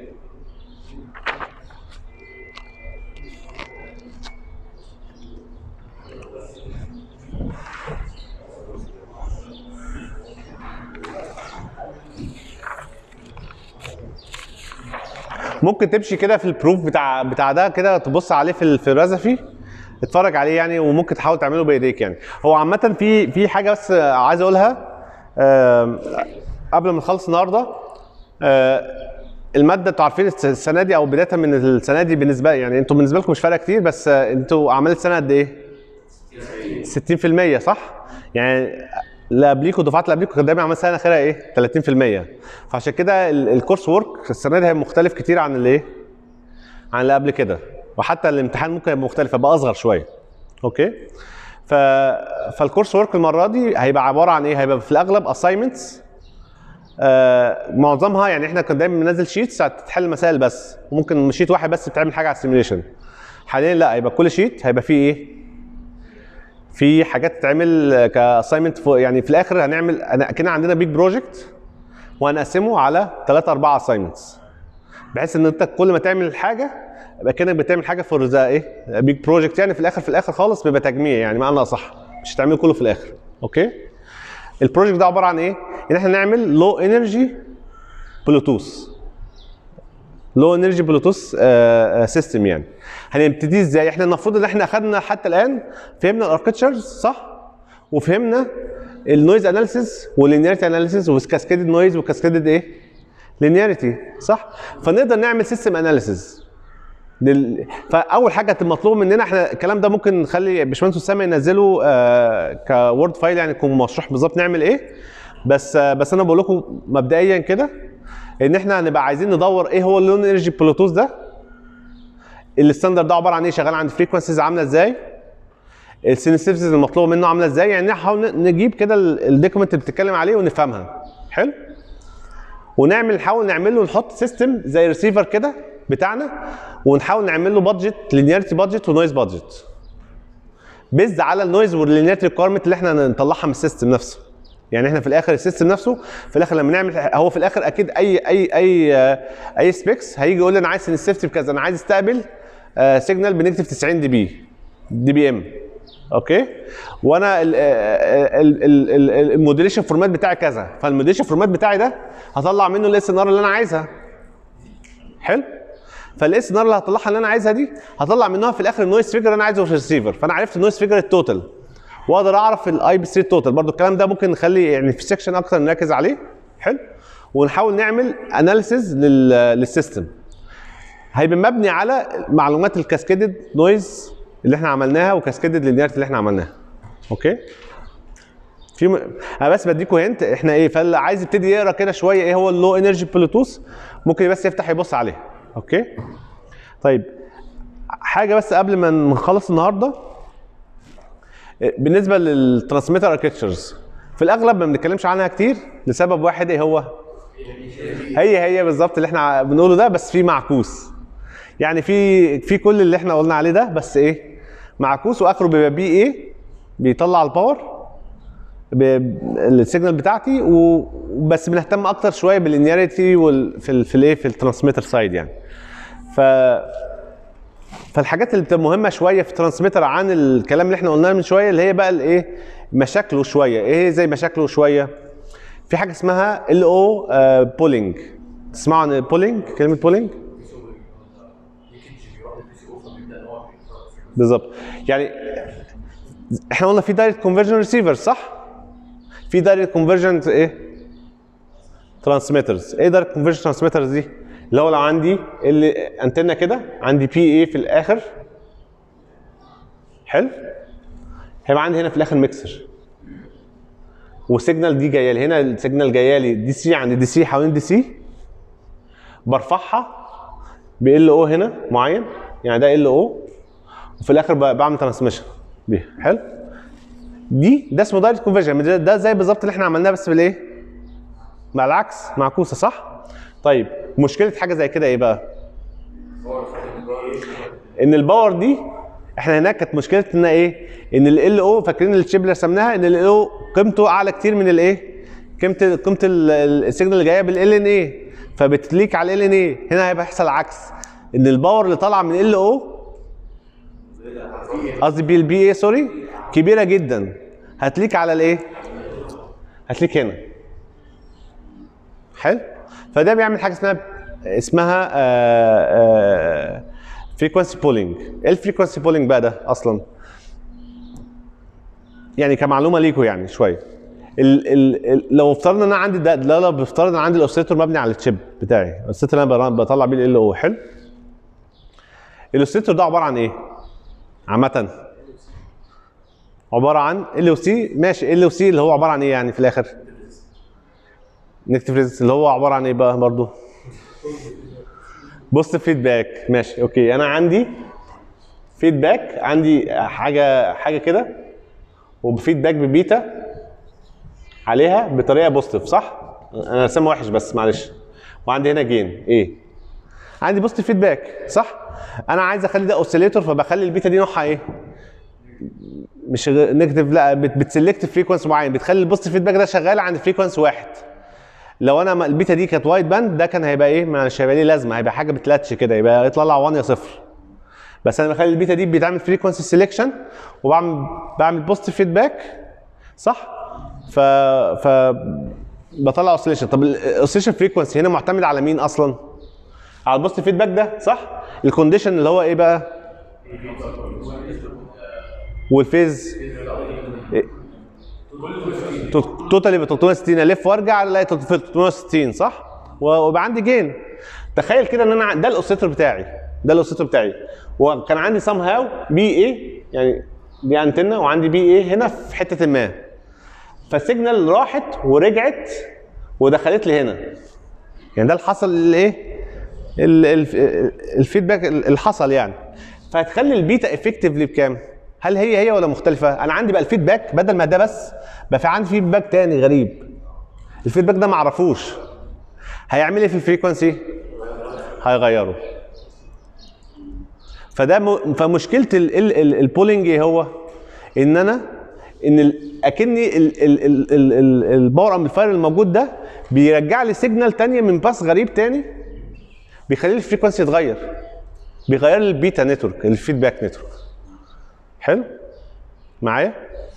ممكن تمشي كده في البروف بتاع بتاع ده كده تبص عليه في ال- في الرزفي اتفرج عليه يعني وممكن تحاول تعمله بايديك يعني هو عامه في في حاجه بس عايز اقولها آم، قبل ما نخلص النهارده آه، الماده انتوا عارفين الس- السنه دي او بدايه من السنه دي بالنسبه يعني انتوا بالنسبه لكم مش فارقه كتير بس آه، انتوا اعمال السنه قد ايه؟ 60% صح؟ يعني اللي قبليكوا الدفعات اللي قبليكوا كان دايما اعمال سنه اخرها ايه؟ 30% فعشان كده ال- الكورس ورك السنه دي هيبقى مختلف كتير عن الايه؟ عن اللي قبل كده وحتى الامتحان ممكن يبقى مختلف يبقى اصغر شويه اوكي ف... فالكورس ورك المره دي هيبقى عباره عن ايه هيبقى في الاغلب اساينمنتس آه معظمها يعني احنا كنا دايما بننزل شيتس تحل مسائل بس وممكن شيت واحد بس بتعمل حاجه على السيميوليشن حاليا لا هيبقى كل شيت هيبقى فيه ايه في حاجات تتعمل كاساينمنت يعني في الاخر هنعمل أنا- كده عندنا بيج بروجكت وهنقسمه على 3 4 اساينمنتس بحيث ان انت كل ما تعمل حاجه يبقى كانك بتعمل حاجه فور ذا ايه بيج بروجكت يعني في الاخر في الاخر خالص بيبقى تجميع يعني معنى اصح مش هتعمله كله في الاخر اوكي البروجكت ده عباره عن ايه ان احنا نعمل لو انرجي بلوتوث لو انرجي بلوتوث سيستم يعني هنبتدي ازاي احنا المفروض ان احنا اخدنا حتى الان فهمنا الاركتشرز صح وفهمنا النويز اناليسيس واللينياريتي اناليسيس والكاسكيدد نويز والكاسكيدد ايه لينياريتي صح فنقدر نعمل سيستم اناليسيس لل... فاول حاجه المطلوب مننا احنا الكلام ده ممكن نخلي باشمهندس اسامه ينزله آه كوورد فايل يعني يكون مشروح بالظبط نعمل ايه بس آه بس انا بقول لكم مبدئيا كده ان احنا هنبقى عايزين ندور ايه هو اللون انرجي بلوتوث ده الستاندرد ده عباره عن ايه شغال عند فريكونسيز عامله ازاي السنسيتيفيتيز المطلوبه منه عامله ازاي يعني نحاول نجيب كده الدوكيمنت اللي بتتكلم عليه ونفهمها حلو ونعمل نحاول نعمل له نحط سيستم زي ريسيفر كده بتاعنا ونحاول نعمل له بادجت لينياريتي بادجت ونويز بادجت بيزد على النويز واللينياريتي ريكويرمنت اللي احنا نطلعها من السيستم نفسه يعني احنا في الاخر السيستم نفسه في الاخر لما نعمل هو في الاخر اكيد اي اي اي اي سبيكس هيجي يقول لي انا عايز سنسيفتي بكذا انا عايز استقبل سيجنال بنكتب 90 دي بي دي بي ام اوكي وانا الموديليشن فورمات بتاعي كذا فالموديليشن فورمات بتاعي ده هطلع منه الاس ان ار اللي انا عايزها حلو فالاس ان ار اللي هطلعها اللي انا عايزها دي هطلع منها في الاخر النويز فيجر اللي انا عايزه في الريسيفر فانا عرفت النويز فيجر التوتال واقدر اعرف الاي بي 3 توتال برضو الكلام ده ممكن نخلي يعني في سيكشن اكتر نركز عليه حلو ونحاول نعمل اناليسيز للسيستم هيبقى مبني على معلومات الكاسكيدد نويز اللي احنا عملناها وكاسكيدد لينيارتي اللي احنا عملناها اوكي في م... انا بس بديكوا هنت احنا ايه فاللي عايز يبتدي يقرا كده شويه ايه هو اللو انرجي بلوتوث ممكن بس يفتح يبص عليه اوكي طيب حاجه بس قبل ما نخلص النهارده بالنسبه للترانسميتر اركتشرز في الاغلب ما بنتكلمش عنها كتير لسبب واحد ايه هو هي هي بالظبط اللي احنا بنقوله ده بس في معكوس يعني في في كل اللي احنا قلنا عليه ده بس ايه معكوس واخره بيبقى بيه ايه بيطلع الباور السيجنال بتاعتي وبس بنهتم اكتر شويه باللينياريتي وفي ال في الايه في الترانسميتر سايد يعني ف فالحاجات اللي بتبقى مهمه شويه في الترانسميتر عن الكلام اللي احنا قلناه من شويه اللي هي بقى الايه مشاكله شويه ايه زي مشاكله شويه في حاجه اسمها ال او بولينج تسمعوا عن البولينج كلمه بولينج بالظبط يعني احنا قلنا في دايركت كونفرجن ريسيفر صح في دايركت كونفرجن ايه ترانسميترز ايه دايركت كونفرجن ترانسميترز دي اللي هو لو عندي اللي انتنا كده عندي بي اي في الاخر حلو هيبقى عندي هنا في الاخر ميكسر والسيجنال دي جايه لي هنا السيجنال جايه لي دي سي عند دي سي حوالين دي سي برفعها ب ال او هنا معين يعني ده ال او وفي الاخر بعمل ترانسميشن بيها حلو دي ده اسمه دايركت كونفرجن ده, ده زي بالظبط اللي احنا عملناه بس بالايه؟ مع العكس معكوسه صح؟ طيب مشكله حاجه زي كده ايه بقى؟ ان الباور دي احنا هناك كانت مشكلتنا ايه؟ ان ال او فاكرين الشيب اللي رسمناها ان ال او قيمته اعلى كتير من الايه؟ قيمه قيمه السيجنال اللي جايه بالال ان ايه فبتليك على ال ان ايه هنا هيبقى يحصل عكس ان الباور اللي طالعه من ال او قصدي بي البي ايه سوري كبيره جدا هتليك على الايه؟ هتليك هنا حلو فده بيعمل حاجه اسمها اسمها فريكونسي بولينج ايه الفريكونسي بولينج بقى ده اصلا يعني كمعلومه ليكم يعني شويه ال ال ال لو افترضنا ان انا عندي ده لو لو بفترض ان عندي الاوسيليتور مبني على الشيب بتاعي الاوسيليتور اللي انا بطلع بيه ال او حلو الاوسيليتور ده عباره عن ايه عامه عباره عن ال او سي ماشي ال او سي اللي هو عباره عن ايه يعني في الاخر نيجاتيف ريزيستنس اللي هو عباره عن ايه بقى برضو بص فيدباك ماشي اوكي انا عندي فيدباك عندي حاجه حاجه كده وبفيدباك ببيتا عليها بطريقه بوزيتيف صح انا رسمها وحش بس معلش وعندي هنا جين ايه عندي بوزيتيف فيدباك صح انا عايز اخلي ده اوسيليتور فبخلي البيتا دي نوعها ايه مش نيجاتيف لا بتسلكت فريكونس معين بتخلي البوزيتيف فيدباك ده شغال عند فريكونس واحد لو انا البيتا دي كانت وايد باند ده كان هيبقى ايه مش هيبقى ليه لازمه هيبقى حاجه بتلاتش كده يبقى يطلع 1 يا صفر بس انا بخلي البيتا دي بيتعمل فريكونسي سيلكشن وبعمل بعمل بوزيتيف فيدباك صح ف ف بطلع اوسيليشن طب الاوسيليشن فريكونسي هنا معتمد على مين اصلا على البوست فيدباك ده صح الكونديشن اللي هو ايه بقى والفيز توتالي ب 360 الف وارجع الاقي 360 صح ويبقى عندي جين تخيل كده ان انا ده الاوسيتور بتاعي ده الاوسيتور بتاعي وكان عندي سام هاو بي ايه يعني دي انتنا وعندي بي ايه هنا في حته ما فالسيجنال راحت ورجعت ودخلت لي هنا يعني ده اللي حصل الايه ال- ال- الفيدباك اللي حصل يعني فهتخلي البيتا افكتفلي بكام؟ هل هي هي ولا مختلفه؟ انا عندي بقى الفيدباك بدل ما ده بس بقى في عندي فيدباك تاني غريب الفيدباك ده ما اعرفوش هيعمل ايه في الفريكونسي؟ هيغيره فده م... فمشكله ال... ال... ال... البولينج ايه هو؟ ان انا ان ال... اكني ال... ال... ال... ال... ال... الباور امبليفاير الموجود ده بيرجع لي سيجنال تانية من باس غريب تاني بيخلي لي الفريكونسي يتغير بيغير لي البيتا نتورك الفيدباك نتورك حلو معايا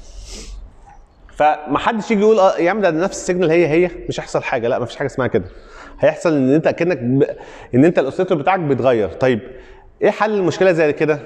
فمحدش يجي يقول اه يا عم ده نفس السيجنال هي هي مش هيحصل حاجه لا مفيش حاجه اسمها كده هيحصل ان انت اكنك ب... ان انت الاوسيتور بتاعك بيتغير طيب ايه حل المشكله زي كده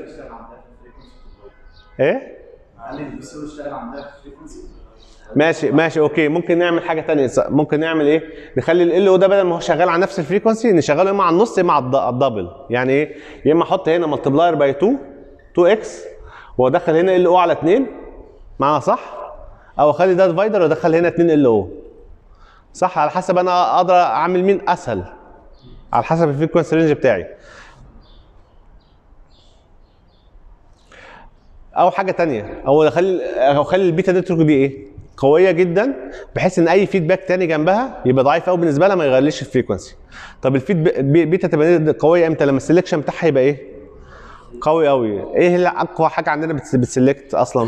ايه قال لي البي سي اشتغل عندها في الفريكونسي ماشي ماشي اوكي ممكن نعمل حاجه تانية ص- ممكن نعمل ايه نخلي ال او ده بدل ما هو شغال على نفس الفريكونسي نشغله اما على النص اما على الد- على الدبل يعني ايه يا اما احط هنا ملتبلاير باي 2 2 اكس وادخل هنا ال او على 2 معانا صح او اخلي ده ديفايدر وادخل هنا 2 ال او صح على حسب انا اقدر اعمل مين اسهل على حسب الفريكونسي رينج بتاعي او حاجه تانية او اخلي او اخلي البيتا نتورك دي ايه قويه جدا بحيث ان اي فيدباك تاني جنبها يبقى ضعيف قوي بالنسبه لها ما يغيرليش الفريكونسي طب الفيد بيتا تبقى قويه امتى لما السلكشن بتاعها يبقى ايه قوي قوي ايه اللي اقوى حاجه عندنا بتس- بتسلكت اصلا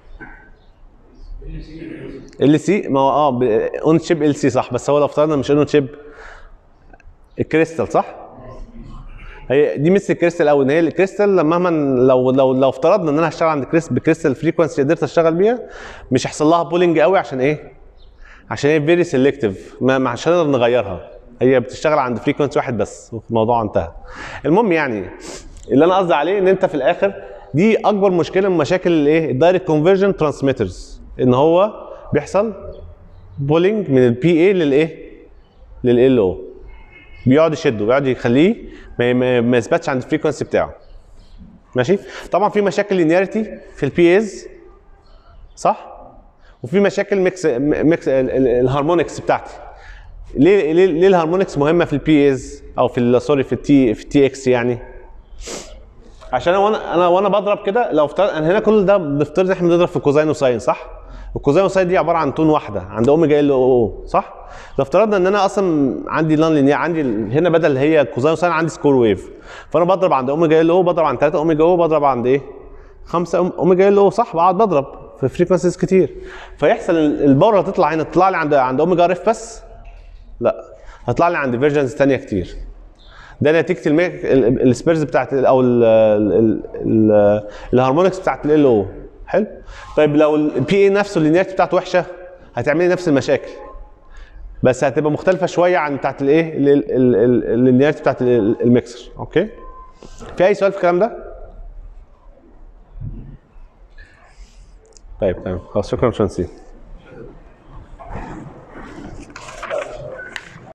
ال سي ما هو اه اون شيب ال سي صح بس هو لو افترضنا مش اون شيب الكريستال صح هي دي مثل الكريستال قوي ان هي الكريستال لما مهما لو لو لو افترضنا ان انا هشتغل عند كريست بكريستال فريكونسي قدرت اشتغل بيها مش هيحصل لها بولينج قوي عشان ايه؟ عشان هي فيري سيلكتيف ما ما عشان نقدر نغيرها هي بتشتغل عند فريكونسي واحد بس الموضوع انتهى المهم يعني اللي انا قصدي عليه ان انت في الاخر دي اكبر مشكله من مشاكل الايه الدايركت كونفرجن ترانسميترز ان هو بيحصل بولينج من البي اي للايه لل او بيقعد يشده بيقعد يخليه ما, ما, ما يثبتش عند الفريكونسي بتاعه ماشي طبعا في مشاكل لينياريتي في البي ايز صح وفي مشاكل ميكس ميكس ال- ال- الهارمونكس بتاعتي ليه ليه ليه الهارمونكس مهمه في البي ايز او في ال- سوري في التي في التي اكس يعني عشان انا وانا انا وانا بضرب كده لو افترض انا هنا كل ده بنفترض ان احنا بنضرب في كوزاين وساين صح؟ الكوزاين وساين دي عباره عن تون واحده عند اوميجا ال او او صح؟ لو افترضنا ان انا اصلا عندي نون لينير عندي ال- هنا بدل هي كوزاين وساين عندي سكور ويف فانا بضرب عند اوميجا ال او بضرب عند 3 اوميجا او بضرب عند ايه؟ 5 اوميجا ال او صح بقعد بضرب في فريكونسيز كتير فيحصل ال- الباور هتطلع هنا تطلع لي عند عند اوميجا ار اف بس؟ لا هتطلع لي عند فيرجنز ثانيه كتير ده نتيجه الميك ال- السبيرز بتاعت ال- او ال- ال- ال- الهارمونكس بتاعت ال او حلو طيب لو البي اي نفسه اللينيرتي بتاعته وحشه هتعملي نفس المشاكل بس هتبقى مختلفه شويه عن بتاعت الايه ال- ال- ال- اللينيرتي بتاعت ال- الميكسر اوكي في اي سؤال في الكلام ده طيب تمام خلاص شكرا شانسي